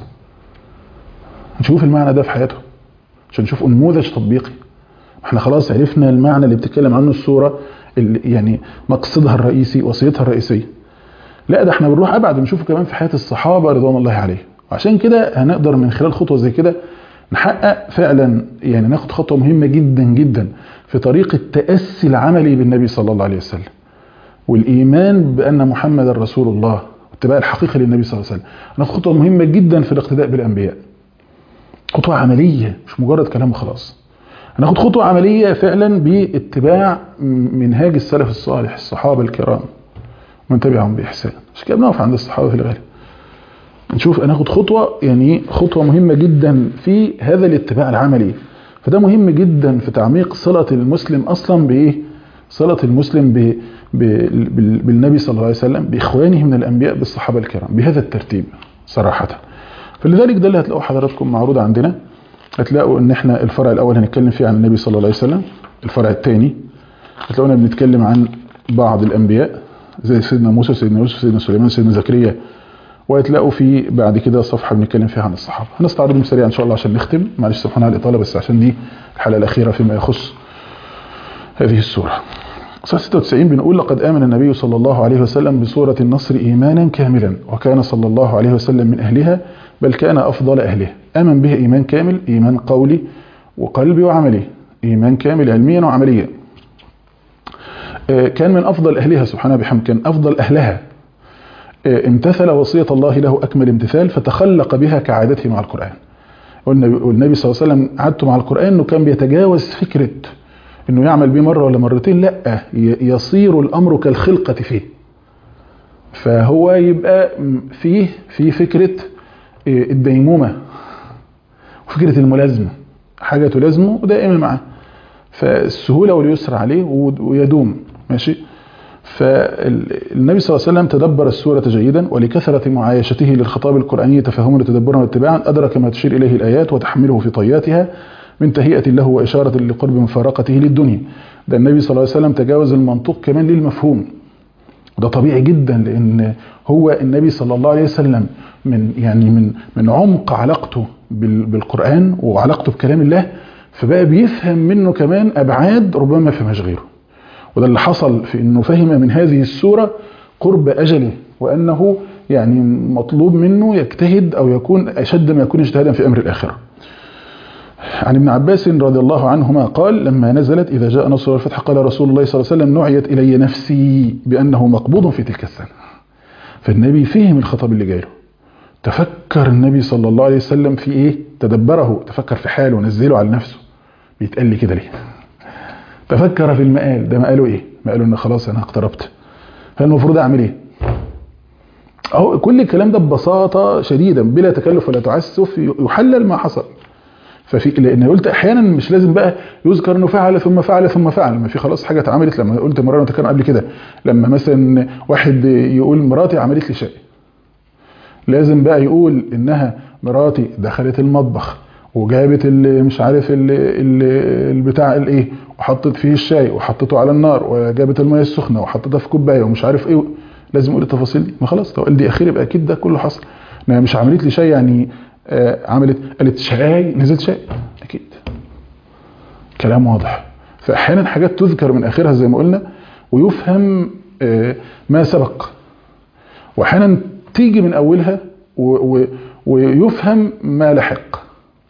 نشوف المعنى ده في حياتهم عشان نشوف نموذج تطبيقي احنا خلاص عرفنا المعنى اللي بتتكلم عنه السورة اللي يعني مقصدها الرئيسي وصيتها الرئيسية لا ده احنا بنروح ابعد ونشوفه كمان في حياة الصحابة رضوان الله عليهم وعشان كده هنقدر من خلال خطوة زي كده نحقق فعلا يعني ناخد خطوة مهمة جدا جدا في طريق التأسي العملي بالنبي صلى الله عليه وسلم والإيمان بأن محمد رسول الله واتباع الحقيقة للنبي صلى الله عليه وسلم ناخد خطوة مهمة جدا في الاقتداء بالأنبياء خطوة عملية مش مجرد كلام وخلاص هناخد خطوة عملية فعلا باتباع منهاج السلف الصالح الصحابة الكرام ومن تبعهم بإحسان مش كده بنقف عند الصحابة في الغالب نشوف هناخد خطوة يعني خطوة مهمة جدا في هذا الاتباع العملي فده مهم جدا في تعميق صلة المسلم أصلا بإيه صلة المسلم ب... ب... بالنبي صلى الله عليه وسلم بإخوانه من الأنبياء بالصحابة الكرام بهذا الترتيب صراحة فلذلك ده اللي هتلاقوا حضراتكم معروض عندنا هتلاقوا ان احنا الفرع الاول هنتكلم فيه عن النبي صلى الله عليه وسلم الفرع الثاني هتلاقونا بنتكلم عن بعض الانبياء زي سيدنا موسى سيدنا يوسف سيدنا سليمان سيدنا زكريا وهتلاقوا في بعد كده صفحه بنتكلم فيها عن الصحابه هنستعرضهم سريعا ان شاء الله عشان نختم معلش سبحان على الاطاله بس عشان دي الحلقه الاخيره فيما يخص هذه السوره صفحه 96 بنقول لقد امن النبي صلى الله عليه وسلم بسوره النصر ايمانا كاملا وكان صلى الله عليه وسلم من اهلها بل كان أفضل أهله آمن به إيمان كامل إيمان قولي وقلبي وعملي إيمان كامل علميا وعمليا كان من أفضل أهلها سبحانه بحمد كان أفضل أهلها امتثل وصية الله له أكمل امتثال فتخلق بها كعادته مع القرآن والنبي صلى الله عليه وسلم عادته مع القرآن أنه كان بيتجاوز فكرة أنه يعمل به مرة ولا مرتين لا يصير الأمر كالخلقة فيه فهو يبقى فيه في فكرة الديمومة وفكرة الملازمة حاجة تلازمه ودائما معاه فالسهولة واليسر عليه ويدوم ماشي فالنبي صلى الله عليه وسلم تدبر السورة جيدا ولكثرة معايشته للخطاب القرآني تفهما وتدبرا واتباعا أدرك ما تشير إليه الآيات وتحمله في طياتها من تهيئة له وإشارة لقرب مفارقته للدنيا ده النبي صلى الله عليه وسلم تجاوز المنطوق كمان للمفهوم وده طبيعي جدا لأن هو النبي صلى الله عليه وسلم من يعني من من عمق علاقته بالقرآن وعلاقته بكلام الله فبقى بيفهم منه كمان أبعاد ربما ما فهمهاش غيره وده اللي حصل في انه فهم من هذه السورة قرب أجله وأنه يعني مطلوب منه يجتهد أو يكون أشد ما يكون اجتهادا في أمر الآخرة عن ابن عباس رضي الله عنهما قال لما نزلت إذا جاء نصر والفتح قال رسول الله صلى الله عليه وسلم نعيت إلي نفسي بأنه مقبوض في تلك السنة فالنبي فهم الخطاب اللي جاي له تفكر النبي صلى الله عليه وسلم في ايه تدبره تفكر في حاله ونزله على نفسه بيتقال لي كده ليه تفكر في المقال ده مقاله ايه مقاله ان خلاص انا اقتربت فالمفروض اعمل ايه اهو كل الكلام ده ببساطه شديده بلا تكلف ولا تعسف يحلل ما حصل ففي لان قلت احيانا مش لازم بقى يذكر انه فعل ثم فعل ثم فعل ما في خلاص حاجه اتعملت لما قلت مره متكلم قبل كده لما مثلا واحد يقول مراتي عملت لي شيء لازم بقى يقول انها مراتي دخلت المطبخ وجابت اللي مش عارف البتاع الايه وحطت فيه الشاي وحطته على النار وجابت الميه السخنه وحطتها في كوبايه ومش عارف ايه لازم يقول التفاصيل دي ما خلاص لو قال دي اخير يبقى اكيد ده كله حصل انها مش عملت لي شاي يعني آه عملت قالت شاي نزلت شاي اكيد كلام واضح فاحيانا حاجات تذكر من اخرها زي ما قلنا ويفهم آه ما سبق واحيانا تيجي من اولها و و ويفهم ما لحق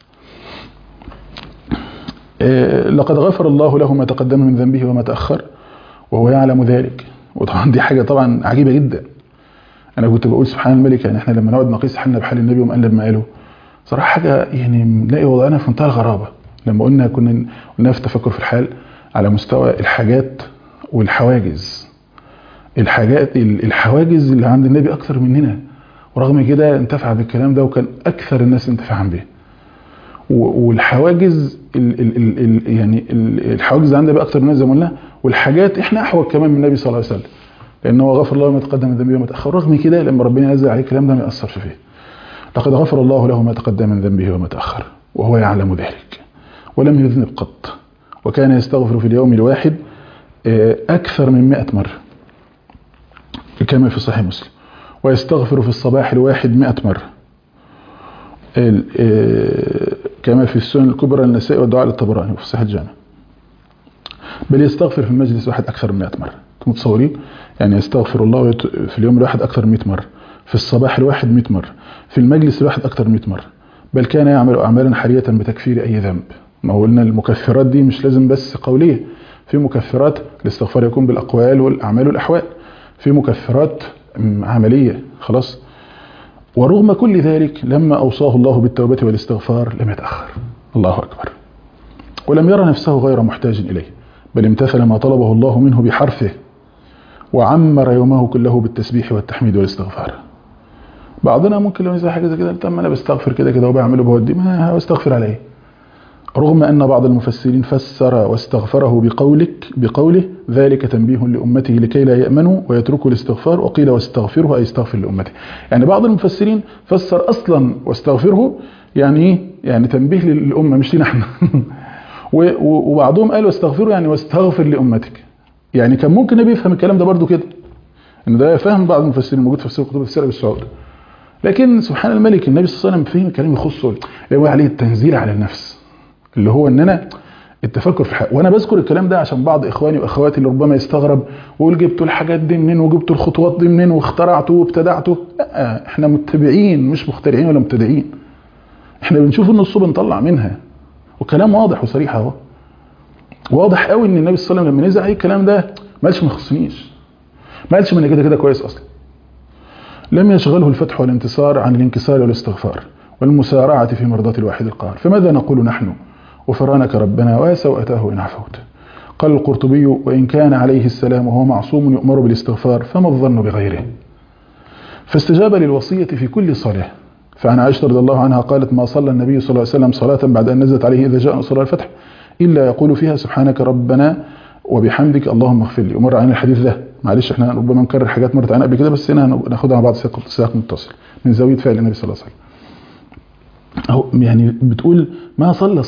لقد غفر الله له ما تقدم من ذنبه وما تأخر وهو يعلم ذلك وطبعا دي حاجة طبعا عجيبة جدا أنا كنت بقول سبحان الملك يعني احنا لما نقعد نقيس حالنا بحال النبي ومقلب ما قاله صراحة حاجة يعني نلاقي وضعنا في منتهى الغرابة لما قلنا كنا قلنا في تفكر في الحال على مستوى الحاجات والحواجز الحاجات الحواجز اللي عند النبي أكثر مننا ورغم كده انتفع بالكلام ده وكان أكثر الناس انتفاعا به والحواجز ال ال ال ال يعني الحواجز عندنا بقى اكتر من الناس زي ما قلنا والحاجات احنا احوج كمان من النبي صلى الله عليه وسلم لان هو غفر الله ما تقدم من ذنبه وما تاخر رغم كده لما ربنا ينزل عليه الكلام ده ما ياثرش فيه لقد غفر الله له ما تقدم من ذنبه وما تاخر وهو يعلم ذلك ولم يذنب قط وكان يستغفر في اليوم الواحد اكثر من 100 مره كما في صحيح مسلم ويستغفر في الصباح الواحد 100 مره كما في السنن الكبرى النسائي والدعاء للطبراني وفي صحيح الجامع بل يستغفر في المجلس الواحد أكثر من 100 مرة انتم متصورين يعني يستغفر الله في اليوم الواحد أكثر من 100 مرة في الصباح الواحد 100 مرة في المجلس الواحد أكثر من 100 مرة بل كان يعمل أعمالا حرية بتكفير أي ذنب ما قلنا المكفرات دي مش لازم بس قولية في مكفرات الاستغفار يكون بالأقوال والأعمال والأحوال في مكفرات عملية خلاص ورغم كل ذلك لما أوصاه الله بالتوبة والاستغفار لم يتأخر الله أكبر ولم يرى نفسه غير محتاج إليه بل امتثل ما طلبه الله منه بحرفه وعمر يومه كله بالتسبيح والتحميد والاستغفار بعضنا ممكن لو نزل حاجة زي كده طب انا بستغفر كده كده وبعمله بودي ما بستغفر عليه رغم أن بعض المفسرين فسر واستغفره بقولك بقوله ذلك تنبيه لأمته لكي لا يأمنوا ويتركوا الاستغفار وقيل واستغفره أي استغفر لأمته يعني بعض المفسرين فسر أصلا واستغفره يعني ايه يعني تنبيه للأمة مش لنا احنا وبعضهم قال واستغفره يعني واستغفر لأمتك يعني كان ممكن النبي يفهم الكلام ده برضو كده ان ده فهم بعض المفسرين موجود في تفسير كتب السيره بالسعود لكن سبحان الملك النبي صلى الله عليه وسلم فهم الكلام يخصه اللي هو عليه التنزيل على النفس اللي هو ان انا التفكر في الحق وانا بذكر الكلام ده عشان بعض اخواني واخواتي اللي ربما يستغرب ويقول جبتوا الحاجات دي منين وجبتوا الخطوات دي منين واخترعتوا وابتدعتوا لا احنا متبعين مش مخترعين ولا مبتدعين احنا بنشوف ان الصوب نطلع منها وكلام واضح وصريح اهو واضح قوي ان النبي صلى الله عليه وسلم لما نزل عليه الكلام ده ما قالش ما يخصنيش ما قالش ما انا كده كده كويس اصلا لم يشغله الفتح والانتصار عن الانكسار والاستغفار والمسارعة في مرضاة الواحد القهار فماذا نقول نحن غفرانك ربنا وسوءته إن عفوت قال القرطبي وإن كان عليه السلام وهو معصوم يؤمر بالاستغفار فما الظن بغيره فاستجاب للوصية في كل صلاة فعن عائشة رضي الله عنها قالت ما صلى النبي صلى الله عليه وسلم صلاة بعد أن نزلت عليه إذا جاء نصر الفتح إلا يقول فيها سبحانك ربنا وبحمدك اللهم اغفر لي ومر عن الحديث ده معلش احنا ربما نكرر حاجات مرت عنا قبل كده بس هنا ناخدها مع بعض سياق متصل من زاويه فعل النبي صلى الله عليه وسلم أو يعني بتقول ما صلى صلاة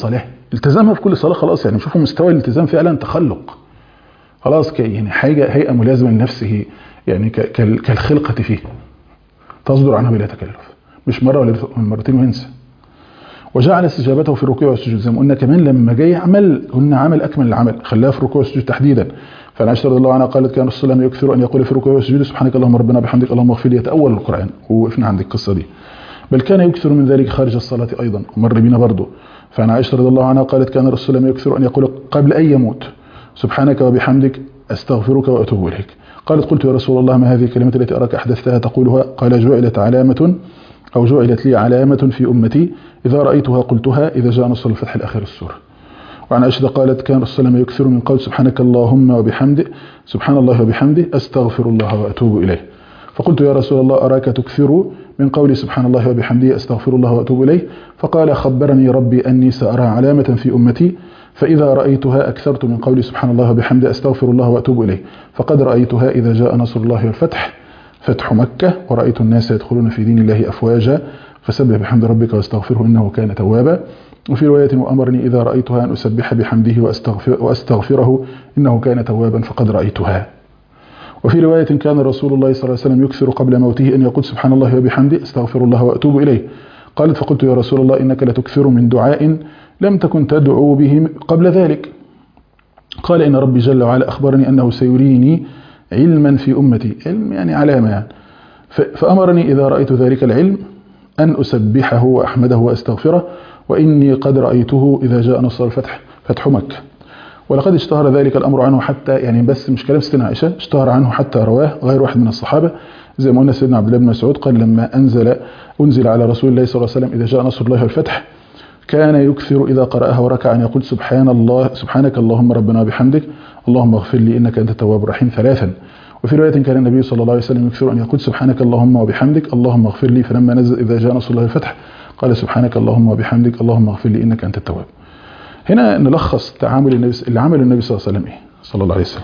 التزامها في كل صلاه خلاص يعني شوفوا مستوى الالتزام فعلا تخلق خلاص ك- يعني حاجه هيئه ملازمه لنفسه يعني ك- كال- كالخلقه فيه تصدر عنه بلا تكلف مش مره ولا مرتين وينسى وجعل استجابته في الركوع والسجود زي ما قلنا كمان لما جاي يعمل قلنا عمل اكمل العمل خلاها في الركوع والسجود تحديدا فعن عائشه رضي الله عنها قالت كان الرسول صلى الله عليه وسلم يكثر ان يقول في الركوع والسجود سبحانك اللهم ربنا بحمدك اللهم اغفر لي يتاول القران ووقفنا عند القصه دي بل كان يكثر من ذلك خارج الصلاه ايضا ومر بينا برضه فعن عائشه رضي الله عنها قالت كان الرسول صلى الله عليه وسلم يكثر ان يقول قبل ان يموت سبحانك وبحمدك استغفرك واتوب اليك قالت قلت يا رسول الله ما هذه الكلمه التي اراك احدثتها تقولها قال جعلت علامه أو جعلت لي علامة في أمتي إذا رأيتها قلتها إذا جاء نصر الفتح الأخير السورة وعن عائشة قالت كان رسول الله يكثر من قول سبحانك اللهم وبحمده سبحان الله وبحمده أستغفر الله وأتوب إليه فقلت يا رسول الله أراك تكثر من قول سبحان الله وبحمده أستغفر الله وأتوب إليه فقال خبرني ربي أني سأرى علامة في أمتي فإذا رأيتها أكثرت من قول سبحان الله وبحمده أستغفر الله وأتوب إليه فقد رأيتها إذا جاء نصر الله والفتح فتح مكة ورأيت الناس يدخلون في دين الله أفواجا فسبح بحمد ربك واستغفره إنه كان توابا وفي رواية وأمرني إذا رأيتها أن أسبح بحمده وأستغفر وأستغفره إنه كان توابا فقد رأيتها وفي رواية كان رسول الله صلى الله عليه وسلم يكثر قبل موته أن يقول سبحان الله وبحمده استغفر الله وأتوب إليه قالت فقلت يا رسول الله إنك لتكثر من دعاء لم تكن تدعو به قبل ذلك قال إن ربي جل وعلا أخبرني أنه سيريني علما في أمتي علم يعني علامة يعني فأمرني إذا رأيت ذلك العلم أن أسبحه وأحمده وأستغفره وإني قد رأيته إذا جاء نصر الفتح فتح مكة ولقد اشتهر ذلك الأمر عنه حتى يعني بس مش كلام ستنا عائشة اشتهر عنه حتى رواه غير واحد من الصحابة زي ما قلنا سيدنا عبد الله بن مسعود قال لما أنزل أنزل على رسول الله صلى الله عليه وسلم إذا جاء نصر الله والفتح كان يكثر إذا قرأها وركع أن يقول سبحان الله سبحانك اللهم ربنا بحمدك اللهم اغفر لي إنك أنت التواب الرحيم ثلاثا وفي رواية كان النبي صلى الله عليه وسلم يكثر أن يقول سبحانك اللهم وبحمدك اللهم اغفر لي فلما نزل إذا جاء نصر الله الفتح قال سبحانك اللهم وبحمدك اللهم اغفر لي إنك أنت التواب هنا نلخص تعامل النبي اللي عمل النبي صلى الله عليه وسلم إيه صلى الله عليه وسلم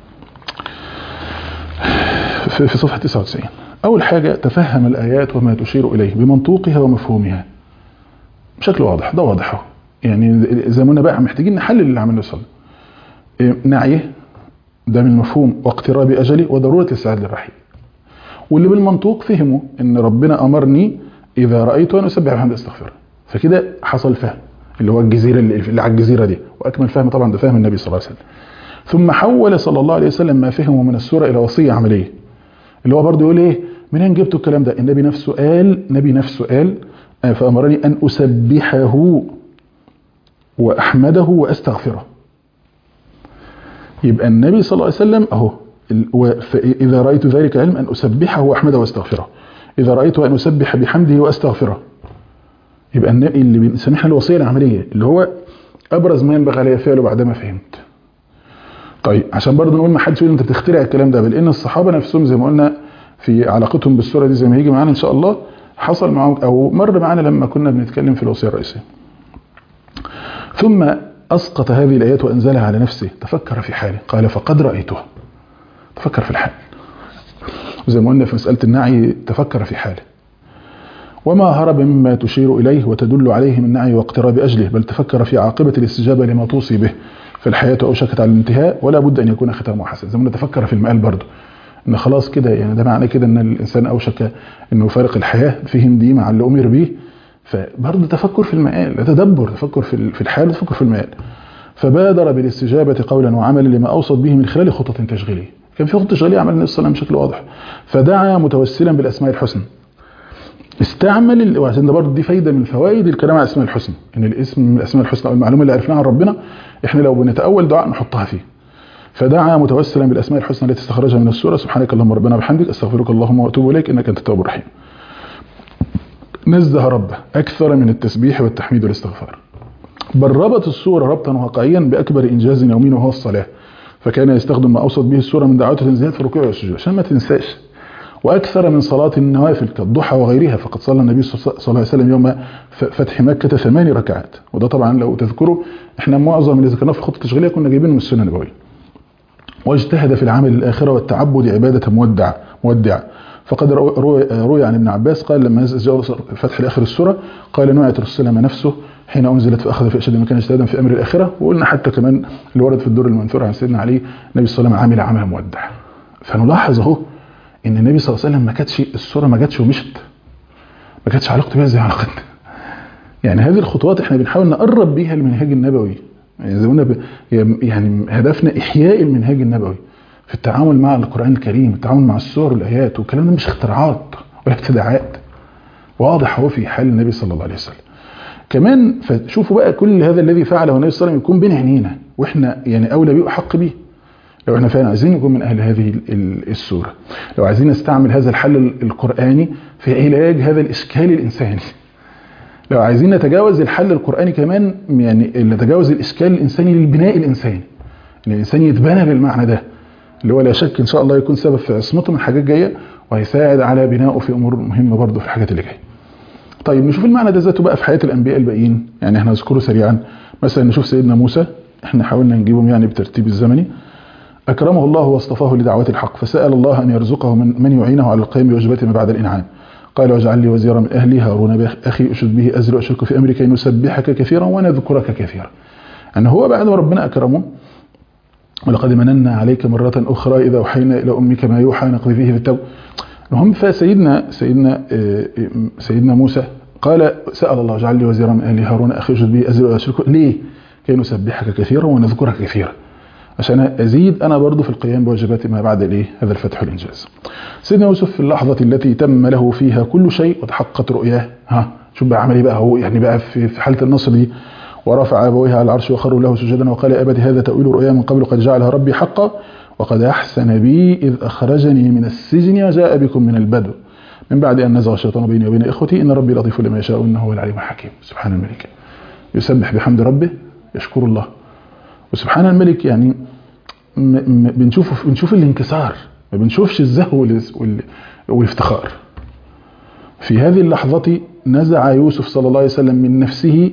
في, في صفحة 99 أول حاجة تفهم الآيات وما تشير إليه بمنطوقها ومفهومها بشكل واضح ده واضح اهو يعني زي ما قلنا بقى محتاجين نحلل اللي عمله صلى الله نعيه ده من مفهوم واقتراب أجلي وضرورة السعادة للرحيم واللي بالمنطوق فهموا ان ربنا أمرني إذا رأيت أن أسبح بحمد أستغفر فكده حصل فهم اللي هو الجزيرة اللي, اللي على الجزيرة دي وأكمل فهم طبعا ده فهم النبي صلى الله عليه وسلم ثم حول صلى الله عليه وسلم ما فهمه من السورة إلى وصية عملية اللي هو برضه يقول إيه منين جبتوا الكلام ده النبي نفسه قال نبي نفسه قال فأمرني أن أسبحه وأحمده وأستغفره يبقى النبي صلى الله عليه وسلم أهو إذا رأيت ذلك علم أن أسبحه وأحمده وأستغفره إذا رأيت أن أسبح بحمده وأستغفره يبقى النبي اللي بنسميها الوصية العملية اللي هو أبرز ما ينبغي عليه فعله بعدما فهمت طيب عشان برضه نقول ما حدش يقول انت بتخترع الكلام ده بل ان الصحابه نفسهم زي ما قلنا في علاقتهم بالسوره دي زي ما هيجي معانا ان شاء الله حصل معهم او مر معانا لما كنا بنتكلم في الوصيه الرئيسيه ثم اسقط هذه الايات وانزلها على نفسه تفكر في حاله قال فقد رايته تفكر في الحال وزي ما قلنا في مساله النعي تفكر في حاله وما هرب مما تشير اليه وتدل عليه من نعي واقتراب اجله بل تفكر في عاقبه الاستجابه لما توصي به فالحياه اوشكت على الانتهاء ولا بد ان يكون ختامه حسن زي ما تفكر في المآل برضه ان خلاص كده يعني ده معنى كده ان الانسان اوشك انه يفارق الحياه فهم دي مع اللي امر به فبرضه تفكر في المآل تدبر تفكر في في الحال تفكر في المآل فبادر بالاستجابه قولا وعملا لما اوصت به من خلال خطط تشغيليه كان في خطه تشغيليه عمل النبي صلى الله عليه وسلم بشكل واضح فدعا متوسلا بالاسماء الحسنى استعمل وعشان ده برضه دي فايده من فوائد الكلام على الاسماء الحسنى ان الاسم من الاسماء الحسنى او المعلومه اللي عرفناها عن ربنا احنا لو بنتاول دعاء نحطها فيه فدعا متوسلا بالاسماء الحسنى التي استخرجها من السوره سبحانك اللهم ربنا وبحمدك استغفرك اللهم واتوب اليك انك انت التواب الرحيم. نزه ربه اكثر من التسبيح والتحميد والاستغفار. بل ربط السوره ربطا واقعيا باكبر انجاز يومي وهو الصلاه. فكان يستخدم ما اوصت به السوره من دعوات التنزيهات في الركوع والسجود عشان ما تنساش. واكثر من صلاه النوافل كالضحى وغيرها فقد صلى النبي صلى الله عليه وسلم يوم فتح مكه ثماني ركعات وده طبعا لو تذكروا احنا معظم اللي ذكرناه في الخطه التشغيليه كنا جايبينه من السنه النبويه. واجتهد في العمل الآخرة والتعبد عبادة مودع مودع فقد روي, روي عن ابن عباس قال لما جاء فتح الآخر السورة قال نوعت الرسول نفسه حين انزلت فاخذ في اشد مكان اجتهادا في امر الاخره وقلنا حتى كمان اللي ورد في الدور المنثور عن سيدنا علي النبي صلى الله عليه وسلم عامل عمل مودع فنلاحظ اهو ان النبي صلى الله عليه وسلم ما كانتش الصوره ما جاتش ومشت ما كانتش علاقته بيها زي علاقتنا يعني هذه الخطوات احنا بنحاول نقرب بيها المنهاج النبوي يعني زي ما قلنا ب- يعني هدفنا احياء المنهاج النبوي في التعامل مع القران الكريم التعامل مع السور والايات والكلام ده مش اختراعات ولا ابتداعات واضح هو في حال النبي صلى الله عليه وسلم كمان فشوفوا بقى كل هذا الذي فعله النبي صلى الله عليه وسلم يكون بين عينينا واحنا يعني اولى بيه واحق بيه لو احنا فعلا عايزين نكون من اهل هذه ال- ال- السوره لو عايزين نستعمل هذا الحل ال- القراني في علاج هذا الاشكال الانساني لو عايزين نتجاوز الحل القراني كمان يعني نتجاوز الاشكال الانساني للبناء الانساني ان الانسان يتبنى بالمعنى ده اللي هو لا شك ان شاء الله يكون سبب في عصمته من حاجات جايه وهيساعد على بنائه في امور مهمه برضه في الحاجات اللي جايه طيب نشوف المعنى ده ذاته بقى في حياه الانبياء الباقيين يعني احنا نذكره سريعا مثلا نشوف سيدنا موسى احنا حاولنا نجيبهم يعني بترتيب الزمني أكرمه الله واصطفاه لدعوة الحق فسأل الله أن يرزقه من, من يعينه على القيام بواجباته ما بعد الإنعام قال واجعل لي وزيرا من أهلي هارون أخي أشد به أزر وأشرك في أمري كي نسبحك كثيرا ونذكرك كثيرا أن هو بعد ما ربنا أكرمه ولقد مننا عليك مرة أخرى إذا أوحينا إلى أمك ما يوحى نقذفيه في التو المهم فسيدنا سيدنا آه، آه، سيدنا موسى قال سأل الله اجعل لي وزيرا من أهلي هارون أخي أشد به أزر وأشرك ليه؟ كي نسبحك كثيرا ونذكرك كثيرا عشان ازيد انا برضو في القيام بواجبات ما بعد الايه هذا الفتح والانجاز سيدنا يوسف في اللحظه التي تم له فيها كل شيء وتحققت رؤياه ها شوف بقى عمل ايه بقى هو يعني بقى في في حاله النصر دي ورفع ابويه على العرش وخروا له سجدا وقال يا ابت هذا تاويل رؤيا من قبل قد جعلها ربي حقا وقد احسن بي اذ اخرجني من السجن وجاء بكم من البدو من بعد ان نزغ الشيطان بيني وبين اخوتي ان ربي لطيف لما يشاء انه هو العليم الحكيم سبحان الملك يسبح بحمد ربه يشكر الله وسبحان الملك يعني م- م- بنشوف بنشوف الانكسار ما بنشوفش الزهو وال- وال- والافتخار في هذه اللحظة نزع يوسف صلى الله عليه وسلم من نفسه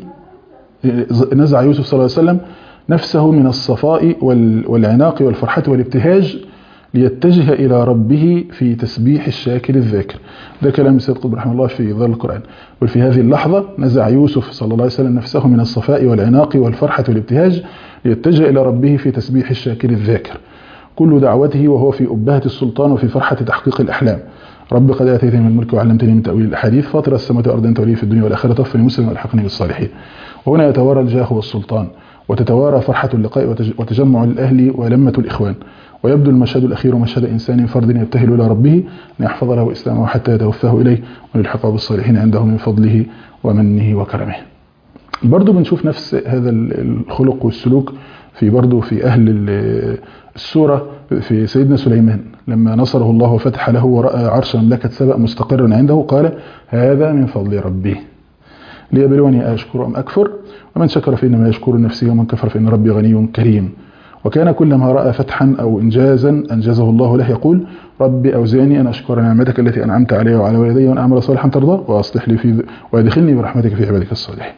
نزع يوسف صلى الله عليه وسلم نفسه من الصفاء وال- والعناق والفرحة والابتهاج ليتجه إلى ربه في تسبيح الشاكر الذاكر ده كلام السيد قطب رحمه الله في ظل القرآن وفي هذه اللحظة نزع يوسف صلى الله عليه وسلم نفسه من الصفاء والعناق والفرحة والابتهاج ليتجه إلى ربه في تسبيح الشاكر الذاكر كل دعوته وهو في أبهة السلطان وفي فرحة تحقيق الأحلام رب قد آتيتني من الملك وعلمتني من تأويل الأحاديث فاطر السماوات والأرض أنت ولي في الدنيا والآخرة توفني مسلما والحقني بالصالحين وهنا يتوارى الجاه والسلطان وتتوارى فرحة اللقاء وتج- وتجمع الأهل ولمة الإخوان ويبدو المشهد الأخير مشهد إنسان فرد يبتهل إلى ربه أن يحفظ له إسلامه حتى يتوفاه إليه ويلحقه بالصالحين عنده من فضله ومنه وكرمه برضو بنشوف نفس هذا الخلق والسلوك في برضو في أهل ال- السورة في سيدنا سليمان لما نصره الله وفتح له ورأى عرش مملكة سبأ مستقرا عنده قال هذا من فضل ربي ليبلوني أشكر أم أكفر ومن شكر فإنما يشكر نفسه ومن كفر فإن ربي غني كريم وكان كلما رأى فتحا أو إنجازا أنجزه الله له يقول ربي أوزعني أن أشكر نعمتك التي أنعمت علي وعلى والدي وأن أعمل صالحا ترضاه وأصلح لي في وأدخلني برحمتك في عبادك الصالحين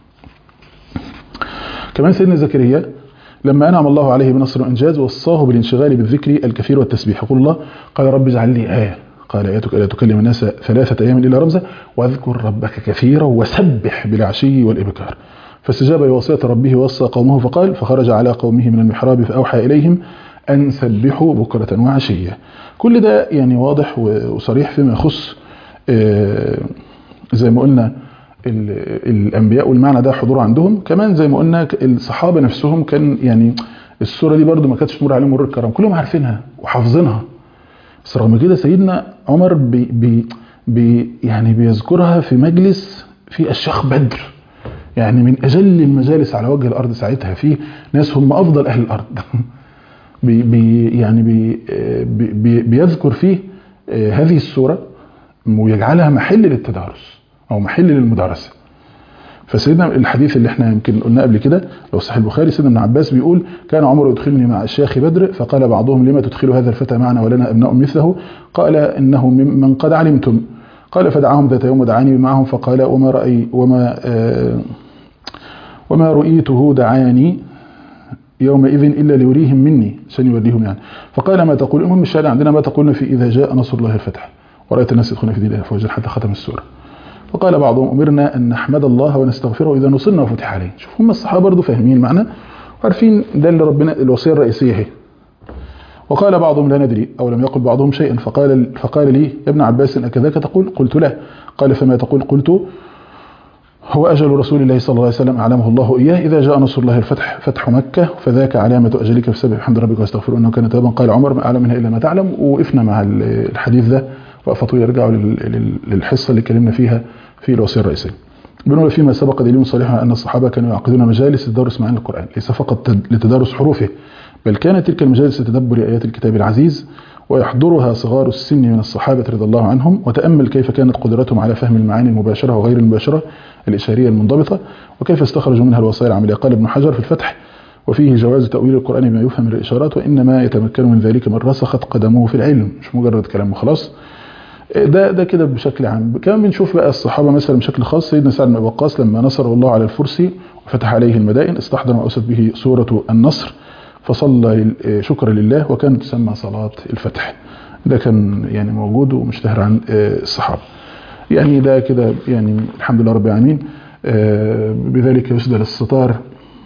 كمان سيدنا زكريا لما أنعم الله عليه بنصر وإنجاز وصاه بالانشغال بالذكر الكثير والتسبيح يقول الله قال رب اجعل لي آية قال آياتك ألا تكلم الناس ثلاثة أيام إلا رمزا واذكر ربك كثيرا وسبح بالعشي والإبكار فاستجاب لوصية ربه ووصى قومه فقال فخرج على قومه من المحراب فأوحى إليهم أن سبحوا بكرة وعشية كل ده يعني واضح وصريح فيما يخص آه، زي ما قلنا ال- الانبياء والمعنى ده حضور عندهم كمان زي ما قلنا ك- الصحابه نفسهم كان يعني السوره دي برضو ما كانتش تمر عليهم مرور الكرام كلهم عارفينها وحافظينها بس رغم كده سيدنا عمر بي بي بي يعني بيذكرها في مجلس في الشيخ بدر يعني من اجل المجالس على وجه الارض ساعتها في ناس هم افضل اهل الارض بي بي يعني بي بي بي بيذكر فيه آه، هذه السوره ويجعلها محل للتدارس او محل للمدارسه فسيدنا الحديث اللي احنا يمكن قلناه قبل كده لو صحيح البخاري سيدنا ابن عباس بيقول كان عمر يدخلني مع الشيخ بدر فقال بعضهم لما تدخل هذا الفتى معنا ولنا ابناء مثله قال انه ممن قد علمتم قال فدعاهم ذات يوم ودعاني معهم فقال وما راي وما آه وما رؤيته دعاني يومئذ الا ليريهم مني عشان يوريهم يعني فقال ما تقول المهم الشهاده عندنا ما تقولون في اذا جاء نصر الله الفتح ورايت الناس يدخلون في دين الله فوجا حتى ختم السوره فقال بعضهم أمرنا أن نحمد الله ونستغفره إذا نصرنا وفتح عليه شوف هم الصحابة برضه فاهمين المعنى وعارفين ده اللي ربنا الوصية الرئيسية هي وقال بعضهم لا ندري أو لم يقل بعضهم شيئا فقال فقال لي يا ابن عباس أكذاك تقول قلت لا قال فما تقول قلت هو أجل رسول الله صلى الله عليه وسلم أعلمه الله إياه إذا جاء نصر الله الفتح فتح مكة فذاك علامة أجلك فسبح بحمد ربك واستغفر إنه كان توابا قال عمر ما أعلم منها إلا ما تعلم وقفنا مع الحديث ده وقفتوا يرجعوا للحصة اللي اتكلمنا فيها في الوصية الرئيسية بنقول فيما سبق دليل صريح أن الصحابة كانوا يعقدون مجالس لتدرس معاني القرآن ليس فقط لتدارس حروفه بل كانت تلك المجالس لتدبر آيات الكتاب العزيز ويحضرها صغار السن من الصحابة رضي الله عنهم وتأمل كيف كانت قدرتهم على فهم المعاني المباشرة وغير المباشرة الإشارية المنضبطة وكيف استخرجوا منها الوصايا العملية قال ابن حجر في الفتح وفيه جواز تأويل القرآن بما يفهم من الإشارات وإنما يتمكن من ذلك من رسخت قدمه في العلم مش مجرد كلام وخلاص ده ده كده بشكل عام كمان بنشوف بقى الصحابة مثلا بشكل خاص سيدنا سعد بن وقاص لما نصره الله على الفرس وفتح عليه المدائن استحضر ما أوصت به سورة النصر فصلى شكرا لله وكانت تسمى صلاة الفتح ده كان يعني موجود ومشتهر عن الصحابة يعني ده كده يعني الحمد لله رب العالمين بذلك يسدل الستار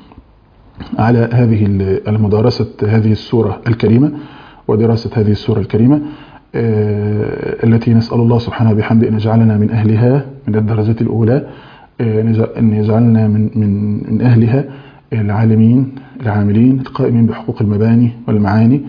على هذه المدارسة هذه السورة الكريمة ودراسة هذه السورة الكريمة التي نسأل الله سبحانه بحمده أن يجعلنا من أهلها من الدرجة الأولى أن يجعلنا من, من, من أهلها العالمين العاملين القائمين بحقوق المباني والمعاني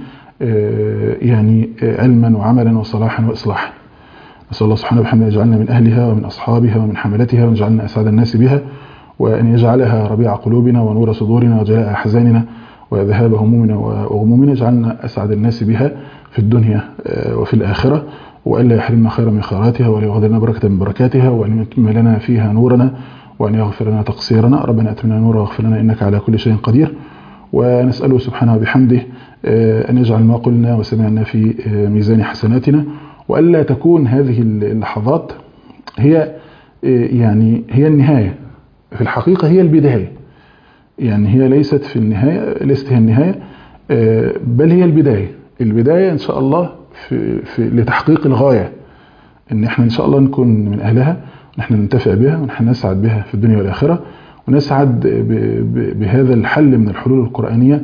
يعني علما وعملا وصلاحا وإصلاحا نسأل الله سبحانه وبحمده يجعلنا من أهلها ومن أصحابها ومن حملتها ويجعلنا أسعد الناس بها وأن يجعلها ربيع قلوبنا ونور صدورنا وجلاء أحزاننا وذهاب همومنا وغمومنا يجعلنا أسعد الناس بها في الدنيا وفي الآخرة وألا يحرمنا خيرا من خيراتها ولا يغادرنا بركة من بركاتها وأن يتم لنا فيها نورنا وأن يغفر لنا تقصيرنا ربنا أتمنا نورا واغفر لنا إنك على كل شيء قدير ونسأله سبحانه بحمده أن يجعل ما قلنا وسمعنا في ميزان حسناتنا وألا تكون هذه اللحظات هي يعني هي النهاية في الحقيقة هي البداية يعني هي ليست في النهاية ليست هي النهاية بل هي البداية البداية إن شاء الله في, في لتحقيق الغاية إن إحنا إن شاء الله نكون من أهلها ونحن ننتفع بها ونحن نسعد بها في الدنيا والآخرة ونسعد بهذا الحل من الحلول القرآنية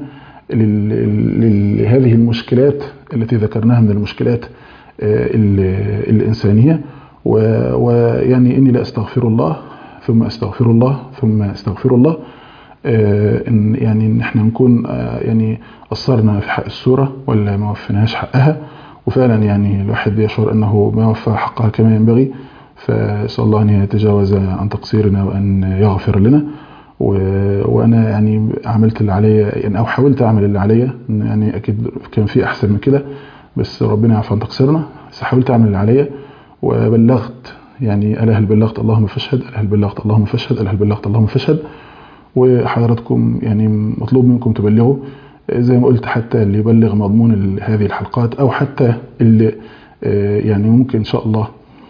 لهذه المشكلات التي ذكرناها من المشكلات الإنسانية ويعني إني لا أستغفر الله ثم أستغفر الله ثم أستغفر الله إن يعني إن إحنا نكون يعني قصرنا في حق السورة ولا ما وفيناش حقها وفعلا يعني الواحد يشعر أنه ما وفى حقها كما ينبغي فأسأل الله أن يتجاوز عن تقصيرنا وأن يغفر لنا وأنا يعني عملت اللي عليا يعني أو حاولت أعمل اللي عليا يعني أكيد كان في أحسن من كده بس ربنا يعفو عن تقصيرنا بس حاولت أعمل اللي عليا وبلغت يعني ألا هل بلغت اللهم فاشهد ألا هل بلغت اللهم فاشهد ألا هل بلغت اللهم فاشهد وحضراتكم يعني مطلوب منكم تبلغوا زي ما قلت حتى اللي يبلغ مضمون هذه الحلقات أو حتى اللي يعني ممكن إن شاء الله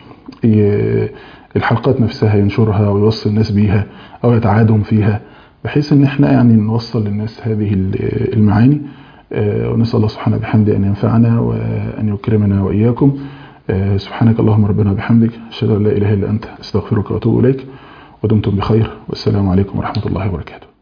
الحلقات نفسها ينشرها ويوصل الناس بيها أو يتعادهم فيها بحيث ان احنا يعني نوصل للناس هذه المعاني ونسأل الله سبحانه بحمده أن ينفعنا وأن يكرمنا وإياكم سبحانك اللهم ربنا بحمدك أشهد أن لا إله إلا أنت أستغفرك وأتوب إليك ودمتم بخير والسلام عليكم ورحمة الله وبركاته